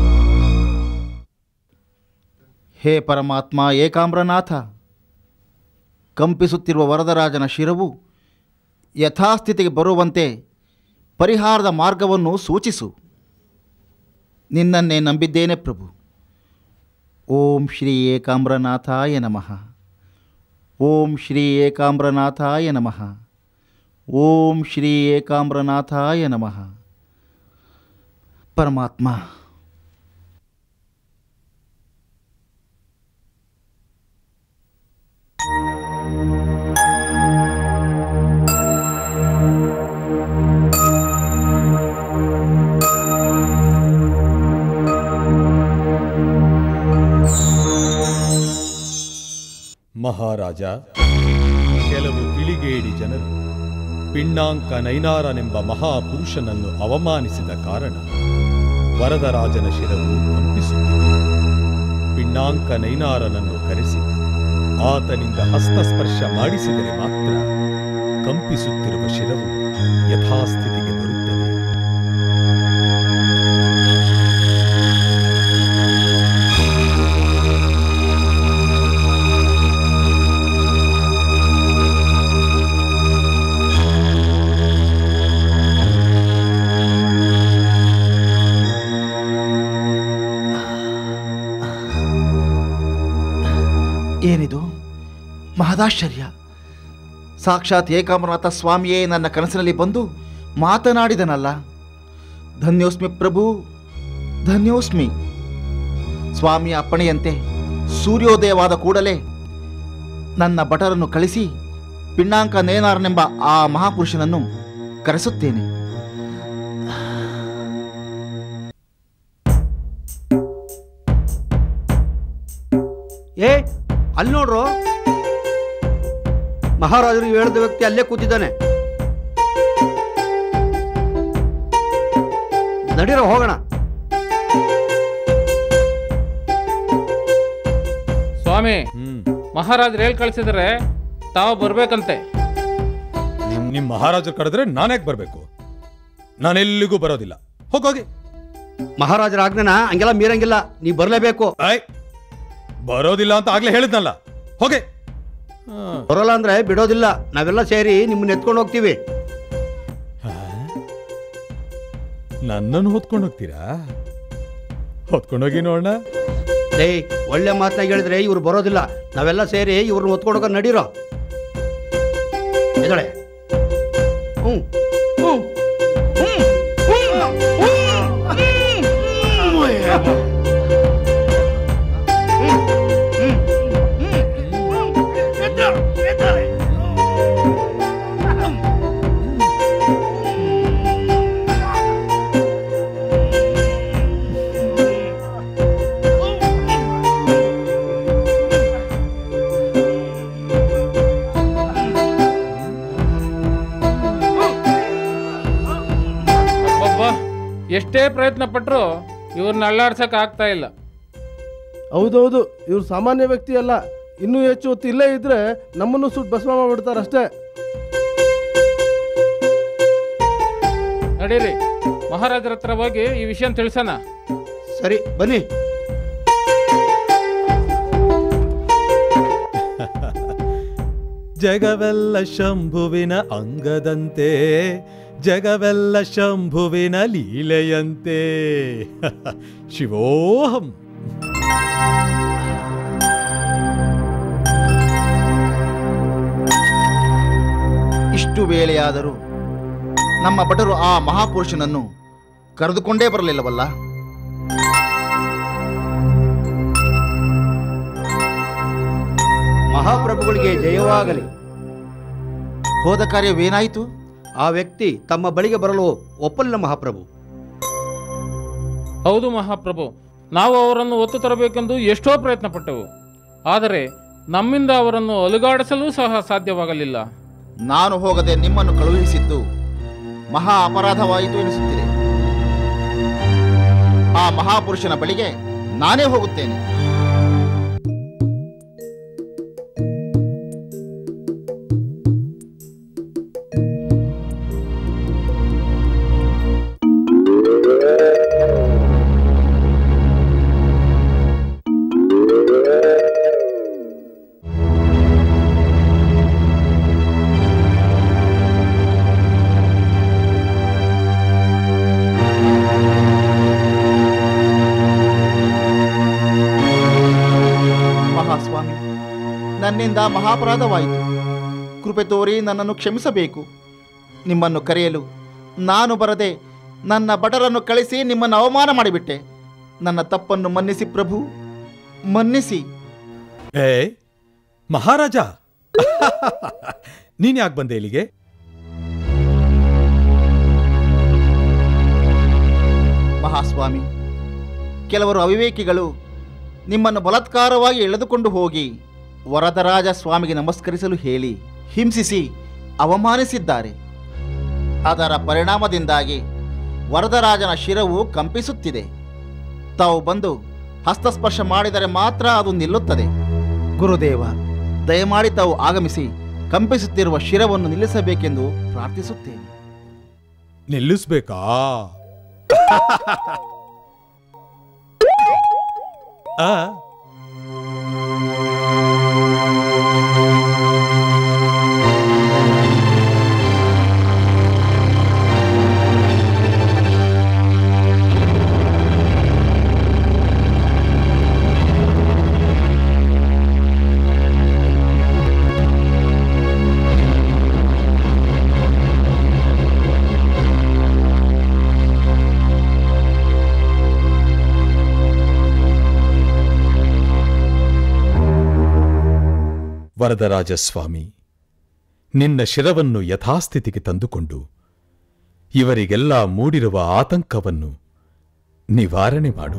ಹೇ ಪರಮಾತ್ಮ ಏಕಾಮ್ರನಾಥ ಕಂಪಿಸುತ್ತಿರುವ ವರದರಾಜನ ಶಿರವು ಯಥಾಸ್ಥಿತಿಗೆ ಬರುವಂತೆ ಪರಿಹಾರದ ಮಾರ್ಗವನ್ನು ಸೂಚಿಸು ನಿನ್ನನ್ನೇ ನಂಬಿದ್ದೇನೆ ಪ್ರಭು ಓಂ ಶ್ರೀ ಏಕಾಮ್ರನಾಥಾಯ ನಮಃ ಓಂ ಶ್ರೀ ಏಕಾಮ್ರನಾಥಾಯ ನಮಃ ಓಂ ಶ್ರೀ ಏಕಾಮ್ರನಾಥಾಯ ನಮಃ ಪರಮಾತ್ಮ ಮಹಾರಾಜ ಕೆಲವು ತಿಳಿಗೇಡಿ ಜನರು ಪಿಣ್ಣಾಂಕ ನೈನಾರನೆಂಬ ಮಹಾಪುರುಷನನ್ನು ಅವಮಾನಿಸಿದ ಕಾರಣ ವರದರಾಜನ ಶಿರವು ಕಂಪಿಸುತ್ತಿದೆ ಪಿಣ್ಣಾಂಕ ನೈನಾರನನ್ನು ಕರೆಸಿ ಆತನಿಂದ ಹಸ್ತಸ್ಪರ್ಶ ಮಾಡಿಸಿದರೆ ಮಾತ್ರ ಕಂಪಿಸುತ್ತಿರುವ ಶಿರವು ಯಥಾಸ್ಥಿತಿಗೆ ಬರುತ್ತದೆ ಏನಿದು ಮಹದಾಶ್ಚರ್ಯ ಸಾಕ್ಷಾತ್ ಏಕಾಮರನಾಥ ಸ್ವಾಮಿಯೇ ನನ್ನ ಕನಸಿನಲ್ಲಿ ಬಂದು ಮಾತನಾಡಿದನಲ್ಲ ಧನ್ಯೋಸ್ಮಿ ಪ್ರಭು ಧನ್ಯೋಸ್ಮಿ ಸ್ವಾಮಿಯ ಅಪ್ಪಣೆಯಂತೆ ಸೂರ್ಯೋದಯವಾದ ಕೂಡಲೇ ನನ್ನ ಭಟರನ್ನು ಕಳಿಸಿ ಪಿಣ್ಣಾಂಕ ನೇನಾರನೆಂಬ ಆ ಮಹಾಪುರುಷನನ್ನು ಕರೆಸುತ್ತೇನೆ ಏ ಅಲ್ಲಿ ನೋಡ್ರು ಮಹಾರಾಜರು ಹೇಳಿದ ವ್ಯಕ್ತಿ ಅಲ್ಲೇ ಕೂತಿದ್ದಾನೆ ನಡೀರೋ ಹೋಗೋಣ ಸ್ವಾಮಿ ಮಹಾರಾಜರು ಹೇಳಿ ಕಳಿಸಿದ್ರೆ ತಾವು ಬರ್ಬೇಕಂತೆ ನಿಮ್ ಮಹಾರಾಜರು ಕರೆದ್ರೆ ನಾನ್ಯಾಕೆ ಬರಬೇಕು ನಾನೆಲ್ಲಿಗೂ ಬರೋದಿಲ್ಲ ಹೋಗೋಗಿ ಮಹಾರಾಜರ ಆಜ್ಞೆನ ಹಂಗೆಲ್ಲ ಮೀರಂಗಿಲ್ಲ ನೀ ಬರಲೇಬೇಕು ಬರೋದಿಲ್ಲ ಅಂತ ಆಗ್ಲೇ ಹೇಳಿದ್ನಲ್ಲ ಹೋಗೆ ಬರೋಲ್ಲ ಅಂದ್ರೆ ಬಿಡೋದಿಲ್ಲ ನಾವೆಲ್ಲ ಸೇರಿ ನಿಮ್ಮನ್ನ ಎತ್ಕೊಂಡು ಹೋಗ್ತೀವಿ ನನ್ನನ್ನು ಹೊತ್ಕೊಂಡು ಹೋಗ್ತೀರಾ ಹೊತ್ಕೊಂಡೋಗಿ ನೋಡೋಣ ಏಯ್ ಒಳ್ಳೆ ಮಾತನಾಗ ಹೇಳಿದ್ರೆ ಇವ್ರು ಬರೋದಿಲ್ಲ ನಾವೆಲ್ಲ ಸೇರಿ ಇವ್ರನ್ನ ಹೊತ್ಕೊಂಡು ಹೋಗೋದು ನಡೀರೋ ಎದಳೆ ಹ್ಞೂ ಹ್ಞೂ ಅಬ್ಬಬ್ಬಾ ಎಷ್ಟೇ ಪ್ರಯತ್ನ ಪಟ್ಟರು ಇವ್ರನ್ನ ಅಳ್ಳಾಡ್ಸಕ್ ಆಗ್ತಾ ಇಲ್ಲ ಹೌದೌದು ಇವ್ರು ಸಾಮಾನ್ಯ ವ್ಯಕ್ತಿ ಅಲ್ಲ ಇನ್ನೂ ಹೆಚ್ಚು ಹೊತ್ತು ಇಲ್ಲೇ ಇದ್ರೆ ನಮ್ಮನ್ನು ಸುಟ್ಟು ಭಸ್ಮ ಮಾಡ್ಬಿಡ್ತಾರಷ್ಟೇ ನಡೀರಿ ಮಹಾರಾಜರ ಹತ್ರ ಹೋಗಿ ಈ ವಿಷಯ ತಿಳಿಸೋಣ ಸರಿ ಬನ್ನಿ ಜಗವೆಲ್ಲ ಶಂಭುವಿನ ಅಂಗದಂತೆ ಜಗವೆಲ್ಲ ಶಂಭುವಿನ ಲೀಲೆಯಂತೆ ಶಿವೋಹಂ ಇಷ್ಟು ವೇಳೆಯಾದರೂ ನಮ್ಮ ಭಟರು ಆ ಮಹಾಪುರುಷನನ್ನು ಕರೆದುಕೊಂಡೇ ಬರಲಿಲ್ಲವಲ್ಲ ಮಹಾಪ್ರಭುಗಳಿಗೆ ಜಯವಾಗಲಿ ಹೋದ ಕಾರ್ಯವೇನಾಯಿತು ಆ ವ್ಯಕ್ತಿ ತಮ್ಮ ಬಳಿಗೆ ಬರಲು ಒಪ್ಪಲಿಲ್ಲ ಮಹಾಪ್ರಭು ಹೌದು ಮಹಾಪ್ರಭು ನಾವು ಅವರನ್ನು ಒತ್ತು ತರಬೇಕೆಂದು ಎಷ್ಟೋ ಪ್ರಯತ್ನ ಪಟ್ಟೆವು ಆದರೆ ನಮ್ಮಿಂದ ಅವರನ್ನು ಅಲುಗಾಡಿಸಲೂ ಸಹ ಸಾಧ್ಯವಾಗಲಿಲ್ಲ ನಾನು ಹೋಗದೆ ನಿಮ್ಮನ್ನು ಕಳುಹಿಸಿದ್ದು ಮಹಾ ಅಪರಾಧವಾಯಿತು ಎನಿಸುತ್ತಿದೆ ಆ ಮಹಾಪುರುಷನ ಬಳಿಗೆ ನಾನೇ ಹೋಗುತ್ತೇನೆ ಮಹಾಸ್ವಾಮಿ ನನ್ನಿಂದ ಮಹಾಪರಾಧವಾಯಿತು ಕೃಪೆ ತೋರಿ ನನ್ನನ್ನು ಕ್ಷಮಿಸಬೇಕು ನಿಮ್ಮನ್ನು ಕರೆಯಲು ನಾನು ಬರದೆ ನನ್ನ ಭಟರನ್ನು ಕಳಿಸಿ ನಿಮ್ಮನ್ನು ಅವಮಾನ ಮಾಡಿಬಿಟ್ಟೆ ನನ್ನ ತಪ್ಪನ್ನು ಮನ್ನಿಸಿ ಪ್ರಭು ಮನ್ನಿಸಿ ಏ ಮಹಾರಾಜ ನೀನ್ ಯಾಕೆ ಬಂದೆ ಇಲ್ಲಿಗೆ ಮಹಾಸ್ವಾಮಿ ಕೆಲವರು ಅವಿವೇಕಿಗಳು ನಿಮ್ಮನ್ನು ಬಲಾತ್ಕಾರವಾಗಿ ಎಳೆದುಕೊಂಡು ಹೋಗಿ ವರದರಾಜ ಸ್ವಾಮಿಗೆ ನಮಸ್ಕರಿಸಲು ಹೇಳಿ ಹಿಂಸಿಸಿ ಅವಮಾನಿಸಿದ್ದಾರೆ ಅದರ ಪರಿಣಾಮದಿಂದಾಗಿ ವರದರಾಜನ ಶಿರವು ಕಂಪಿಸುತ್ತಿದೆ ತಾವು ಬಂದು ಹಸ್ತಸ್ಪರ್ಶ ಮಾಡಿದರೆ ಮಾತ್ರ ಅದು ನಿಲ್ಲುತ್ತದೆ ಗುರುದೇವ ದಯಮಾಡಿ ತಾವು ಆಗಮಿಸಿ ಕಂಪಿಸುತ್ತಿರುವ ಶಿರವನ್ನು ನಿಲ್ಲಿಸಬೇಕೆಂದು ಪ್ರಾರ್ಥಿಸುತ್ತೇನೆ ನಿಲ್ಲಿಸ್ಬೇಕಾ ಆ ವರದರಾಜ ಸ್ವಾಮಿ ನಿನ್ನ ಶಿರವನ್ನು ಯಥಾಸ್ಥಿತಿಗೆ ತಂದುಕೊಂಡು ಇವರಿಗೆಲ್ಲ ಮೂಡಿರುವ ಆತಂಕವನ್ನು ನಿವಾರಣೆ ಮಾಡು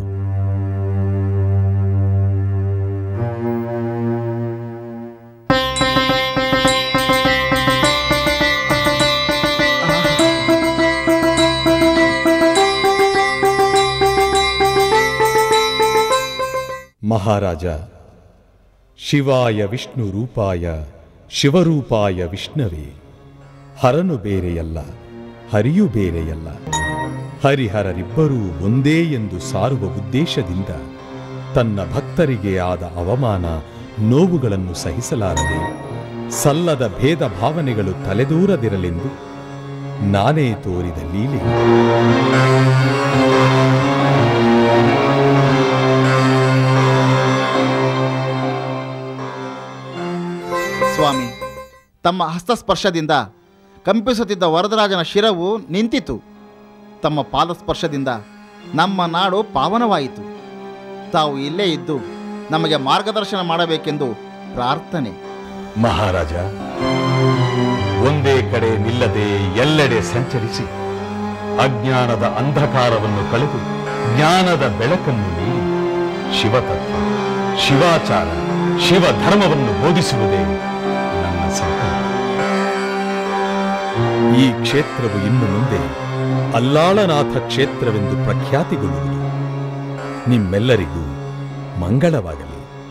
ಮಹಾರಾಜ ಶಿವಾಯ ವಿಷ್ಣು ರೂಪಾಯ ಶಿವರೂಪಾಯ ವಿಷ್ಣವೇ ಹರನು ಬೇರೆಯಲ್ಲ ಹರಿಯು ಬೇರೆಯಲ್ಲ ಹರಿಹರರಿಬ್ಬರೂ ಒಂದೇ ಎಂದು ಸಾರುವ ಉದ್ದೇಶದಿಂದ ತನ್ನ ಭಕ್ತರಿಗೆ ಆದ ಅವಮಾನ ನೋವುಗಳನ್ನು ಸಹಿಸಲಾರದೆ ಸಲ್ಲದ ಭೇದ ಭಾವನೆಗಳು ತಲೆದೂರದಿರಲೆಂದು ನಾನೇ ತೋರಿದ ಲೀಲೆ ಸ್ವಾಮಿ ತಮ್ಮ ಹಸ್ತಸ್ಪರ್ಶದಿಂದ ಕಂಪಿಸುತ್ತಿದ್ದ ವರದರಾಜನ ಶಿರವು ನಿಂತಿತು ತಮ್ಮ ಪಾದಸ್ಪರ್ಶದಿಂದ ನಮ್ಮ ನಾಡು ಪಾವನವಾಯಿತು ತಾವು ಇಲ್ಲೇ ಇದ್ದು ನಮಗೆ ಮಾರ್ಗದರ್ಶನ ಮಾಡಬೇಕೆಂದು ಪ್ರಾರ್ಥನೆ ಮಹಾರಾಜ ಒಂದೇ ಕಡೆ ನಿಲ್ಲದೆ ಎಲ್ಲೆಡೆ ಸಂಚರಿಸಿ ಅಜ್ಞಾನದ ಅಂಧಕಾರವನ್ನು ಕಳೆದು ಜ್ಞಾನದ ಬೆಳಕನ್ನು ನೀಡಿ ಶಿವತತ್ವ ಶಿವಾಚಾರ ಶಿವ ಧರ್ಮವನ್ನು ಬೋಧಿಸುವುದೇ ನನ್ನ ಸಂಕಲ್ಪ ಈ ಕ್ಷೇತ್ರವು ಇನ್ನು ಮುಂದೆ ಅಲ್ಲಾಳನಾಥ ಕ್ಷೇತ್ರವೆಂದು ಪ್ರಖ್ಯಾತಿಗೊಳ್ಳುವುದು ನಿಮ್ಮೆಲ್ಲರಿಗೂ ಮಂಗಳವಾಗಲಿ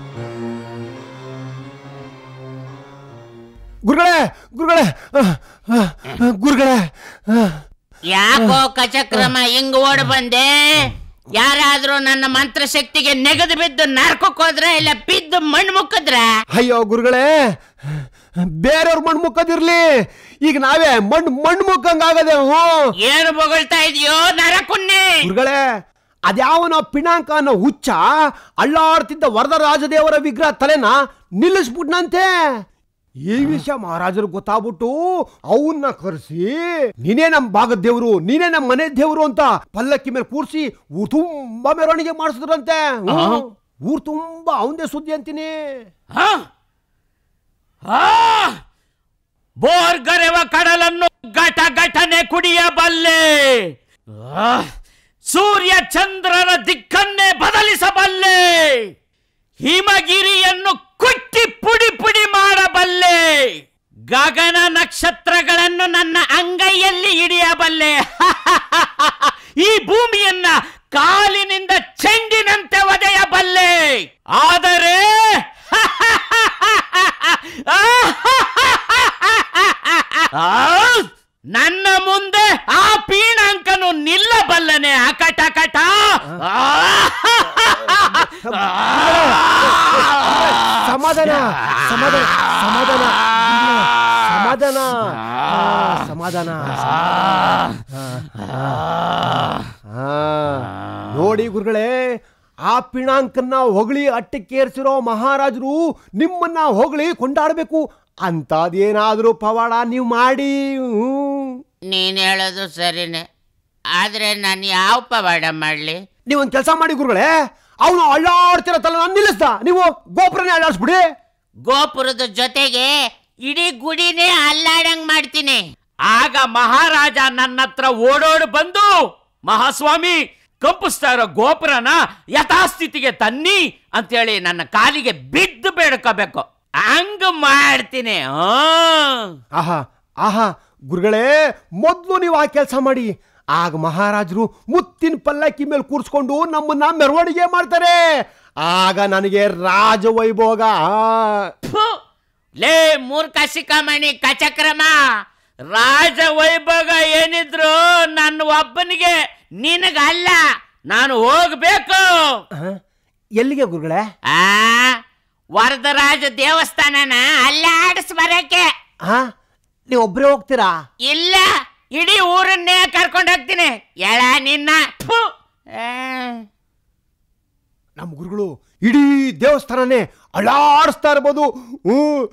ಗುರುಗಳೇ ಗುರುಗಳೇ ಆ, ಆ, ಆ, ಗುರುಗಳೇ ಆ. ಯಾಕೋ ಕಚಕ್ರಮ ಹಿಂಗ್ ಓಡ್ ಬಂದೆ ಯಾರಾದ್ರೂ ನನ್ನ ಮಂತ್ರ ಶಕ್ತಿಗೆ ನೆಗೆದು ಬಿದ್ದು ನರ್ಕಕ್ ಹೋದ್ರ ಇಲ್ಲ ಬಿದ್ದು ಮಣ್ಣು ಮುಕ್ಕದ್ರ ಅಯ್ಯೋ ಗುರುಗಳೇ ಬೇರೆಯವ್ರ ಮಣ್ಣು ಮುಕ್ಕದಿರ್ಲಿ ಈಗ ನಾವೇ ಮಣ್ಣು ಮಣ್ಣು ಮುಕ್ಕಂಗಾಗದೆ ಹ್ಞೂ ಏನು ಬೊಗಳ್ತಾ ಇದೆಯೋ ನರಕುನ್ನಿ ಗುರುಗಳೇ ಅದ್ಯಾವನೋ ಪಿಣಾಂಕ ಅನ್ನೋ ಹುಚ್ಚ ಅಳ್ಳಾಡ್ತಿದ್ದ ವರದರಾಜದೇವರ ವಿಗ್ರಹ ತಲೆನ ನಿಲ್ಲಿಸ್ಬಿಟ್ನಂತೆ ಈ ವಿಷಯ ಮಹಾರಾಜರು ಗೊತ್ತಾಗ್ಬಿಟ್ಟು ಅವನ್ನ ಕರೆಸಿ ನೀನೇ ನಮ್ ಭಾಗದ ದೇವ್ರು ನೀನೇ ನಮ್ ಮನೆ ದೇವ್ರು ಅಂತ ಪಲ್ಲಕ್ಕಿ ಮೇಲೆ ಕೂರ್ಸಿ ಊರ್ ತುಂಬಾ ಮೆರವಣಿಗೆ ಮಾಡಿಸಿದ್ರಂತೆ ಹ್ಞೂ. ಆ? ಊರ್ ತುಂಬಾ ಅವಂದೇ ಸುದ್ದಿ ಅಂತೀನಿ ಬೋರ್ಗರೆವ ಕಡಲನ್ನು ಘಟ ಘಟನೆ ಕುಡಿಯಬಲ್ಲೆ ಆ, ಸೂರ್ಯ ಚಂದ್ರರ ದಿಕ್ಕನ್ನೇ ಬದಲಿಸಬಲ್ಲೆ ಹಿಮಗಿರಿಯನ್ನು ಕುಟ್ಟಿ ಪುಡಿ ಪುಡಿ ಮಾಡಬಲ್ಲೆ ಗಗನ ನಕ್ಷತ್ರಗಳನ್ನು ನನ್ನ ಅಂಗೈಯಲ್ಲಿ ಹಿಡಿಯಬಲ್ಲೆ ಈ ಭೂಮಿಯನ್ನ ಕಾಲಿನಿಂದ ಚೆಂಡಿನಂತೆ ಒದೆಯಬಲ್ಲೆ ಆದರೆ ಆ, ನನ್ನ ಮುಂದೆ ಆ ಪೀಣಾಂಕನು ನಿಲ್ಲಬಲ್ಲನೆ ಅಕಟ ಕಟ ಸಮಾಧಾನ ಸಮಾಧಾನ ಸಮಾಧಾನ ಸಮಾಧಾನ ಆ, ಸಮಾಧಾನ ಆ, ನೋಡಿ ಗುರುಗಳೇ ಆ ಪಿಣಾಂಕನ್ನ ಹೊಗಳಿ ಅಟ್ಟಕ್ಕೇರ್ಸಿರೋ ಮಹಾರಾಜರು ನಿಮ್ಮನ್ನ ಹೊಗಳಿ ಕೊಂಡಾಡ್ಬೇಕು ಅಂತದೇನಾದ್ರೂ ಪವಾಡ ನೀವು ಮಾಡಿ ಹ್ಮ್. ನೀನ್ ಹೇಳೋದು ಸರಿನೆ ಆದ್ರೆ ನಾನು ಯಾವ ಪವಾಡ ಮಾಡ್ಲಿ ನೀವೊಂದ್ ಕೆಲಸ ಮಾಡಿ ಗುರುಗಳೇ ಅವನು ಅಳ್ಳಾಡ್ತಿರೋ ತಲೆ ನಾನು ನಿಲ್ಲಿಸ್ದ ನೀವು ಗೋಪುರನೇ ಅಳ್ಳಾಡ್ಸ್ಬಿಡಿ ಗೋಪುರದ ಜೊತೆಗೆ ಇಡೀ ಗುಡಿನೇ ಅಲ್ಲಾಡಂಗ್ ಮಾಡ್ತೀನಿ ಆಗ ಮಹಾರಾಜ ನನ್ನ ಹತ್ರ ಓಡೋಡ್ ಬಂದು ಮಹಾಸ್ವಾಮಿ ಕಂಪಿಸ್ತಾ ಇರೋ ಗೋಪುರನ ಯಥಾಸ್ಥಿತಿಗೆ ತನ್ನಿ ಅಂತೇಳಿ ನನ್ನ ಕಾಲಿಗೆ ಬಿದ್ದು ಬೇಡ್ಕೋಬೇಕು ಹಂಗ ಮಾಡ್ತೀನಿ ಹ್ಮ್. ಆಹಾ ಆಹಾ ಗುರುಗಳೇ ಮೊದಲು ನೀವು ಆ ಕೆಲಸ ಮಾಡಿ ಆಗ ಮಹಾರಾಜರು ಮುತ್ತಿನ ಪಲ್ಲಕ್ಕಿ ಮೇಲೆ ಕೂರಿಸ್ಕೊಂಡು ನಮ್ಮನ್ನ ಮೆರವಣಿಗೆ ಮಾಡ್ತಾರೆ ಆಗ ನನಗೆ ರಾಜವೈಭೋಗ ಫು! ಲೇ ಮೂರ್ಖ ಶಿಖಾಮಣಿ ಕಚಕ್ರಮ ರಾಜ ವೈಭೋಗ ಏನಿದ್ರು ನನ್ನ ಒಬ್ಬನಿಗೆ ನಿನಗಲ್ಲ ನಾನು ಹೋಗ್ಬೇಕು ಎಲ್ಲಿಗೆ ಗುರುಗಳೇ ಆ ವರದರಾಜ ದೇವಸ್ಥಾನನ ಅಲ್ಲ ಆಡಿಸ್ ಬರಕ್ಕೆ ಹಾ ನೀವು ಒಬ್ಬರೇ ಹೋಗ್ತೀರಾ ಇಲ್ಲ ಇಡೀ ಊರನ್ನೇ ಕರ್ಕೊಂಡು ಹೋಗ್ತೀನಿ ಎಳ ನಿನ್ನ ಫು! ಆ. ನಮ್ಮ ಗುರುಗಳು ಇಡೀ ದೇವಸ್ಥಾನನೇ ಅಳ್ಳಾಡಿಸ್ತಾ ಇರ್ಬೋದು ಹ್ಮ್.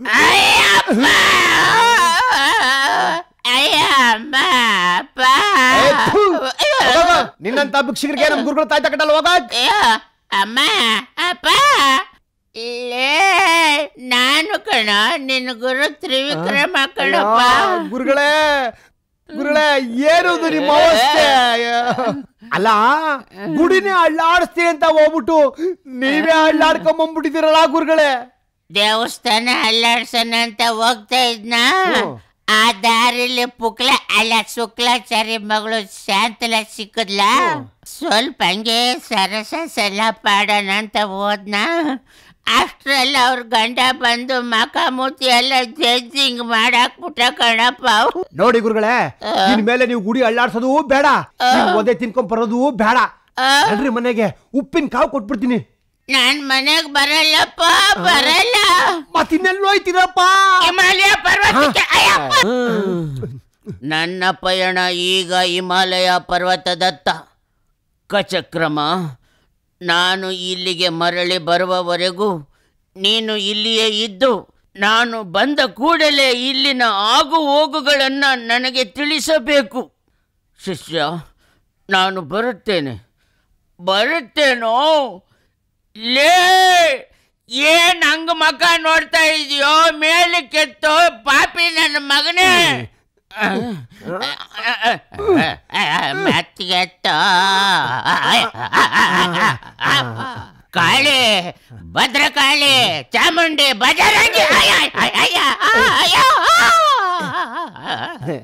ಅಯ್ಯ ಅಮ್ಮ ಅಪ್ಪ ಏ, ಥು. ಹೋಗೋ, ನಿನ್ನಂತ ಭಿಕ್ಷಕರಿಗೆ ನಮ್ಮ ಗುರುಗಳು ತಾಯ್ತ ಕಟ್ಟಲ್ಲ ಹೋಗ ಅಯ್ಯೋ, ಅಮ್ಮ ಅಪ್ಪ ಇಲ್ಲೇ ನಾನು ಕಣ ನಿನ್ನ ಗುರು ತ್ರಿವಿಕ್ರಮ ಕಣಪ್ಪ ಗುರುಗಳೇ ಗುರುಗಳೇ ಏನದು ನಿಮ್ಮ ಅವಸ್ಥೆ ಅಲ್ಲ ಗುಡಿನೇ ಅಳ್ಳಾಡಿಸ್ತೀನಿ ಅಂತ ಹೋಗ್ಬಿಟ್ಟು ನೀವೇ ಅಳ್ಳಾಡ್ಕೊಂಬಂದ್ಬಿಟ್ಟಿದ್ದೀರಲ್ಲ ಗುರುಗಳೇ ದೇವಸ್ಥಾನ ಅಲ್ಲಾಡ್ಸೋಣ ಅಂತ ಹೋಗ್ತಾ ಇದ್ನ ಆ ದಾರಿಲಿ ಪುಕ್ಲ ಅಲ್ಲ ಶುಕ್ಲಾಚಾರಿ ಮಗಳು ಶಾಂತಲ ಸಿಕ್ಕದ್ಲ ಸ್ವಲ್ಪ ಹಂಗೆ ಸರಸ ಸಲ ಪಾಡೋಣ ಅಂತ ಹೋದ್ನ ಅಷ್ಟ್ರಲ್ಲ ಅವ್ರ ಗಂಡ ಬಂದು ಮಕ ಮೂತಿ ಎಲ್ಲ ಜಜ್ಜಿಂಗ್ ಮಾಡಾಕ್ಬಿಟ್ಟ ಕಣಪ್ಪ ನೋಡಿ ಗುರುಗಳೇ ಇನ್ಮೇಲೆ ನೀವು ಗುಡಿ ಅಳ್ಳಾಡ್ಸೋದು ಬೇಡ ನೀವು ಒದೆ ತಿನ್ಕೊಂಡ್ ಬರೋದು ಬೇಡ ನಡ್ರಿ ಮನೆಗೆ ಉಪ್ಪಿನ ಕಾವು ಕೊಟ್ಬಿಡ್ತೀನಿ ನಾನ್ ಮನೆಗ್ ಬರಲ್ಲಪ್ಪ ಬರಲ್ಲ ಮತ್ತಿನ್ನೆಲ್ಲೋ ಹೋಯ್ತೀರಪ್ಪ ಹಿಮಾಲಯ ಪರ್ವತಕ್ಕೆ ಅಯ್ಯಪ್ಪ. ನನ್ನ ಪಯಣ ಈಗ ಹಿಮಾಲಯ ಪರ್ವತದತ್ತ ಕಚಕ್ರಮ ನಾನು ಇಲ್ಲಿಗೆ ಮರಳಿ ಬರುವವರೆಗೂ ನೀನು ಇಲ್ಲಿಯೇ ಇದ್ದು ನಾನು ಬಂದ ಕೂಡಲೇ ಇಲ್ಲಿನ ಆಗು ಹೋಗುಗಳನ್ನು ನನಗೆ ತಿಳಿಸಬೇಕು ಶಿಷ್ಯ ನಾನು ಬರುತ್ತೇನೆ ಬರುತ್ತೇನೋ ಲೇ ಏನ್ ಹಂಗ ಮಕ ನೋಡ್ತಾ ಇದೆಯೋ ಮೇಲಕ್ಕೆತ್ತೋ ಪಾಪಿ ನನ್ನ ಮಗನೇ ಮೆತ್ತಿಗೆತ್ತ ಕಾಳಿ ಭದ್ರಕಾಳಿ ಚಾಮುಂಡಿ ಬಜರಂಗಿ ಅಯ್ಯ, ಅಯ್ಯ, ಅಯ್ಯ, ಅಯ್ಯ.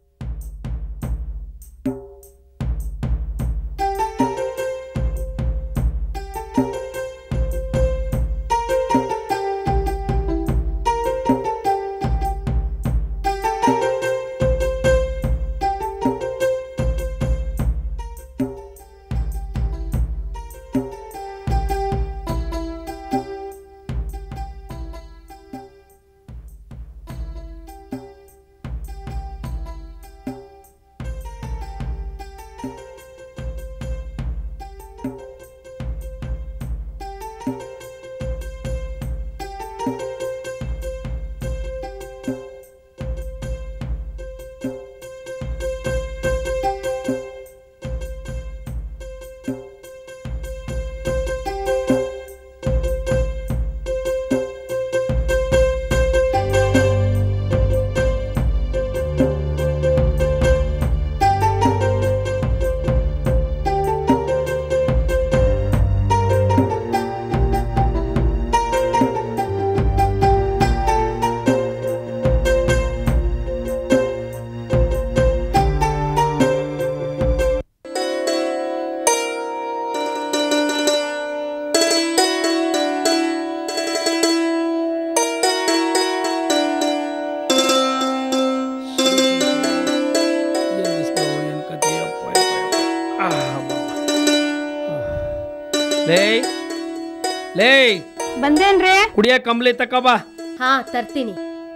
ಲೇ ಲೇ ಬಂದೇನ್ರಿ ಕುಡಿಯ ಕಂಬ್ಲಿ ತಕಬಾ ಹಾ ತರ್ತೀನಿ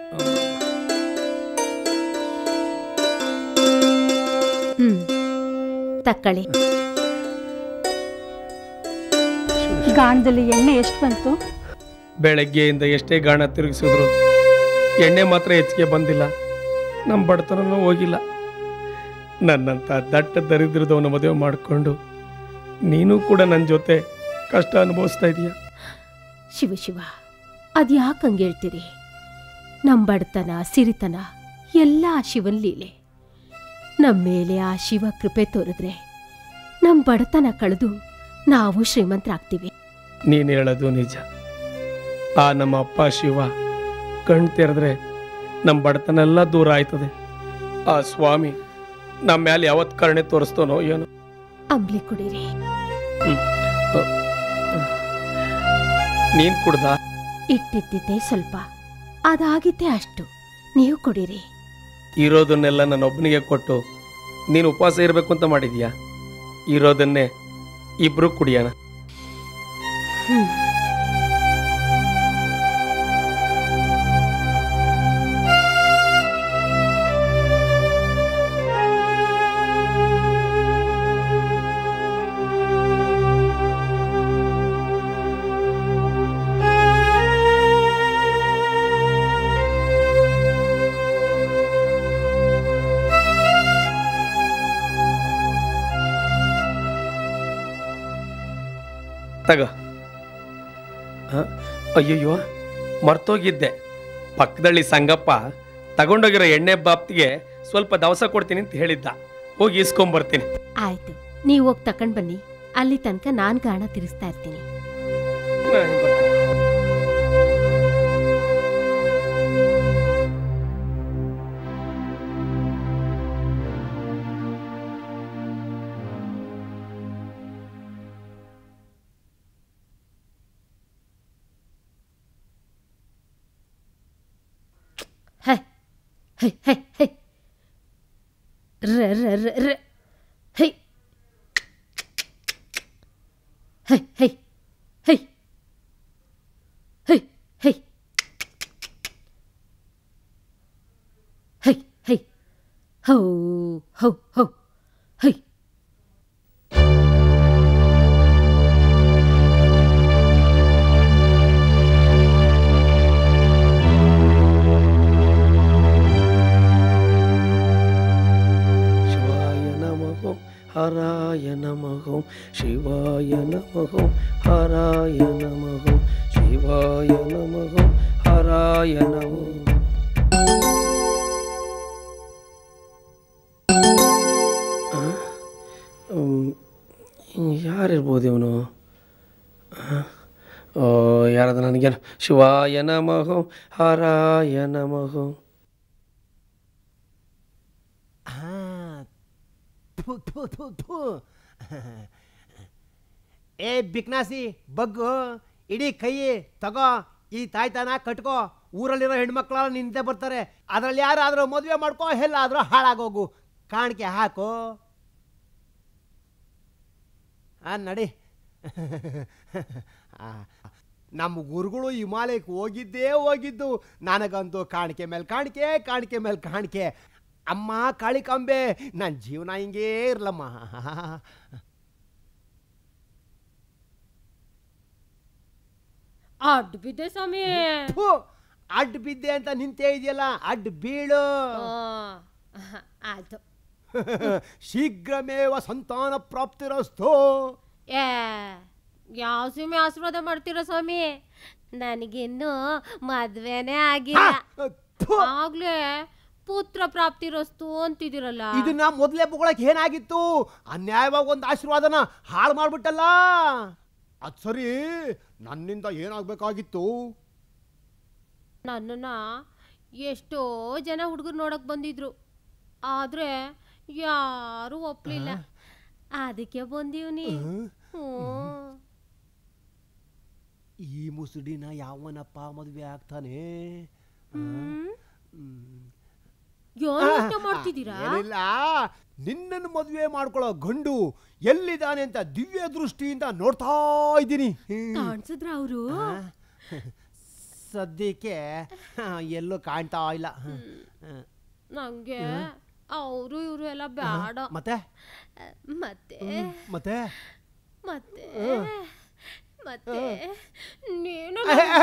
ಹ್ಮ್ ತಕ್ಕಳಿ ಗಾಣದಲ್ಲಿ ಎಣ್ಣೆ ಎಷ್ಟು ಬಂತು ಬೆಳಗ್ಗೆಯಿಂದ ಎಷ್ಟೇ ಗಾಣ ತಿರುಗಿಸಿದ್ರು ಎಣ್ಣೆ ಮಾತ್ರ ಹೆಚ್ಚಿಗೆ ಬಂದಿಲ್ಲ ನಮ್ಮ ಬಡತನೂ ಹೋಗಿಲ್ಲ ನನ್ನಂಥ ದಟ್ಟ ದರಿದ್ರದವನ ಮದುವೆ ಮಾಡಿಕೊಂಡು ನೀನು ಕೂಡ ನನ್ನ ಜೊತೆ ಕಷ್ಟ ಅನುಭವಿಸ್ತಾ ಇದೀಯ ಶಿವ ಶಿವ ಅದ್ಯಾಕೆ ಹಂಗೆ ಹೇಳ್ತೀರಿ ನಮ್ಮ ಬಡತನ ಸಿರಿತನ ಎಲ್ಲ ಆ ಶಿವನ್ ಲೀಲೆ ನಮ್ಮ ಮೇಲೆ ಆ ಶಿವ ಕೃಪೆ ತೋರಿದ್ರೆ ನಮ್ಮ ಬಡತನ ಕಳೆದು ನಾವು ಶ್ರೀಮಂತರಾಗ್ತೀವಿ ನೀನು ಹೇಳೋದು ನಿಜ ಆ ನಮ್ಮ ಅಪ್ಪ ಶಿವ ಕಣ್ ತೆರೆದ್ರೆ ನಮ್ಮ ಬಡತನ ಎಲ್ಲ ದೂರ ಆಯ್ತದೆ ಆ ಸ್ವಾಮಿ ನಮ್ಮ ಮೇಲೆ ಯಾವತ್ತು ಕರುಣೆ ತೋರಿಸ್ತಾನೋ ಏನೋ ಅಂಬ್ಲಿ ಕುಡೀರಿ ನೀನ್ ಕುಡ್ದ ಇಟ್ಟಿದ್ದಿದ್ದೆ ಸ್ವಲ್ಪ ಅದಾಗಿದ್ದೆ ಅಷ್ಟು ನೀವು ಕುಡೀರಿ ಇರೋದನ್ನೆಲ್ಲ ನನ್ನ ಒಬ್ಬನಿಗೆ ಕೊಟ್ಟು ನೀನು ಉಪವಾಸ ಇರಬೇಕು ಅಂತ ಮಾಡಿದ್ಯಾ ಇರೋದನ್ನೇ ಇಬ್ರು ಕುಡಿಯೋಣ ಹ್ಮ್ ತಗ ಹ? ಅಯ್ಯಯ್ಯೋ ಮರ್ತೋಗಿದ್ದೆ ಪಕ್ಕದಲ್ಲಿ ಸಂಗಪ್ಪ ತಗೊಂಡೋಗಿರೋ ಎಣ್ಣೆ ಬಾಪ್ತಿಗೆ ಸ್ವಲ್ಪ ದವಸ ಕೊಡ್ತೀನಿ ಅಂತ ಹೇಳಿದ್ದ ಹೋಗಿ ಇಸ್ಕೊಂಬರ್ತೀನಿ ಆಯ್ತು ನೀವು ಹೋಗಿ ತಕೊಂಡ್ ಬನ್ನಿ ಅಲ್ಲಿ ತನಕ ನಾನ್ ಗಾಣ ತಿರ್ಸ್ತಾ ಇರ್ತೀನಿ ನಾನ್ ಬರ್ತೀನಿ. ಹೈ ಹೈ ಹೈ ಹೈ ರ ರ ರ ರ ಹೈ ಹೈ ಹೈ ಹೈ ಹೈ ಹೈ ಹೈ ಹೈ ಹೌ ಹೌ ಹೌ ಹೈ ಶಿವಾಯ ನಮಃ ಹರಾಯ ನಮಃ ಶಿವಾಯ ನಮಃ ಹರಾಯ ನಮಃ ಶಿವಾಯ ನಮಃ ಹರಾಯ ನಮಃ ಯಾರಿರ್ಬೋದು ಇವನು ಓ ಯಾರದ ನನಗೇನು ಶಿವಾಯ ನಮಃ ಹರಾಯ ನಮಃ ಥು, ಥು, ಥು, ಥು. ಏ ಬಿಕ್ನಾಸಿ ಬಗ್ಗು ಇಡೀ ಕೈ ತಗೋ ಈ ತಾಯ್ತಾನ ಕಟ್ಕೋ ಊರಲ್ಲಿರೋ ಹೆಣ್ಮಕ್ಳೆಲ್ಲ ನಿಂತೆ ಬರ್ತಾರೆ ಅದ್ರಲ್ಲಿ ಯಾರಾದ್ರೂ ಮದುವೆ ಮಾಡ್ಕೋ ಎಲ್ಲಾದ್ರೂ ಹಾಳಾಗೋಗು ಕಾಣಿಕೆ ಹಾಕು ಆ ನಡಿ ಆ, ನಮ್ಮ ಗುರುಗಳು ಹಿಮಾಲಯಕ್ಕೆ ಹೋಗಿದ್ದೇ ಹೋಗಿದ್ದು ನನಗಂತೂ ಕಾಣಿಕೆ ಮೇಲೆ ಕಾಣಿಕೆ ಕಾಣಿಕೆ ಮೇಲೆ ಕಾಣಿಕೆ ಅಮ್ಮ ಕಾಳಿಕಾಂಬೆ ನನ್ನ ಜೀವನ ಹಿಂಗೇ ಇರ್ಲಮ್ಮ ಅಡ್ಡ ಬಿದ್ದೆ ಸ್ವಾಮಿ ಥು, ಅಡ್ಡ ಬಿದ್ದೆ ಅಂತ ನಿಂತೇ ಇದೆಯಲ್ಲ ಅಡ್ಡ ಬೀಳು ಆಯ್ತು ಶೀಘ್ರಮೇವ ಸಂತಾನ ಪ್ರಾಪ್ತಿರಸ್ತು ಏ ಯಾವ ಸ್ವಾಮಿ ಆಶೀರ್ವಾದ ಮಾಡ್ತೀರ ಸ್ವಾಮಿ ನನಗಿನ್ನು ಮದ್ವೆನೇ ಆಗಿಲ್ಲ ಆಗ್ಲೇ ಪುತ್ರ ಪ್ರಾಪ್ತಿರಸ್ತು ಅಂತಿದಿರಲ್ಲ ಇದನ್ನ ಮೊದಲೇ ಬೊಗಳಕ್ ಏನಾಗಿತ್ತು ಅನ್ಯಾಯವಾಗಿ ಒಂದು ಆಶೀರ್ವಾದನ ಹಾಳು ಮಾಡ್ಬಿಟ್ಟಲ್ಲ ಅದ್ ಸರಿ ನನ್ನಿಂದ ಏನಾಗ್ಬೇಕಾಗಿತ್ತು ನನ್ನನ್ನ ಎಷ್ಟೋ ಜನ ಹುಡುಗರು ನೋಡಕ್ ಬಂದಿದ್ರು ಆದ್ರೆ ಯಾರು ಒಪ್ಲಿಲ್ಲ ಅದಕ್ಕೆ ಬಂದೀವ್ನಿ ಹ್ಞೂ ಈ ಮುಸುಡಿನ ಯಾವನಪ್ಪ ಮದುವೆ ಆಗ್ತಾನೆ ಏನ್ ಯೋಚ್ನೆ ಮಾಡ್ತಿದ್ದೀರಾ ಏನಿಲ್ಲ ನಿನ್ನನ್ನು ಮದುವೆ ಮಾಡ್ಕೊಳ್ಳೋ ಗಂಡು ಎಲ್ಲಿದ್ದಾನೆ ಅಂತ ದಿವ್ಯ ದೃಷ್ಟಿಯಿಂದ ನೋಡ್ತಾ ಇದ್ದೀನಿ ಕಾಣಿಸಿದ್ರ ಅವರು ಸದ್ಯಕ್ಕೆ ಹ, ಎಲ್ಲೂ ಕಾಣ್ತಾ ಇಲ್ಲ ಹ, ಹ. ನಂಗೆ ಹ್ಮ್. ಅವರು ಇವರು ಎಲ್ಲ ಬೇಡ ಮತ್ತೆ ಮತ್ತೆ ಮತ್ತೆ ಮತ್ತೆ ಹ್ಮ್. ಮತ್ತೆ ನೀನು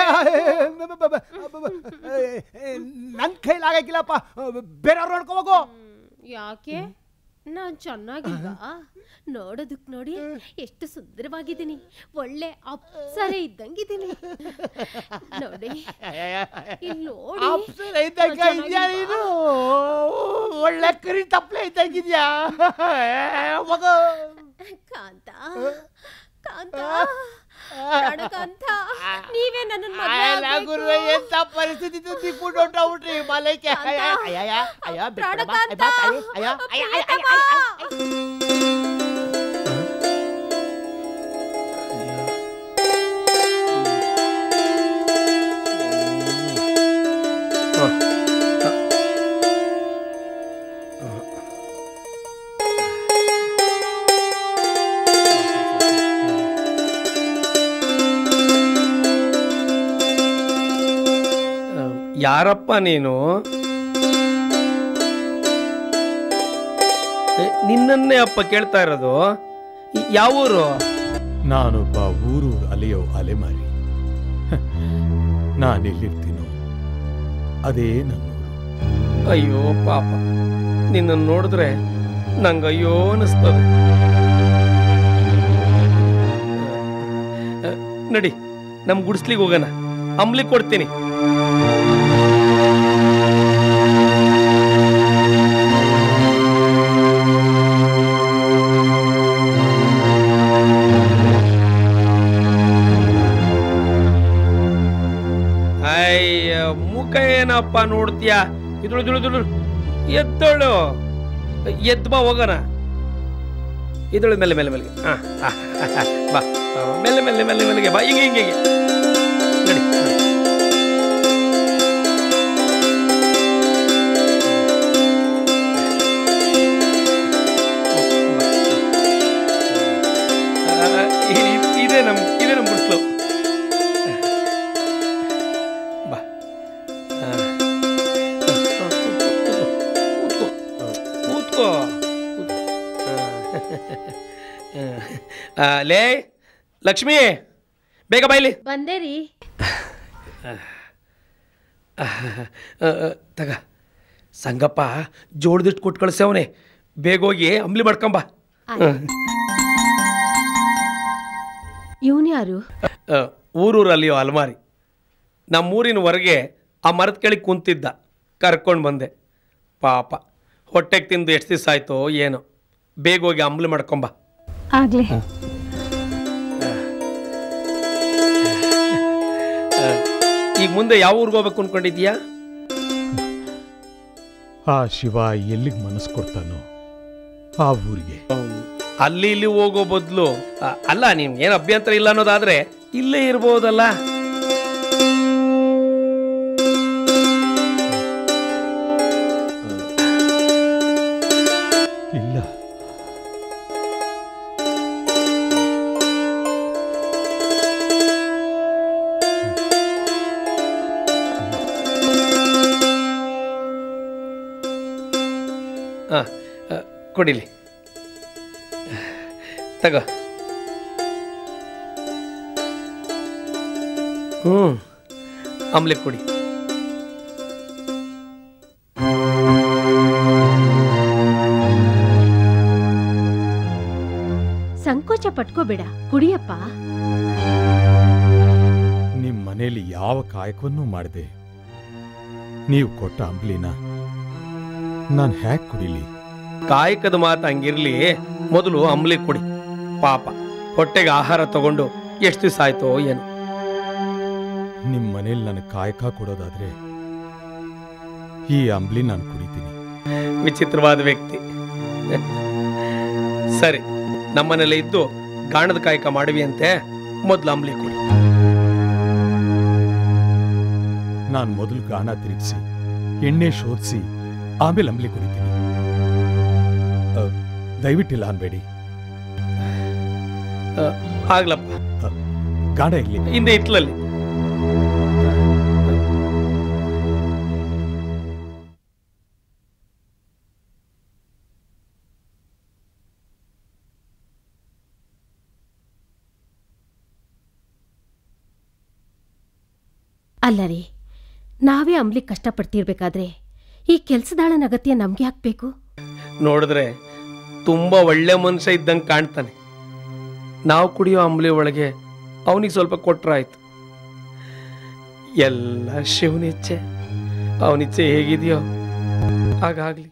ನನ್ನ ಕೈಲಾಗಕ್ಕಿಲ್ಲಪ್ಪ ಬೇರೆಯವ್ರು ನೋಡ್ಕೊ ಹೋಗು ಯಾಕೆ ನಾನ್ ಚೆನ್ನಾಗಿಲ್ವಾ ನೋಡೋದಕ್ ನೋಡಿ ಎಷ್ಟು ಸುಂದರವಾಗಿದ್ದೀನಿ ಒಳ್ಳೆ ಅಪ್ಸರೆ ಇದ್ದಂಗಿದ್ದೀನಿ ನೋಡಿ ಇಲ್ಲಿ ನೋಡಿ ಅಪ್ಸರ ಇದ್ದಂಗ ನಾನ್ ಇದ್ಯಾ ನೀನು ಒಳ್ಳೆ ಕರಿ ತಪ್ಪಲೆ ಇದ್ದಂಗಿದ್ಯಾ ಮಗ ಕಾಂತ ಕಾಂತ ಕಾಂತ ನೀವೇ ನನ್ನ ಅಲ್ಲ ಗುರುವೆ ಎಂತ ಪರಿಸ್ಥಿತಿ ತಿಕ್ಬಿಟ್ಟು ಹೊಂಟೋಗ್ಬಿಟ್ರಿ ಹಿಮಾಲಯಕ್ಕೆ ಅಯ್ಯ ಅಯ್ಯ ಅಯ್ಯ ಬಿಟ್ಬಿಡಮ್ಮ. ಅಯ್ಯ, ಬಾ ತಾಯಿ. ಅಯ್ಯ ಅಯ್ಯ ಅಯ್ಯ ಅಯ್ಯ ಅಯ್ಯ ಯಾರಪ್ಪ ನೀನು ಏ, ನಿನ್ನನ್ನೇ ಅಪ್ಪ ಕೇಳ್ತಾ ಇರೋದು ಈ- ಯಾವ ಊರು ನಾನೊಬ್ಬ ಊರೂರು ಅಲೆಯೋ ಅಲೆಮಾರಿ ಹ, ನಾನೆಲ್ಲಿರ್ತೀನೋ ಅದೇ ನನ್ನ ಅಯ್ಯೋ ಪಾಪ ನಿನ್ನನ್ನು ನೋಡಿದ್ರೆ ನಂಗೆ ಅಯ್ಯೋ ಅನಿಸ್ತದೆ ಅ, ನಡಿ ನಮ್ಮ ಗುಡಿಸ್ಲಿಗೆ ಹೋಗೋಣ ಅಂಬ್ಲಿ ಕೊಡ್ತೀನಿ ಅಯ್ಯ ಮುಖ ಏನಪ್ಪ ನೋಡ್ತೀಯ ಇದುಳು ಇದುಳು ಇದುಳು ಎದ್ದಳು ಎದ್ದು ಬಾ ಹೋಗೋಣ ಇದುಳು ಮೇಲೆ ಮೇಲೆ ಮೇಲೆ ಹಾ ಹಾ, ಹಾ, ಹಾ. ಬಾ ಬಾ, ಬಾ. ಮೆಲ್ಲ ಮೆಲ್ಲ ಮೆಲ್ಲ ಮೆಲ್ಲಿಗೆ ಬಾ ಹಿಂಗೆ ಹಿಂಗೆ ಹಿಂಗೆ. ನಡಿ ನಡಿ. ಆ, ಲೇ ಲಕ್ಷ್ಮಿ ಬೇಗ ಬೈಲಿ ಬಂದೇ ರೀ ತಗ ಸಂಗಪ್ಪ ಜೋಳದಿಟ್ಟು ಕೊಟ್ಟು ಕಳಿಸ್ಯವನೆ ಬೇಗ ಹೋಗಿ ಅಂಬ್ಲಿ ಮಾಡ್ಕೊಂಬ ಇವನ್ ಯಾರು ಊರೂರಲ್ಲಿಯೋ ಅಲ್ಮಾರಿ ನಮ್ಮೂರಿನ ಹೊರಗೆ ಆ ಮರದ ಕೆಳಗೆ ಕುಂತಿದ್ದ ಕರ್ಕೊಂಡು ಬಂದೆ ಪಾಪ ಹೊಟ್ಟೆಗೆ ತಿಂದು ಎಷ್ಟು ದಿವಸ ಆಯ್ತೋ ಏನೋ ಬೇಗ ಹೋಗಿ ಅಂಬ್ಲಿ ಮಾಡ್ಕೊಂಬ ಆಗ್ಲಿ ಈಗ ಮುಂದೆ ಯಾವ ಊರಿಗೆ ಹೋಗ್ಬೇಕು ಅನ್ಕೊಂಡಿದ್ಯಾ ಆ ಶಿವ ಎಲ್ಲಿಗೆ ಮನಸ್ಸು ಕೊಡ್ತಾನೋ ಆ ಊರಿಗೆ ಅಲ್ಲಿ ಇಲ್ಲಿ ಹೋಗೋ ಬದಲು ಅಲ್ಲ ನಿಮ್ಗೆ ಏನು ಅಭ್ಯಂತರ ಇಲ್ಲ ಅನ್ನೋದಾದ್ರೆ ಇಲ್ಲೇ ಇರ್ಬೋದಲ್ಲ ಇಲ್ಲ ಹಾಂ ಕೊಡಿಲಿ ತಗೋ ಹ್ಞೂ ಆಮ್ಲೆಟ್ ಕೊಡಿ ಸಂಕೋಚ ಪಟ್ಕೋಬೇಡ ಕುಡಿಯಪ್ಪ ನಿಮ್ಮ ಮನೆಯಲ್ಲಿ ಯಾವ ಕಾಯಕವನ್ನೂ ಮಾಡದೆ ನೀವು ಕೊಟ್ಟ ಅಂಬ್ಲಿನ ನಾನು ಹ್ಯಾಕ್ ಕುಡಿಲಿ ಕಾಯಕದ ಮಾತು ಹಂಗಿರ್ಲಿ ಮೊದಲು ಅಂಬ್ಲಿ ಕೊಡಿ ಪಾಪ ಹೊಟ್ಟೆಗೆ ಆಹಾರ ತಗೊಂಡು ಎಷ್ಟು ದಿವಸ ಆಯ್ತೋ ಏನು ನಿಮ್ಮ ಮನೇಲಿ ನನಗೆ ಕಾಯಕ ಕೊಡೋದಾದ್ರೆ ಈ ಅಂಬ್ಲಿ ನಾನು ಕುಡಿತೀನಿ ವಿಚಿತ್ರವಾದ ವ್ಯಕ್ತಿ ಸರಿ ನಮ್ಮನೆಲ್ಲ ಇದ್ದು ಗಾಣದ ಕಾಯಕ ಮಾಡುವಿ ಅಂತೆ ಮೊದಲು ಅಂಬ್ಲಿ ಕೊಡಿ ನಾನು ಮೊದಲು ಗಾಣ ತಿರುಗಿಸಿ ಎಣ್ಣೆ ಶೋಧಿಸಿ ಆಮೇಲೆ ಅಂಬ್ಲಿ ಕುಡಿತೀನಿ ಅ, ದಯವಿಟ್ಟಿಲ್ಲ ಅನ್ಬೇಡಿ ಆಗ್ಲಪ್ಪ ಗಾಣ ಇಲ್ಲಿ ಹಿಂದೆ ಇತ್ಲಲ್ಲಿ ಅಲ್ಲ ರೀ ನಾವೇ ಅಂಬ್ಲಿಕ್ ಕಷ್ಟಪಡ್ತಿರ್ಬೇಕಾದ್ರೆ ಈ ಕೆಲ್ಸದಾಳನ ಅಗತ್ಯ ನಮ್ಗೆ ಹಾಕ್ಬೇಕು ನೋಡಿದ್ರೆ ತುಂಬಾ ಒಳ್ಳೆ ಮನುಷ್ಯ ಇದ್ದಂಗೆ ಕಾಣ್ತಾನೆ ನಾವು ಕುಡಿಯೋ ಅಂಬ್ಲಿ ಒಳಗೆ ಅವನಿಗೆ ಸ್ವಲ್ಪ ಕೊಟ್ರಾಯ್ತು ಎಲ್ಲ ಶಿವನಿಚ್ಛೆ ಅವನಿಚ್ಛೆ ಹೇಗಿದೆಯೋ ಹಾಗಾಗ್ಲಿ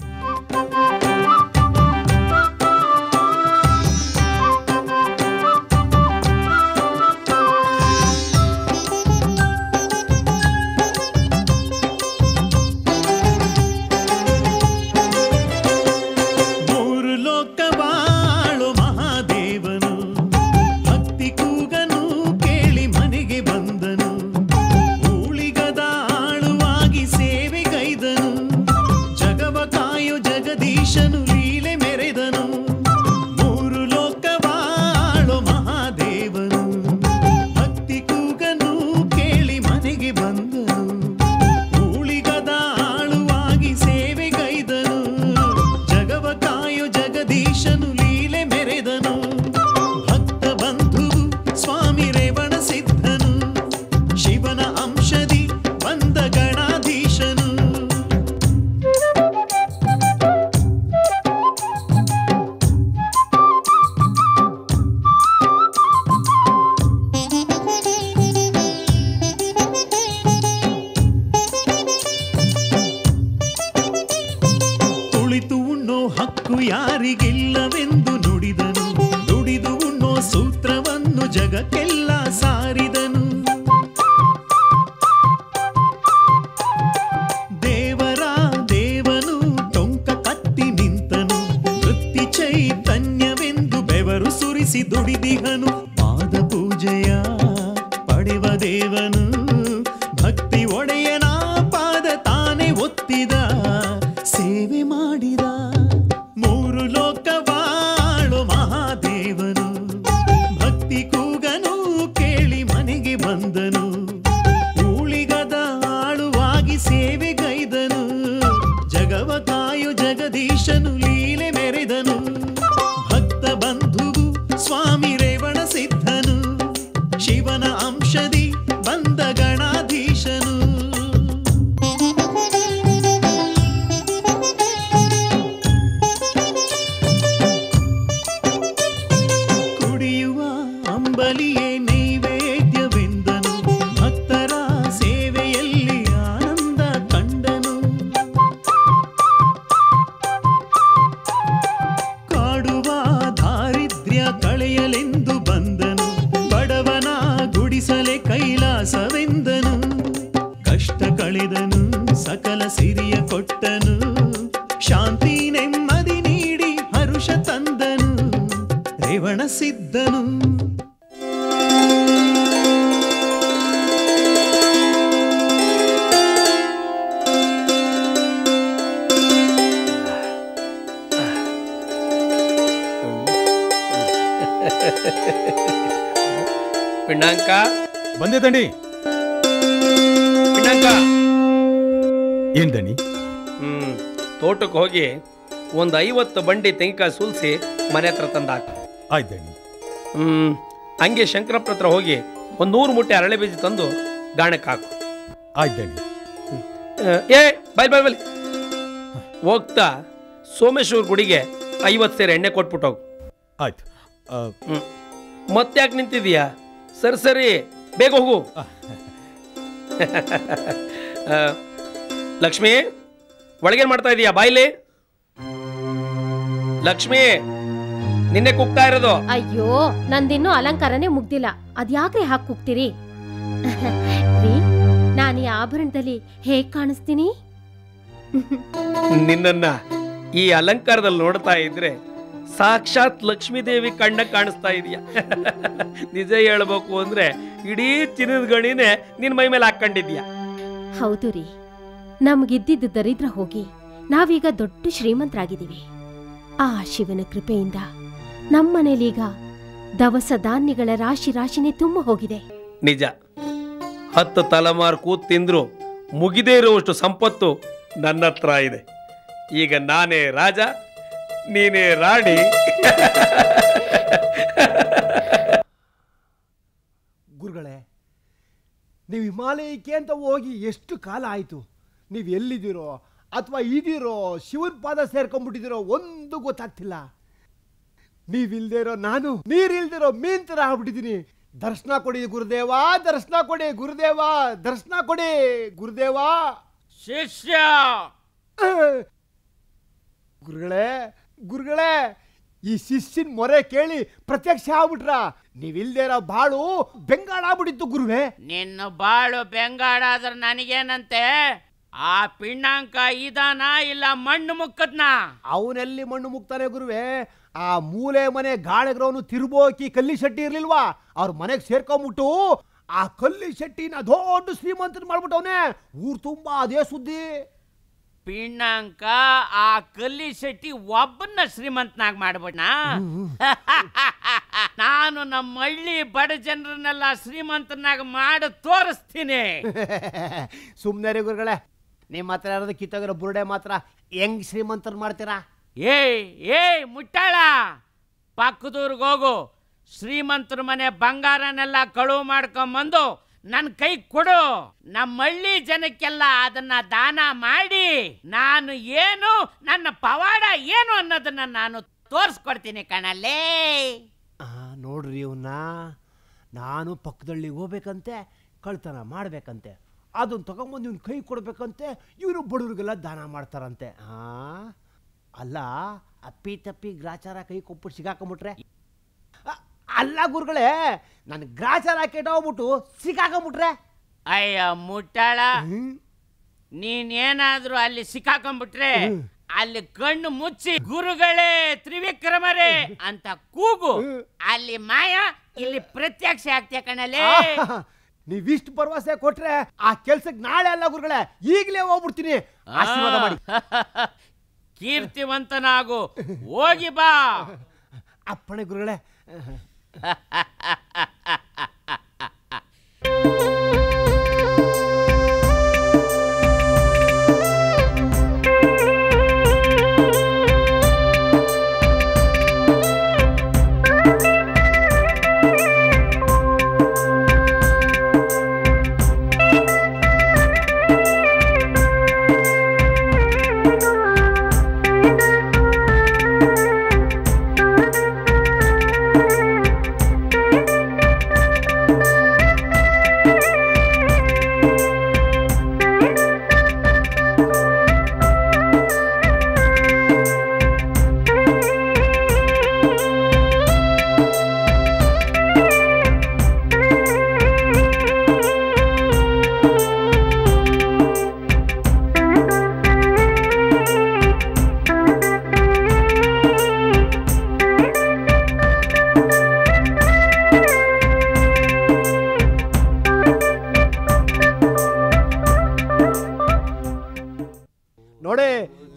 ಮೂರು ಲೋಕ ಬಾಳು ಮಹಾದೇವನು ಭಕ್ತಿ ಕೂಗನು ಕೇಳಿ ಮನೆಗೆ ಬಂದನು ಊಳಿಗದ ಆಳುವಾಗಿ ಸೇವೆಗೈದನು ಜಗವ ಕಾಯೋ ಜಗದೀಶನು ಲೀಲೆ ಮೆರೆದನು ಮೂರು ಲೋಕ ಬಾಳು ಮಹಾದೇವನು ಭಕ್ತಿ ಕೂಗನು ಕೇಳಿ ಮನೆಗೆ ಬಂದನು ಊಳಿಗದ ಆಳುವಾಗಿ ಸೇವೆಗೈದನು ಜಗವ ಕಾಯೋ ಜಗದೀಶನು ಲೀಲೆ ಮೆರೆದನು ಭಕ್ತ ಬಂಧು ಸ್ವಾಮಿ ರೇವಣ ಸಿದ್ಧನು ಶಿವನ ಅಂಶದಿ ಬಂದ ಗಣಾಧೀಶನು ಕುಳಿತು ಉಣ್ಣೋ ಹಕ್ಕು ಯಾರಿಗಿಲ್ಲವೆಂದು ನುಡಿದನು ನುಡಿದು ಉಣ್ಣೋ ಸೂತ್ರವನ್ನು ಜಗಕ್ಕೆಲ್ಲ ಸಾರಿದನು ದೇವರ ದೇವನು ಟೊಂಕ ಕತ್ತಿ ನಿಂತನು ವೃತ್ತಿ ಚೈತನ್ಯವೆಂದು ಬೆವರು ಸುರಿಸಿ ದುಡಿದಿಹನು ಪಾದ ಪೂಜೆಯ ಪಡೆವ ದೇವನು ಭಕ್ತಿ ಒಡೆಯನ ಪಾದ ತಾನೇ ಒತ್ತಿದ ಸೇವೆ ಮಾಡಿದ ಮೂರು ಲೋಕ ಬಾಳು ಮಹಾದೇವನು ಭಕ್ತಿ ಕೂಗನು ಕೇಳಿ ಮನೆಗೆ ಬಂದನು ಊಳಿಗದ ಆಳುವಾಗಿ ಸೇವೆಗೈದನು ಜಗವ ಕಾಯು ಜಗದೀಶನು ಲೀಲೆ ಮೆರೆದನು ಭಕ್ತ ಬಂಧುವು ಸ್ವಾಮಿ ಆನಂದ ಗಣಾಧೀಶನು ಕುಡಿಯುವ ಅಂಬಲಿಯೇ ನೈವೇದ್ಯವೆಂದನು ಭಕ್ತರ ಸೇವೆಯಲ್ಲಿ ಆನಂದ ಕಂಡನು ಕಾಡುವ ದಾರಿದ್ರ್ಯ ಕಳೆಯಲೆಂದು ಬಂದನು ಬಡವನ ಗುಡಿಸಲೆ ಕೈಲಾಸವೆಂದನು ಕಷ್ಟ ಕಳೆದನು ಸಕಲ ಸಿರಿಯ ಕೊಟ್ಟನು ಶಾಂತಿ ನೆಮ್ಮದಿ ನೀಡಿ ಹರುಷ ತಂದನು ರೇವಣ ಸಿದ್ಧನು ಪಿಂಡಾಂಕ ಬಂದೆ ದಣಿ ಪಿಂಡಾಂಕ ಏನ್ ದಣಿ ಹ್ಮ್ ತೋಟಕ್ಕೆ ಹೋಗಿ ಒಂದು ಐವತ್ತು ಬಂಡಿ ತೆಂಗಿನಕಾಯಿ ಸುಲ್ಸಿ ಮನೆ ಹತ್ರ ತಂದಾಕ ಆಯ್ತು ದಣಿ ಹ್ಮ್ ಹಂಗೆ ಶಂಕರಪ್ಪ ಹತ್ರ ಹೋಗಿ ಒಂದು ನೂರು ಮುಟ್ಟೆ ಅರಳೆ ಬೀಜ ತಂದು ಗಾಣಕ್ಕೆ ಹಾಕು ಆಯ್ತು ದಣಿ ಆ, ಏ ಬೈಲ್ ಬೈಲ್ ಬೈಲ್ ಹೋಗ್ತಾ ಸೋಮೇಶ್ವರ ಗುಡಿಗೆ ಐವತ್ತು ಸೇರು ಎಣ್ಣೆ ಕೊಟ್ಬಿಟ್ಟು ಹೋಗು ಆಯ್ತು ಹ್ಮ್ ಮತ್ತೆ ಯಾಕೆ ನಿಂತಿದೀಯಾ ಸರಿ ಸರಿ ಬೇಗ ಹೋಗು ಆ, ಲಕ್ಷ್ಮಿ ಒಳಗೇನ್ ಮಾಡ್ತಾ ಇದೀಯಾ ಬಾಯ್ಲಿ ಲಕ್ಷ್ಮಿ ನಿನ್ನೆ ಕೂಗ್ತಾ ಇರೋದು ಅಯ್ಯೋ ನಂದಿನ್ನೂ ಅಲಂಕಾರನೇ ಮುಗ್ದಿಲ್ಲ ಅದ್ಯಾಕ್ರಿ ಹಾಕಿ ಕೂಗ್ತೀರಿ ರೀ ನಾನು ಈ ಆಭರಣದಲ್ಲಿ ಹೇಗ್ ಕಾಣಿಸ್ತೀನಿ ನಿನ್ನನ್ನ ಈ ಅಲಂಕಾರದಲ್ಲಿ ನೋಡ್ತಾ ಇದ್ರೆ ಸಾಕ್ಷಾತ್ ಲಕ್ಷ್ಮೀ ದೇವಿ ಕಣ್ಣ ಕಾಣಿಸ್ತಾ ಇದೀಯ ನಿಜ ಹೇಳ್ಬೇಕು ಅಂದ್ರೆ ಇಡೀ ಚಿನ್ನದ ಗಣಿನೇ ನಿನ್ ಮೈ ಮೇಲೆ ಹಾಕೊಂಡಿದ್ಯಾ ಹೌದು ರೀ ನಮ್ಗಿದ್ದಿದ್ದು ದರಿದ್ರ ಹೋಗಿ ನಾವೀಗ ದೊಡ್ಡ ಶ್ರೀಮಂತರಾಗಿದ್ದೀವಿ ಆ ಶಿವನ ಕೃಪೆಯಿಂದ ನಮ್ಮನೇಲೀಗ ದವಸ ಧಾನ್ಯಗಳ ರಾಶಿ ರಾಶಿನೇ ತುಂಬ ಹೋಗಿದೆ ನಿಜ ಹತ್ತು ತಲೆಮಾರು ಕೂತ್ ತಿಂದ್ರು ಮುಗಿದೇ ಇರುವಷ್ಟು ಸಂಪತ್ತು ನನ್ನ ಹತ್ರ ಇದೆ ಈಗ ನಾನೇ ರಾಜ ನೀನೇ ರಾಣಿ ಗುರುಗಳೇ ನೀವು ಹಿಮಾಲಯಕ್ಕೆ ಅಂತ ಹೋಗಿ ಎಷ್ಟು ಕಾಲ ಆಯಿತು ನೀವು ಎಲ್ಲಿದ್ದೀರೋ ಅಥವಾ ಇದೀರೋ ಶಿವನ ಪಾದ ಸೇರ್ಕೊಂಡ್ಬಿಟ್ಟಿದ್ದೀರೋ ಒಂದು ಗೊತ್ತಾಗ್ತಿಲ್ಲ ನೀವಿಲ್ದೇ ಇರೋ ನಾನು ನೀರಿಲ್ದಿರೋ ಮೀನ್ ಥರ ಆಗ್ಬಿಟ್ಟಿದ್ದೀನಿ ದರ್ಶನ ಕೊಡಿ ಗುರುದೇವ ದರ್ಶನ ಕೊಡಿ ಗುರುದೇವ ದರ್ಶನ ಕೊಡಿ ಗುರುದೇವ ಶಿಷ್ಯ ಗುರುಗಳೇ ಗುರುಗಳೇ ಈ ಶಿಷ್ಯನ್ ಮೊರೆ ಕೇಳಿ ಪ್ರತ್ಯಕ್ಷ ಆಗ್ಬಿಟ್ರ ನೀವಿಲ್ದೇ ಇರೋ ಬಾಳು ಬೆಂಗಾಡ ಆಗ್ಬಿಟ್ಟಿತ್ತು ಗುರುವೇ ನಿನ್ನ ಬಾಳು ಬೆಂಗಾಡಾದ್ರ ನನಗೇನಂತೆ ಆ ಪಿಂಡಾಂಕ ಇದಾನ ಇಲ್ಲ ಮಣ್ಣು ಮುಕ್ಕದ್ನ ಅವನೆಲ್ಲಿ ಮಣ್ಣು ಮುಕ್ತಾನೆ ಗುರುವೆ ಆ ಮೂಲೆ ಮನೆ ಗಾಳಿಗ್ರವನು ತಿರುಬೋಕಿ ಕಲ್ಲಿ ಶೆಟ್ಟಿ ಇರ್ಲಿಲ್ವಾ ಅವ್ರ ಮನೆಗೆ ಸೇರ್ಕೊಂಬಿಟ್ಟು ಆ ಕಲ್ಲಿ ಶೆಟ್ಟಿನ ದೊಡ್ಡ ಶ್ರೀಮಂತನ ಮಾಡ್ಬಿಟ್ಟವನೆ ಊರ್ ತುಂಬಾ ಅದೇ ಸುದ್ದಿ ಪಿಂಡಾಂಕ ಆ ಕಲ್ಲಿ ಶೆಟ್ಟಿ ಒಬ್ಬನ್ನ ಶ್ರೀಮಂತನಾಗ ಮಾಡ್ಬಿಟ್ನ ನಾನು ನಮ್ಮ ಹಳ್ಳಿ ಬಡ ಜನರನ್ನೆಲ್ಲ ಶ್ರೀಮಂತನಾಗ ಮಾಡಿ ತೋರಿಸ್ತೀನಿ ಸುಮ್ಮನೆ ರೀ ಗುರುಗಳೇ ನಿಮ್ಮ ಹತ್ರ ಯಾರಾದ್ರು ಕಿತ್ತೋಗಿರೋ ಬುರುಡೆ ಮಾತ್ರ ಹೆಂಗ್ ಶ್ರೀಮಂತರು ಮಾಡ್ತೀರಾ ಏಯ್ ಏಯ್ ಮುಟ್ಟಾಳ ಪಕ್ಕದೂರ್ಗೆ ಹೋಗು ಶ್ರೀಮಂತರ ಮನೆ ಬಂಗಾರನೆಲ್ಲ ಕಳುವು ಮಾಡ್ಕೊಂಬಂದು ನನ್ನ ಕೈ ಕೊಡು ನಮ್ಮ ಹಳ್ಳಿ ಜನಕ್ಕೆಲ್ಲ ಅದನ್ನ ದಾನ ಮಾಡಿ ನಾನು ಏನು ನನ್ನ ಪವಾಡ ಏನು ಅನ್ನೋದನ್ನ ನಾನು ತೋರಿಸ್ಕೊಡ್ತೀನಿ ಕಣಲ್ಲೇ ಆ, ನೋಡ್ರಿ ಇವನ್ನ ನಾನು ಪಕ್ಕದಲ್ಲಿ ಹೋಗ್ಬೇಕಂತೆ ಕಳ್ತನ ಮಾಡ್ಬೇಕಂತೆ ಅದನ್ನ ತಗೊಂಬಂದು ಇವ್ನ ಕೈ ಕೊಡ್ಬೇಕಂತೆ ಇವರು ಬಡವ್ರಿಗೆಲ್ಲ ದಾನ ಮಾಡ್ತಾರಂತೆ ಆ ಅಲ್ಲ ಅಪ್ಪಿ ತಪ್ಪಿ ಗ್ರಾಚಾರ ಕೈ ಕೊಟ್ಬಿಟ್ಟು ಸಿಗಾಕೊಂಬಿಟ್ರೆ ಅ- ಅಲ್ಲ ಗುರುಗಳೇ ನಾನು ಗ್ರಾಚಾರ ಕೆಟ್ಟೋಗ್ಬಿಟ್ಟು ಸಿಕ್ಕಾಕೊಂಬಿಟ್ರೆ ಅಯ್ಯ ಮುಟ್ಟಾಳ ನೀನೇನಾದ್ರೂ ಅಲ್ಲಿ ಸಿಕ್ಕಾಕೊಂಡ್ಬಿಟ್ರೆ ಅಲ್ಲಿ ಕಣ್ಣು ಮುಚ್ಚಿ ಗುರುಗಳೇ ತ್ರಿವಿಕ್ರಮರೇ ಅಂತ ಕೂಗು ಅಲ್ಲಿ ಮಾಯ ಇಲ್ಲಿ ಪ್ರತ್ಯಕ್ಷ ಆಗ್ತೀಯ ಕಣಲೇ ನೀವಿಷ್ಟು ಭರವಸೆ ಕೊಟ್ರೆ ಆ ಕೆಲ್ಸಕ್ಕೆ ನಾಳೆ ಅಲ್ಲ ಗುರುಗಳೇ ಈಗಲೇ ಹೋಗ್ಬಿಡ್ತೀನಿ ಆಶೀರ್ವಾದ ಮಾಡಿ ಕೀರ್ತಿವಂತನಾಗು ಹೋಗಿ ಬಾ ಅಪ್ಪಣೆ ಗುರುಗಳೇ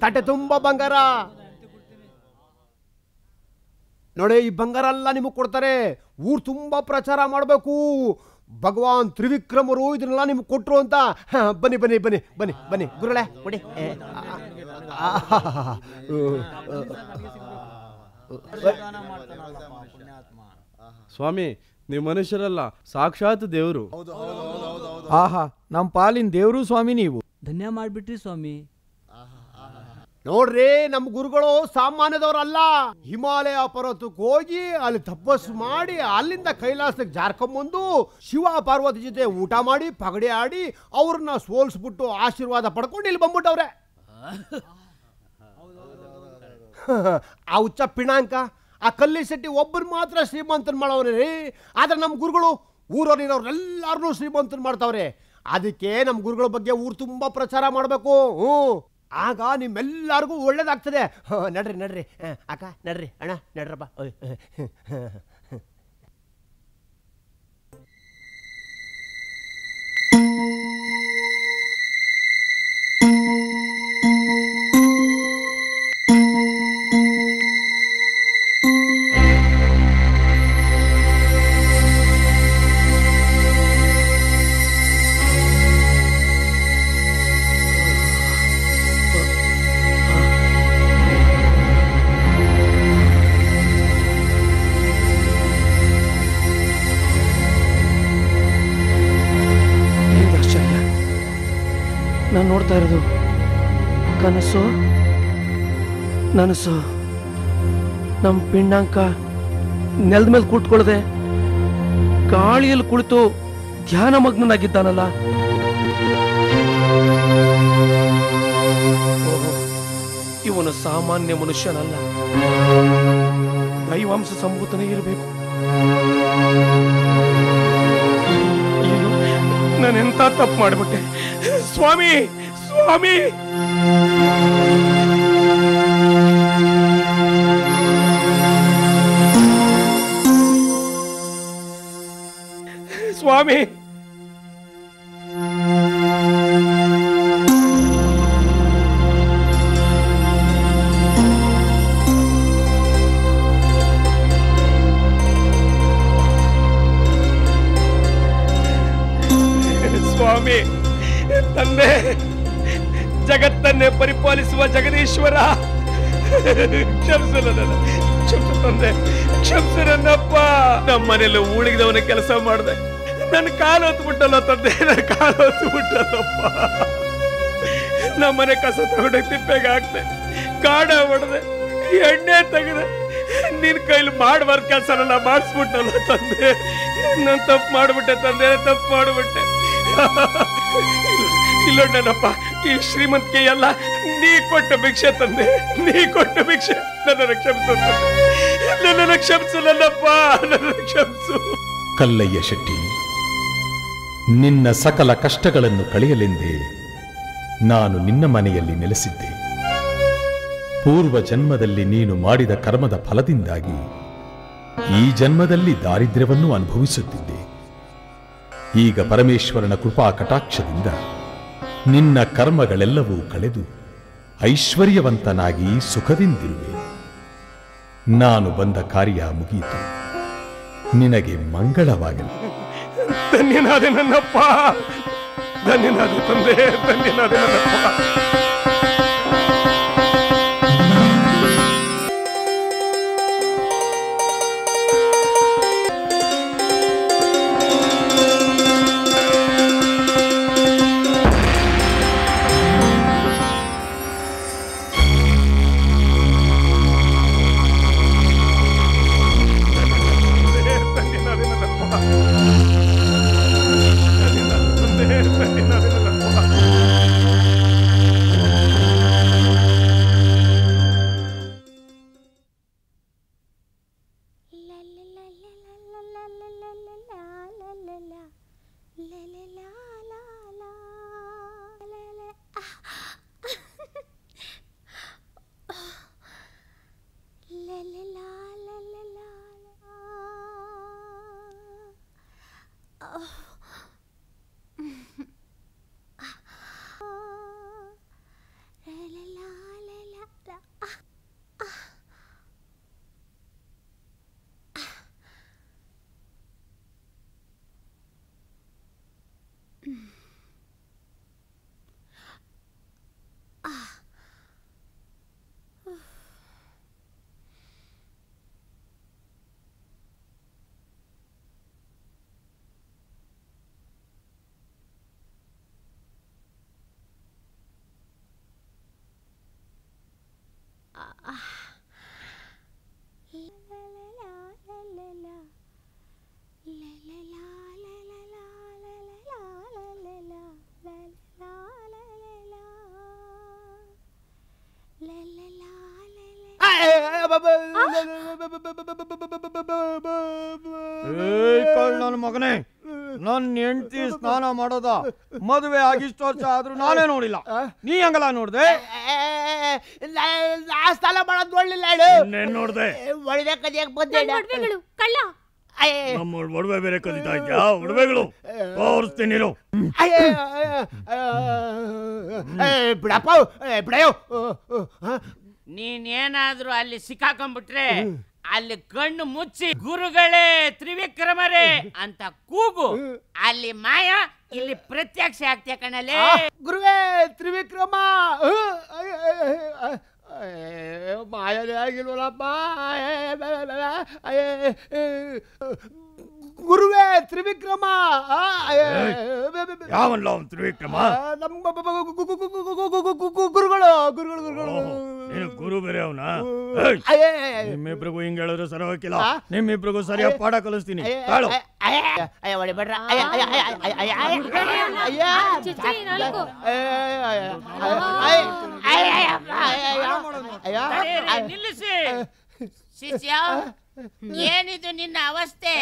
ತಟ್ಟೆ ತುಂಬ ಬಂಗಾರ ನೋಡಿ ಈ ಬಂಗಾರ ಎಲ್ಲ ನಿಮಗೆ ಕೊಡ್ತಾರೆ ಊರು ತುಂಬ ಪ್ರಚಾರ ಮಾಡಬೇಕು ಭಗವಾನ್ ತ್ರಿವಿಕ್ರಮರು ಇದನ್ನೆಲ್ಲ ನಿಮ್ಗೆ ಕೊಟ್ರು ಅಂತ ಹ, ಬನ್ನಿ ಬನ್ನಿ ಬನ್ನಿ ಬನ್ನಿ ಬನ್ನಿ ಗುರುಗಳೇ ಕೊಡಿ ಏ, ಆ, ಆ, ಆ, ಸ್ವಾಮಿ ನೀವು ಮನುಷ್ಯರಲ್ಲ ಸಾಕ್ಷಾತ್ ದೇವರು ಆಹಾ ನಮ್ಮ ಪಾಲಿನ ದೇವರು ಸ್ವಾಮಿ ನೀವು ಧನ್ಯ ಮಾಡಿಬಿಟ್ರಿ ಸ್ವಾಮಿ ನೋಡ್ರಿ ನಮ್ಮ ಗುರುಗಳು ಸಾಮಾನ್ಯದವರಲ್ಲ ಹಿಮಾಲಯ ಪರ್ವತಕ್ಕೆ ಹೋಗಿ ಅಲ್ಲಿ ತಪಸ್ಸು ಮಾಡಿ ಅಲ್ಲಿಂದ ಕೈಲಾಸಕ್ಕೆ ಜಾರ್ಕೊಂಬಂದು ಶಿವ ಪಾರ್ವತಿ ಜೊತೆ ಊಟ ಮಾಡಿ ಪಗಡೆ ಆಡಿ ಅವ್ರನ್ನ ಸೋಲ್ಸ್ಬಿಟ್ಟು ಆಶೀರ್ವಾದ ಪಡ್ಕೊಂಡು ಇಲ್ಲಿ ಬಂದ್ಬಿಟ್ಟವ್ರೆ ಆ ಹುಚ್ಚ ಪಿಣಾಂಕ ಆ ಕಲ್ಲಿ ಶೆಟ್ಟಿ ಒಬ್ಬರು ಮಾತ್ರ ಶ್ರೀಮಂತನ್ ಮಾಡವ್ರೆ ರೀ ಆದ್ರೆ ನಮ್ಮ ಗುರುಗಳು ಊರಲ್ಲಿರೋರೆಲ್ಲರನ್ನೂ ಶ್ರೀಮಂತನ್ ಮಾಡ್ತಾವ್ರೆ ಅದಕ್ಕೆ ನಮ್ಮ ಗುರುಗಳ ಬಗ್ಗೆ ಊರು ತುಂಬ ಪ್ರಚಾರ ಮಾಡಬೇಕು ಹ್ಞೂ ಆಗ ನಿಮ್ಮೆಲ್ಲರಿಗೂ ಒಳ್ಳೇದಾಗ್ತದೆ ಹ, ನಡ್ರಿ ನಡ್ರಿ ಹ, ಅಕ್ಕ ನಡ್ರಿ ಅಣ್ಣ ನಡ್ರಪ್ಪ ಓಯ್, ಹ, ಹ, ಹ. ಏನು ಆಶ್ಚರ್ಯ ನಾನು ನೋಡ್ತಾ ಇರೋದು ಕನಸು ನನಸು ನಮ್ಮ ಪಿಂಡಾಂಕ ನೆಲದ ಮೇಲೆ ಕೂತ್ಕೊಳ್ಳದೆ ಗಾಳಿಯಲ್ಲಿ ಕುಳಿತು ಧ್ಯಾನ ಮಗ್ನನಾಗಿದ್ದಾನಲ್ಲ ಓಹೋ, ಇವನು ಸಾಮಾನ್ಯ ಮನುಷ್ಯನಲ್ಲ ದೈವಾಂಶ ಸಂಭೂತನೇ ಇರಬೇಕು ನಾನು ಎಂತ ತಪ್ಪು ಮಾಡಿಬಿಟ್ಟೆ ಸ್ವಾಮಿ ಸ್ವಾಮಿ ಸ್ವಾಮಿ ಸ್ವಾಮಿ ತಂದೆ ಜಗತ್ತನ್ನೇ ಪರಿಪಾಲಿಸುವ ಜಗದೀಶ್ವರ ಕ್ಷಮಿಸು ನನ್ನನ್ನ. ಕ್ಷಮಿಸು ತಂದೆ ಕ್ಷಮಿಸು ನನ್ನಪ್ಪ ನಮ್ಮ ಮನೇಲಿ ಊಳಿಗದವನ ಕೆಲಸ ಮಾಡಿದೆ ನನ್ನ ಕಾಲು ಹೊತ್ಬಿಟ್ಟಲ್ಲ ತಂದೆ ನನ್ನ ಕಾಲು ಹೊತ್ಬಿಟ್ಟಲ್ಲಪ್ಪ ನಮ್ಮನೆ ಕಸ ತಗೊಂಡೋಗಿ ತಿಪ್ಪೆಗೆ ಹಾಕ್ದೆ ಕಾಡ ಹೊಡೆದೆ ಎಣ್ಣೆ ತೆಗೆದೆ ನಿನ್ ಕೈಲಿ ಮಾಡಬಾರ್ದು ಕೆಲಸನೆಲ್ಲ ಮಾಡಿಸ್ಬಿಟ್ಟಲ್ಲ ತಂದೆ ನಾನು ತಪ್ಪು ಮಾಡ್ಬಿಟ್ಟೆ ತಂದೆ ತಪ್ಪು ಮಾಡ್ಬಿಟ್ಟೆ ಇಲ್ಲೊಣ್ಣನಪ್ಪ ಈ ಶ್ರೀಮಂತಿಕೆ ಎಲ್ಲ ನೀ ಕೊಟ್ಟ ಭಿಕ್ಷೆ ತಂದೆ ನೀ ಕೊಟ್ಟ ಭಿಕ್ಷೆ ನನ್ನನ್ನು ಕ್ಷಮಿಸು ತಂದೆ. ನನ್ನನ್ನು ಕ್ಷಮಿಸು ನನ್ನಪ್ಪ ನನ್ನನ್ನು ಕ್ಷಮಿಸು ಕಲ್ಲಯ್ಯ ಶೆಟ್ಟಿ ನಿನ್ನ ಸಕಲ ಕಷ್ಟಗಳನ್ನು ಕಳೆಯಲೆಂದೇ ನಾನು ನಿನ್ನ ಮನೆಯಲ್ಲಿ ನೆಲೆಸಿದ್ದೆ ಪೂರ್ವ ಜನ್ಮದಲ್ಲಿ ನೀನು ಮಾಡಿದ ಕರ್ಮದ ಫಲದಿಂದಾಗಿ ಈ ಜನ್ಮದಲ್ಲಿ ದಾರಿದ್ರ್ಯವನ್ನು ಅನುಭವಿಸುತ್ತಿದ್ದೆ ಈಗ ಪರಮೇಶ್ವರನ ಕೃಪಾ ಕಟಾಕ್ಷದಿಂದ ನಿನ್ನ ಕರ್ಮಗಳೆಲ್ಲವೂ ಕಳೆದು ಐಶ್ವರ್ಯವಂತನಾಗಿ ಸುಖದಿಂದಿರುವೆ ನಾನು ಬಂದ ಕಾರ್ಯ ಮುಗಿಯಿತು ನಿನಗೆ ಮಂಗಳವಾಗಲಿ ಧನ್ಯನಾದೆ ನನ್ನಪ್ಪ ಧನ್ಯನಾದೆ ತಂದೆ ಧನ್ಯನಾದೆ ನನ್ನಪ್ಪ ಧನ್ಯನಾದೆ ನನ್ನಪ್ಪ ಧನ್ಯನಾದೆ ತಂದೆ ಧನ್ಯನಾದೆ ನನ್ನಪ್ಪ ಏಯ್ ಕಳ್ ನನ್ನ ಮಗನೇ ನನ್ನ ಹೆಂಡತಿ ಸ್ನಾನ ಮಾಡೋದ ಮದುವೆ ಆಗಿಷ್ಟು ವರ್ಷ ಆದ್ರೂ ನಾನೇ ನೋಡಿಲ್ಲ ನೀ ಹಂಗಲ್ಲ ನೋಡ್ದೆ ನಾ ಸ್ಥಳ ಮಾಡೋದು ನೋಡ್ಲಿಲ್ಲ ಹೇಳು ಇನ್ನೇನ್ ನೋಡ್ದೆ ಒಳ್ಳೆ ಕದಿಯಕ್ ಬಂದೆ ಕಳ್ಳ ನಮ್ಮ ಒಡವೆ ಬೇರೆ ಕದಿತಾ ಇದ್ಯಾ ಒಡವೆಗಳು ತೋರಿಸ್ತೀನಿ ಇರು. ಬಿಡಪ್ಪ ಏ, ಬಿಡಯೋ ನೀನೇನಾದ್ರೂ ಅಲ್ಲಿ ಸಿಕ್ಕಾಕೊಂಡ್ಬಿಟ್ರೆ ಅಲ್ಲಿ ಕಣ್ಣು ಮುಚ್ಚಿ ಗುರುಗಳೇ ತ್ರಿವಿಕ್ರಮರೇ ಅಂತ ಕೂಗು ಅಲ್ಲಿ ಮಾಯ ಇಲ್ಲಿ ಪ್ರತ್ಯಕ್ಷ ಆಗ್ತೀಯ ಕಣಲೆ ಗುರುವೇ ತ್ರಿವಿಕ್ರಮ ಮಾಯನೇ ಆಗಿಲ್ವಲ್ಲಪ್ಪ ಗುರುವೇ ತ್ರಿವಿಕ್ರಮ ಯಾವನ್ಲ ಅವ್ನ್ ತ್ರಿವಿಕ್ರಮ ನಮ್ಮ ಗುರುಗಳು ಗುರುಗಳು ಗುರುಗಳು ನೀನು ಗುರು ಬೇರೆ ಅವನ ಅಯ್ಯೇ. ನಿಮ್ಮಿಬ್ರಿಗೂ ಹಿಂಗ್ ಹೇಳಿದ್ರೆ ಸರಿ ಹೋಗಿಲ್ಲ ನಿಮ್ಮಿಬ್ರಿಗೂ ಸರಿಯಾಗಿ ಪಾಠ ಕಲಿಸ್ತೀನಿ ತಾಳು ಅಯ್ಯ ಹೊಡಿಬೇಡ್ರ ಅಯ್ಯ ಅಯ್ಯ ಅಯ್ಯ ಅಯ್ಯ ಅಯ್ಯ ಅಯ್ಯ ತಡೀರಿ, ನಿಲ್ಲಿಸಿ ಶಿಷ್ಯ ಏನಿದು ನಿನ್ನ ಅವಸ್ಥೆ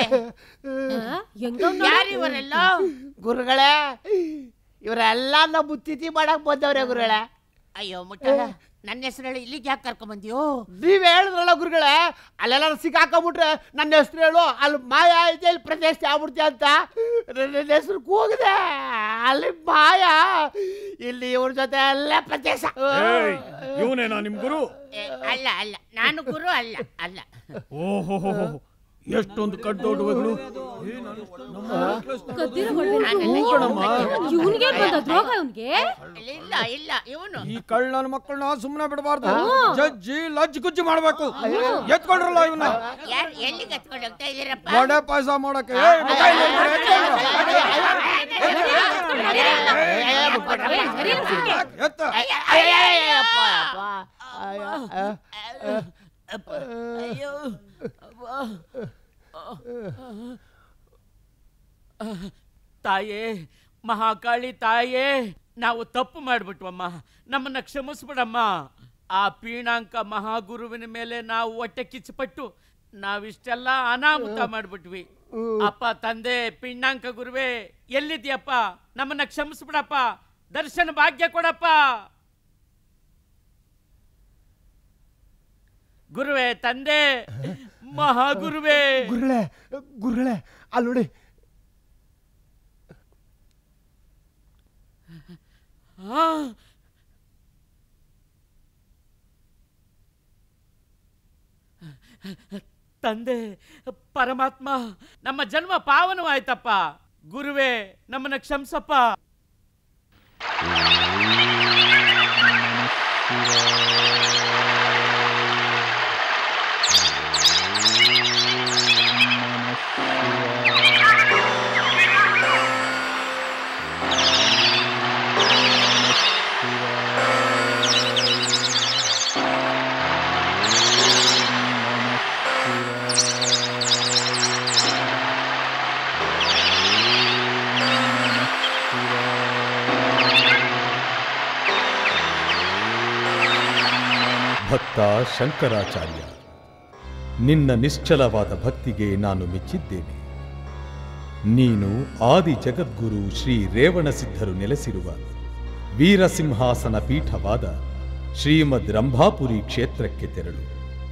ಯಾರಿವರೆಲ್ಲ ಗುರುಗಳೇ ಇವರೆಲ್ಲ ನಮ್ಮ ಮುತ್ತಿತಿ ಮಾಡಕ್ ಬಂದವ್ರೆ ಗುರುಗಳೇ ಅಯ್ಯೋ ಮುಟ್ಟ ನನ್ನ ಹೆಸರು ಹೇಳಿ ಇಲ್ಲಿಗೆ ಯಾಕೆ ಕರ್ಕೊಂಡ್ ಬಂದಿಯೋ ನೀವ್ ಹೇಳಿದ್ರಲ್ಲ ಗುರುಗಳೇ ಅಲ್ಲೆಲ್ಲ ಸಿಕ್ಕಾಕೊಂಬಿಟ್ರೆ ನನ್ನ ಹೆಸರು ಹೇಳು ಅಲ್ಲಿ ಮಾಯ ಐತೆ ಇಲ್ಲಿ ಪ್ರದೇಶ ಆಗ್ಬಿಡ್ತಿ ಅಂತ ನನ್ನ ಹೆಸರು ಕೂಗಿದೆ ಅಲ್ಲಿ ಮಾಯ ಇಲ್ಲಿ ಇವ್ರ ಜೊತೆ ಎಲ್ಲ ಪ್ರದೇಶ ಇವನೇನಾ ನಿಮ್ ಗುರು ಏ, ಅಲ್ಲ ಅಲ್ಲ ನಾನು ಗುರು ಅಲ್ಲ ಅಲ್ಲ ಓಹೋ ಎಷ್ಟೊಂದು ಕಡ್ಡೊಡುವೆಗಳು ಇವನ್ಗೆ ಬಂದದ್ ರೋಗ ಇವನ್ಗೆ ಇಲ್ಲ ಇಲ್ಲ ಇವನು ಈ ಕಳ್ಳನ ಮಕ್ಕಳನ್ನ ಸುಮ್ಮನೆ ಬಿಡಬಾರ್ದು ಹ್ಮ್. ಜಜ್ಜಿ ಲಜ್ಜಿ ಕುಜ್ಜಿ ಮಾಡ್ಬೇಕು ಎತ್ಕೊಂಡ್ರಲ್ಲ ಇವನ್ನ ಯಾರು ಎಲ್ಲಿಗೆ ಹತ್ಕೊಂಡು ಹೋಗ್ತಾ ಇದ್ದೀರಪ್ಪ ವಡೆ ಪಾಯಸ ಮಾಡಕ್ಕೆ ಏಯ್, ಮಗ ಇಲ್ಲಿ ನೋಡ್ತಾರೆ, ಎತ್ಕೊಂಡ್ರ? ಎತ್ತ ಅಯ್ಯೋ ತಾಯೇ ಮಹಾಕಾಳಿ ತಾಯೇ ನಾವು ತಪ್ಪು ಮಾಡ್ಬಿಟ್ವಮ್ಮ ನಮ್ಮನ್ನ ಕ್ಷಮಿಸ್ಬಿಡಮ್ಮ ಆ ಪೀಣಾಂಕ ಮಹಾಗುರುವಿನ ಮೇಲೆ ನಾವು ಹೊಟ್ಟೆ ಕಿಚ್ಚಪಟ್ಟು ನಾವಿಷ್ಟೆಲ್ಲ ಅನಾಹುತ ಮಾಡ್ಬಿಟ್ವಿ ಅಪ್ಪ ತಂದೆ ಪಿಂಡಾಂಕ ಗುರುವೇ ಎಲ್ಲಿದ್ಯಪ್ಪ ನಮ್ಮನ್ನ ಕ್ಷಮಿಸ್ಬಿಡಪ್ಪ ದರ್ಶನ ಭಾಗ್ಯ ಕೊಡಪ್ಪ ಗುರುವೇ ತಂದೆ ಮಹಾಗುರುವೇ ಗುರುಗಳೇ ಗುರುಗಳೇ ಅಲ್ಲಿ ನೋಡಿ ಆ, ತಂದೆ ಪರಮಾತ್ಮ ನಮ್ಮ ಜನ್ಮ ಪಾವನವಾಯ್ತಪ್ಪ ಗುರುವೇ ನಮ್ಮನ್ನ ಕ್ಷಮಿಸಪ್ಪ ಭಕ್ತ ಶಂಕರಾಚಾರ್ಯ ನಿನ್ನ ನಿಶ್ಚಲವಾದ ಭಕ್ತಿಗೆ ನಾನು ಮೆಚ್ಚಿದ್ದೇನೆ ನೀನು ಆದಿ ಜಗದ್ಗುರು ಶ್ರೀ ರೇವಣಸಿದ್ಧರು ನೆಲೆಸಿರುವ ವೀರಸಿಂಹಾಸನ ಪೀಠವಾದ ಶ್ರೀಮದ್ ರಂಭಾಪುರಿ ಕ್ಷೇತ್ರಕ್ಕೆ ತೆರಳು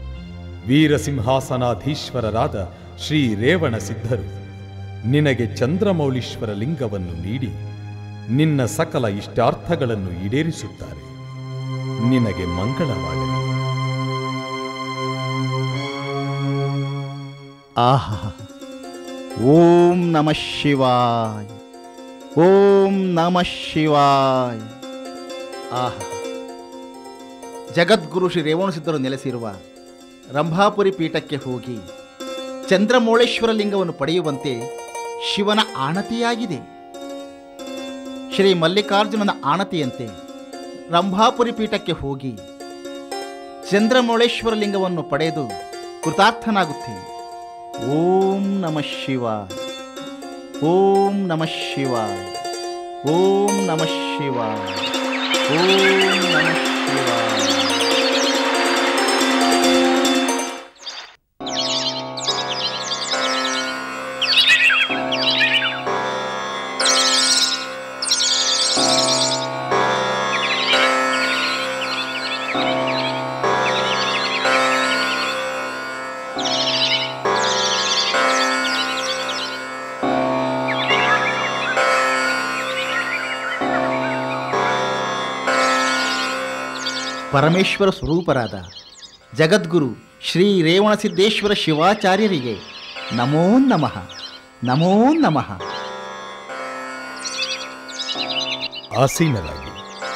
ವೀರಸಿಂಹಾಸನಾಧೀಶ್ವರರಾದ ಶ್ರೀ ರೇವಣಸಿದ್ಧರು ನಿನಗೆ ಚಂದ್ರಮೌಳೀಶ್ವರ ಲಿಂಗವನ್ನು ನೀಡಿ ನಿನ್ನ ಸಕಲ ಇಷ್ಟಾರ್ಥಗಳನ್ನು ಈಡೇರಿಸುತ್ತಾರೆ ನಿನಗೆ ಮಂಗಳವಾಗಲಿ ಆಹಾ ಓಂ ನಮಃ ಶಿವಾಯ ಓಂ ನಮಃ ಶಿವಾಯ ಆಹಾ ಜಗದ್ಗುರು ಶ್ರೀ ರೇವಣಸಿದ್ಧರು ನೆಲೆಸಿರುವ ರಂಭಾಪುರಿ ಪೀಠಕ್ಕೆ ಹೋಗಿ ಚಂದ್ರಮೌಳೇಶ್ವರ ಲಿಂಗವನ್ನು ಪಡೆಯುವಂತೆ ಶಿವನ ಆಣತಿಯಾಗಿದೆ ಶ್ರೀ ಮಲ್ಲಿಕಾರ್ಜುನನ ಆಣತಿಯಂತೆ ರಂಭಾಪುರಿ ಪೀಠಕ್ಕೆ ಹೋಗಿ ಚಂದ್ರಮೌಳೇಶ್ವರ ಲಿಂಗವನ್ನು ಪಡೆದು ಕೃತಾರ್ಥನಾಗುತ್ತೇನೆ ಓಂ ನಮಃ ಶಿವಾಯ ಓಂ ನಮಃ ಶಿವಾಯ ಓಂ ನಮಃ ಶಿವಾಯ ಓಂ ನಮಃ ಶಿವಾಯ ಪರಮೇಶ್ವರ ಸ್ವರೂಪರಾದ ಜಗದ್ಗುರು ಶ್ರೀ ರೇವಣಸಿದ್ದೇಶ್ವರ ಶಿವಾಚಾರ್ಯರಿಗೆ ನಮೋ ನಮಃ ನಮೋ ನಮಃ ಆಸೀನರಾಗಿ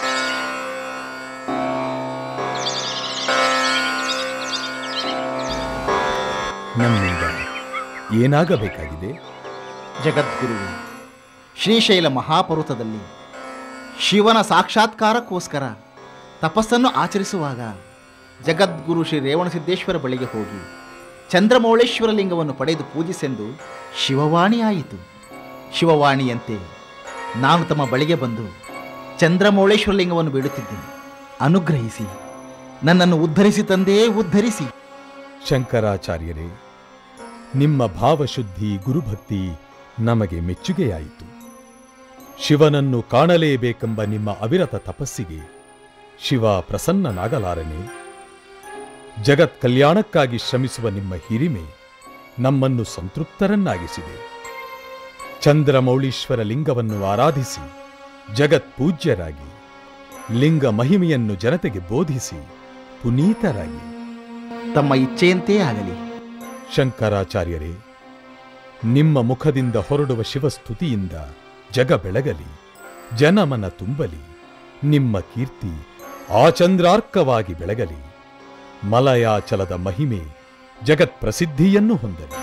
ನಮ್ಮಿಂದ ಏನಾಗಬೇಕಾಗಿದೆ ಜಗದ್ಗುರು ಶ್ರೀಶೈಲ ಮಹಾಪರ್ವತದಲ್ಲಿ ಶಿವನ ಸಾಕ್ಷಾತ್ಕಾರಕ್ಕೋಸ್ಕರ ತಪಸ್ಸನ್ನು ಆಚರಿಸುವಾಗ ಜಗದ್ಗುರು ಶ್ರೀ ರೇವಣಸಿದ್ದೇಶ್ವರ ಬಳಿಗೆ ಹೋಗಿ ಚಂದ್ರಮೌಳೇಶ್ವರ ಲಿಂಗವನ್ನು ಪಡೆದು ಪೂಜಿಸೆಂದು ಶಿವವಾಣಿಯಾಯಿತು ಶಿವವಾಣಿಯಂತೆ ನಾನು ತಮ್ಮ ಬಳಿಗೆ ಬಂದು ಚಂದ್ರಮೌಳೇಶ್ವರ ಲಿಂಗವನ್ನು ಬೇಡುತ್ತಿದ್ದೇನೆ ಅನುಗ್ರಹಿಸಿ ನನ್ನನ್ನು ಉದ್ಧರಿಸಿ ತಂದೇ ಉದ್ಧರಿಸಿ ಶಂಕರಾಚಾರ್ಯರೇ ನಿಮ್ಮ ಭಾವಶುದ್ಧಿ ಗುರುಭಕ್ತಿ ನಮಗೆ ಮೆಚ್ಚುಗೆಯಾಯಿತು ಶಿವನನ್ನು ಕಾಣಲೇಬೇಕೆಂಬ ನಿಮ್ಮ ಅವಿರತ ತಪಸ್ಸಿಗೆ ಶಿವ ಪ್ರಸನ್ನನಾಗಲಾರನೆ ಜಗತ್ ಕಲ್ಯಾಣಕ್ಕಾಗಿ ಶ್ರಮಿಸುವ ನಿಮ್ಮ ಹಿರಿಮೆ ನಮ್ಮನ್ನು ಸಂತೃಪ್ತರನ್ನಾಗಿಸಿದೆ ಚಂದ್ರಮೌಳೀಶ್ವರ ಲಿಂಗವನ್ನು ಆರಾಧಿಸಿ ಜಗತ್ ಪೂಜ್ಯರಾಗಿ ಲಿಂಗ ಮಹಿಮೆಯನ್ನು ಜನತೆಗೆ ಬೋಧಿಸಿ ಪುನೀತರಾಗಿ ತಮ್ಮ ಇಚ್ಛೆಯಂತೆ ಆಗಲಿ ಶಂಕರಾಚಾರ್ಯರೇ ನಿಮ್ಮ ಮುಖದಿಂದ ಹೊರಡುವ ಶಿವಸ್ತುತಿಯಿಂದ ಜಗ ಬೆಳಗಲಿ ಜನಮನ ತುಂಬಲಿ ನಿಮ್ಮ ಕೀರ್ತಿ ಆಚಂದ್ರಾರ್ಕವಾಗಿ ಬೆಳಗಲಿ ಮಲಯಾಚಲದ ಮಹಿಮೆ ಜಗತ್ ಪ್ರಸಿದ್ಧಿಯನ್ನು ಹೊಂದಲಿ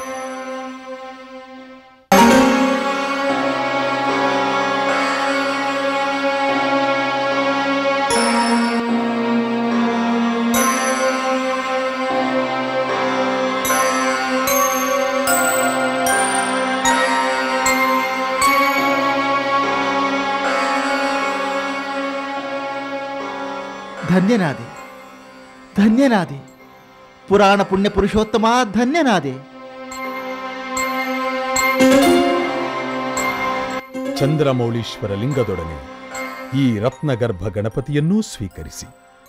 ಧನ್ಯನಾದೆ ಧನ್ಯನಾದೆ ಪುರಾಣ ಪುಣ್ಯ ಪುರುಷೋತ್ತಮ ಧನ್ಯನಾದೆ ಚಂದ್ರಮೌಳೀಶ್ವರ ಲಿಂಗದೊಡನೆ ಈ ರತ್ನಗರ್ಭ ಗಣಪತಿಯನ್ನೂ ಸ್ವೀಕರಿಸಿ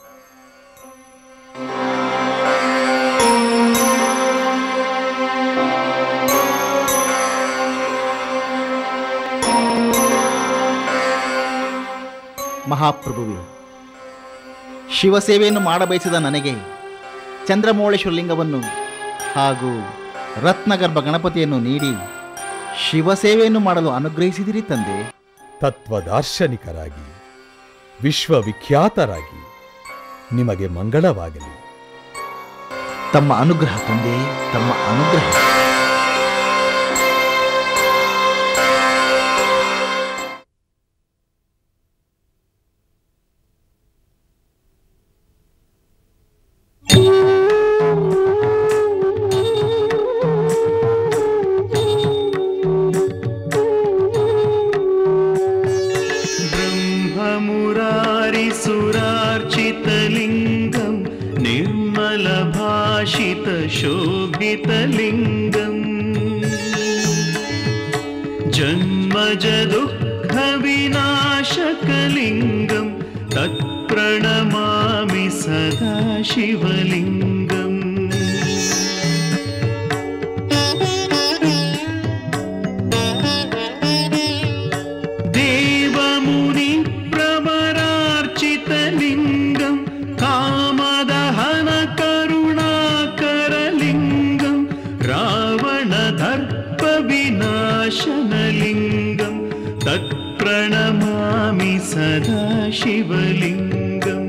ಮಹಾಪ್ರಭುವೆ ಶಿವಸೇವೆಯನ್ನು ಮಾಡಬಯಸಿದ ನನಗೆ ಚಂದ್ರಮೌಳೇಶ್ವರ ಲಿಂಗವನ್ನು ಹಾಗೂ ರತ್ನಗರ್ಭ ಗಣಪತಿಯನ್ನು ನೀಡಿ ಶಿವಸೇವೆಯನ್ನು ಮಾಡಲು ಅನುಗ್ರಹಿಸಿದಿರಿ ತಂದೆ ತತ್ವದಾರ್ಶನಿಕರಾಗಿ ವಿಶ್ವವಿಖ್ಯಾತರಾಗಿ ನಿಮಗೆ ಮಂಗಳವಾಗಲಿ ತಮ್ಮ ಅನುಗ್ರಹ ತಂದೆ ತಮ್ಮ ಅನುಗ್ರಹ ब्रह्ममुरारिसुरार्चितलिङ्गं निर्मलभाषितशोभितलिङ्गम् जन्मजदुःखविनाशकलिङ्गं तत्प्रणमामि सदा शिवलिङ्गम् देवमुनिप्रवरार्चितलिङ्गं कामदहनकरुणाकरलिङ्गं रावणदर्पविनाशनलिङ्गं तत्प्रणमामि सदा शिवलिङ्गम्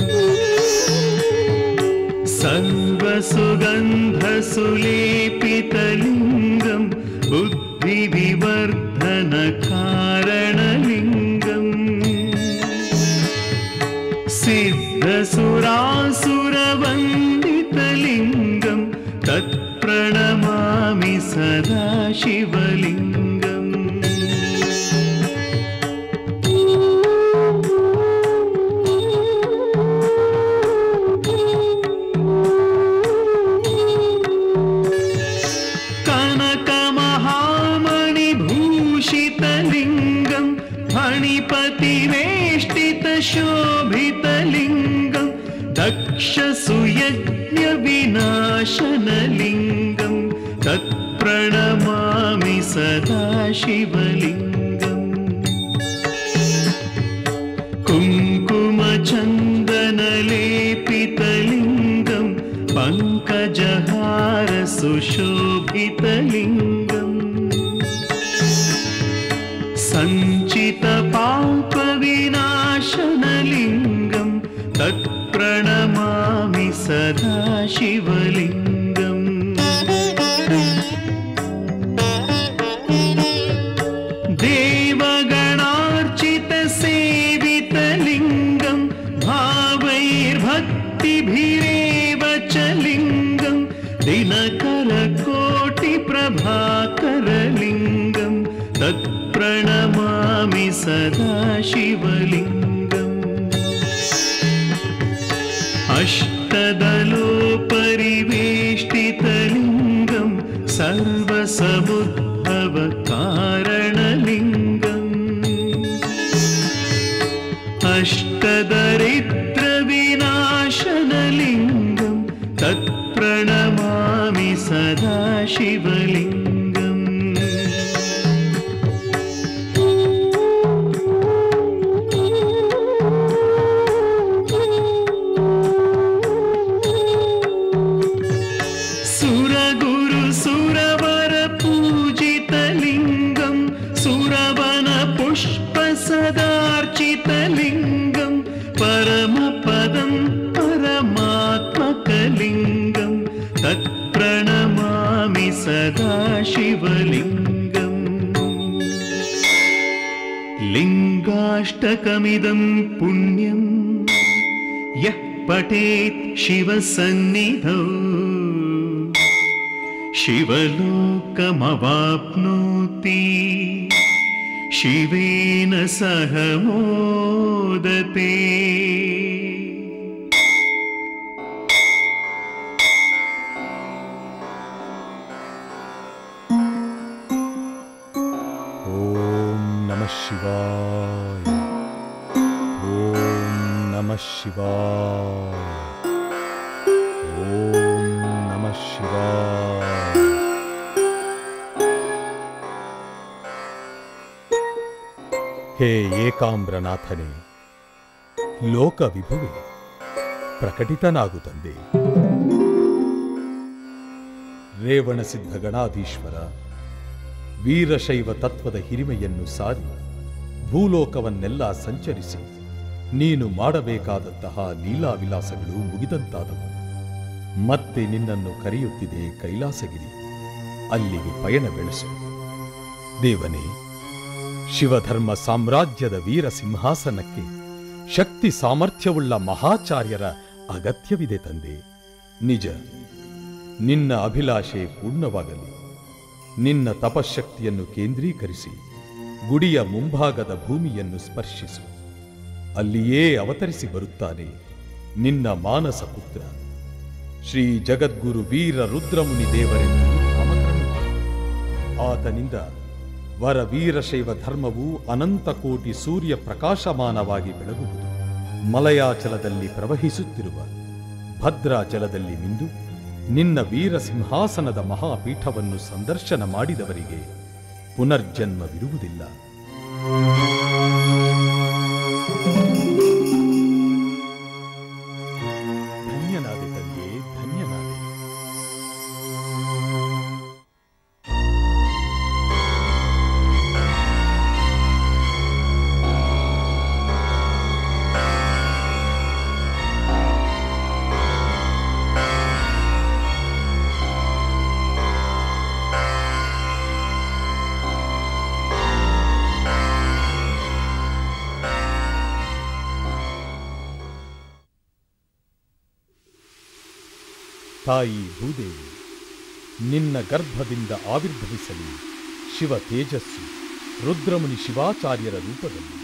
सर्वसुगन्धसुलेपितलिङ्गं बुद्धिविवर्धनकारणलिङ्गम् सिद्धसुरासुरवन्दितलिङ्गं तत्प्रणमामि सदा शिवलिङ्गम् कनकमहामणिभूषितलिङ्गं फणिपतिवेष्टितशोभितलिङ्गं दक्षसुयज्ञविनाशनलिङ्गं तत्प्रणमामि सदा शिवलिङ्गम् कुङ्कुमचन्दनले जहार सुशोभितलिङ्गम् सञ्चितपापविनाशनलिङ्गं तत्प्रणमामि सदा शिवलिङ्गम् देवगणार्चितसेवितलिङ्गं भावैर्भक्तिभिरेव च लिङ्गं दिनकरकोटिप्रभाकरलिङ्गं तत्प्रणमामि सदा शिवलिङ्गम् अष्टदलोपरिवेष्टितलिङ्गं सर्वसमुद्भवकारणलिङ्गम् अष्टदरिद्रविनाशनलिङ्गं तत्प्रणमामि सदा शिवलिङ्गम् सुरगुरु सुरवर पूजितलिङ्गं सुरवन पुष्पसदार्चितलिङ्गं परमपदं परमात्मकलिङ्गं तत्प्रणमामि सदा शिवलिङ्गम् लिङ्गाष्टकमिदं पुण्यं यः पठेत् शिवसन्निधौ शिवलोकमवाप्नोति शिवेन सह मोदते ಓಂ ನಮಃ ಶಿವಾಯ ಓಂ ನಮಃ ಶಿವಾಯ ಓಂ ನಮಃ ಶಿವಾಯ ಹೇ ಏಕಾಂಬ್ರನಾಥನೇ ಲೋಕ ವಿಭುವೆ ಪ್ರಕಟಿತನಾಗು ತಂದೆ ರೇವಣಸಿದ್ಧ ಗಣಾಧೀಶ್ವರ ವೀರಶೈವ ತತ್ವದ ಹಿರಿಮೆಯನ್ನು ಸಾರಿ ಭೂಲೋಕವನ್ನೆಲ್ಲ ಸಂಚರಿಸಿ ನೀನು ಮಾಡಬೇಕಾದಂತಹ ಲೀಲಾವಿಲಾಸಗಳು ಮುಗಿದಂತಾದವು ಮತ್ತೆ ನಿನ್ನನ್ನು ಕರೆಯುತ್ತಿದೆ ಕೈಲಾಸಗಿರಿ ಅಲ್ಲಿಗೆ ಪಯಣ ಬೆಳೆಸು ದೇವನೇ ಶಿವಧರ್ಮ ಸಾಮ್ರಾಜ್ಯದ ವೀರ ಸಿಂಹಾಸನಕ್ಕೆ ಶಕ್ತಿ ಸಾಮರ್ಥ್ಯವುಳ್ಳ ಮಹಾಚಾರ್ಯರ ಅಗತ್ಯವಿದೆ ತಂದೆ ನಿಜ ನಿನ್ನ ಅಭಿಲಾಷೆ ಪೂರ್ಣವಾಗಲಿ ನಿನ್ನ ತಪಶಕ್ತಿಯನ್ನು ಕೇಂದ್ರೀಕರಿಸಿ ಗುಡಿಯ ಮುಂಭಾಗದ ಭೂಮಿಯನ್ನು ಸ್ಪರ್ಶಿಸು ಅಲ್ಲಿಯೇ ಅವತರಿಸಿ ಬರುತ್ತಾನೆ ನಿನ್ನ ಮಾನಸ ಪುತ್ರ ಶ್ರೀ ಜಗದ್ಗುರು ವೀರ ರುದ್ರಮುನಿ ದೇವರೆಂದು ನಾಮಕರಣ ಮಾಡು. ಆತನಿಂದ ವರ ವೀರಶೈವ ಧರ್ಮವು ಅನಂತ ಕೋಟಿ ಸೂರ್ಯ ಪ್ರಕಾಶಮಾನವಾಗಿ ಬೆಳಗುವುದು ಮಲಯಾಚಲದಲ್ಲಿ ಪ್ರವಹಿಸುತ್ತಿರುವ ಭದ್ರಾ ಜಲದಲ್ಲಿ ಮಿಂದು ನಿನ್ನ ವೀರ ಸಿಂಹಾಸನದ ಮಹಾಪೀಠವನ್ನು ಸಂದರ್ಶನ ಮಾಡಿದವರಿಗೆ ಪುನರ್ಜನ್ಮವಿರುವುದಿಲ್ಲ ಧನ್ಯನಾದೆ ತಂದೆ ಧನ್ಯನಾದೆ ತಾಯಿ ಭೂದೇವಿ ನಿನ್ನ ಗರ್ಭದಿಂದ ಆವಿರ್ಭವಿಸಲಿ ಶಿವ ತೇಜಸ್ಸು ರುದ್ರಮುನಿ ಶಿವಾಚಾರ್ಯರ ರೂಪದಲ್ಲಿ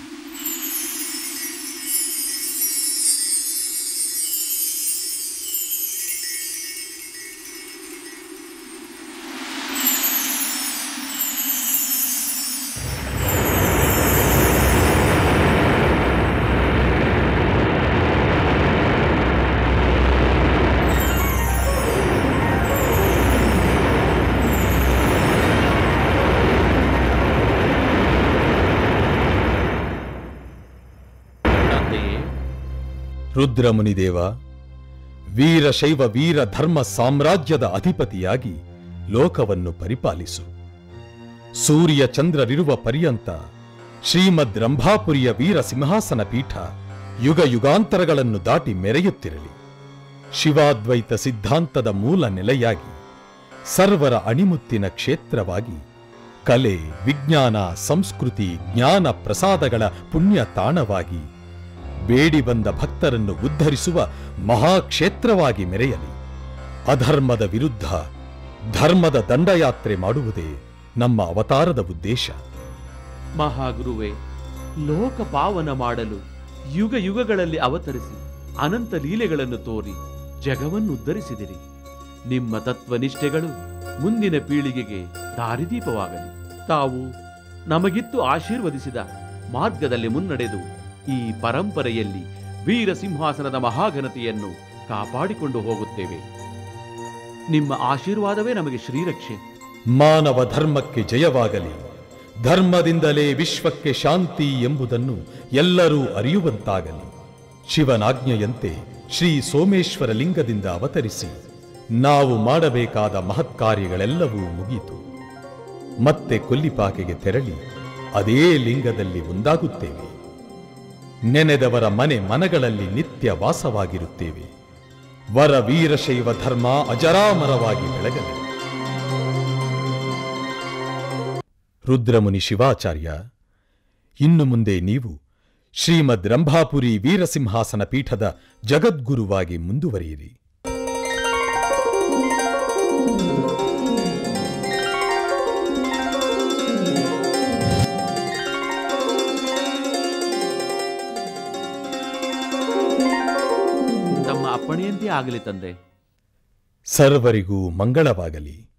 ರುದ್ರಮುನಿದೇವ ವೀರಶೈವ ವೀರ ಧರ್ಮ ಸಾಮ್ರಾಜ್ಯದ ಅಧಿಪತಿಯಾಗಿ ಲೋಕವನ್ನು ಪರಿಪಾಲಿಸು ಸೂರ್ಯ ಚಂದ್ರರಿರುವ ಪರ್ಯಂತ ಶ್ರೀಮದ್ ರಂಭಾಪುರಿಯ ವೀರ ಸಿಂಹಾಸನ ಪೀಠ ಯುಗ ಯುಗಾಂತರಗಳನ್ನು ದಾಟಿ ಮೆರೆಯುತ್ತಿರಲಿ ಶಿವಾದ್ವೈತ ಸಿದ್ಧಾಂತದ ಮೂಲ ನೆಲೆಯಾಗಿ ಸರ್ವರ ಅಣಿಮುತ್ತಿನ ಕ್ಷೇತ್ರವಾಗಿ ಕಲೆ ವಿಜ್ಞಾನ ಸಂಸ್ಕೃತಿ ಜ್ಞಾನ ಪ್ರಸಾದಗಳ ಪುಣ್ಯ ತಾಣವಾಗಿ ಬೇಡಿ ಬಂದ ಭಕ್ತರನ್ನು ಉದ್ಧರಿಸುವ ಮಹಾಕ್ಷೇತ್ರವಾಗಿ ಮೆರೆಯಲಿ ಅಧರ್ಮದ ವಿರುದ್ಧ ಧರ್ಮದ ದಂಡಯಾತ್ರೆ ಮಾಡುವುದೇ ನಮ್ಮ ಅವತಾರದ ಉದ್ದೇಶ ಮಹಾಗುರುವೆ ಲೋಕ ಪಾವನ ಮಾಡಲು ಯುಗ ಯುಗಗಳಲ್ಲಿ ಅವತರಿಸಿ ಅನಂತ ಲೀಲೆಗಳನ್ನು ತೋರಿ ಜಗವನ್ನು ಉದ್ಧರಿಸಿದಿರಿ ನಿಮ್ಮ ತತ್ವನಿಷ್ಠೆಗಳು ಮುಂದಿನ ಪೀಳಿಗೆಗೆ ದಾರಿದೀಪವಾಗಲಿ ತಾವು ನಮಗಿತ್ತು ಆಶೀರ್ವದಿಸಿದ ಮಾರ್ಗದಲ್ಲಿ ಮುನ್ನಡೆದು ಈ ಪರಂಪರೆಯಲ್ಲಿ ವೀರ ಸಿಂಹಾಸನದ ಮಹಾಘನತೆಯನ್ನು ಕಾಪಾಡಿಕೊಂಡು ಹೋಗುತ್ತೇವೆ ನಿಮ್ಮ ಆಶೀರ್ವಾದವೇ ನಮಗೆ ಶ್ರೀರಕ್ಷೆ ಮಾನವ ಧರ್ಮಕ್ಕೆ ಜಯವಾಗಲಿ ಧರ್ಮದಿಂದಲೇ ವಿಶ್ವಕ್ಕೆ ಶಾಂತಿ ಎಂಬುದನ್ನು ಎಲ್ಲರೂ ಅರಿಯುವಂತಾಗಲಿ ಶಿವನಾಜ್ಞೆಯಂತೆ ಶ್ರೀ ಸೋಮೇಶ್ವರ ಲಿಂಗದಿಂದ ಅವತರಿಸಿ ನಾವು ಮಾಡಬೇಕಾದ ಮಹತ್ಕಾರ್ಯಗಳೆಲ್ಲವೂ ಮುಗಿಯಿತು ಮತ್ತೆ ಕೊಲ್ಲಿಪಾಕೆಗೆ ತೆರಳಿ ಅದೇ ಲಿಂಗದಲ್ಲಿ ಒಂದಾಗುತ್ತೇವೆ ನೆನೆದವರ ಮನೆ ಮನಗಳಲ್ಲಿ ನಿತ್ಯ ವಾಸವಾಗಿರುತ್ತೇವೆ ವರ ವೀರಶೈವ ಧರ್ಮ ಅಜರಾಮರವಾಗಿ ಬೆಳಗಲಿ ರುದ್ರಮುನಿ ಶಿವಾಚಾರ್ಯ ಇನ್ನು ಮುಂದೆ ನೀವು ಶ್ರೀಮದ್ ರಂಭಾಪುರಿ ವೀರಸಿಂಹಾಸನ ಪೀಠದ ಜಗದ್ಗುರುವಾಗಿ ಮುಂದುವರಿಯಿರಿ ತಮ್ಮ ಅಪ್ಪಣೆಯಂತೆ ಆಗಲಿ ತಂದೆ ಸರ್ವರಿಗೂ ಮಂಗಳವಾಗಲಿ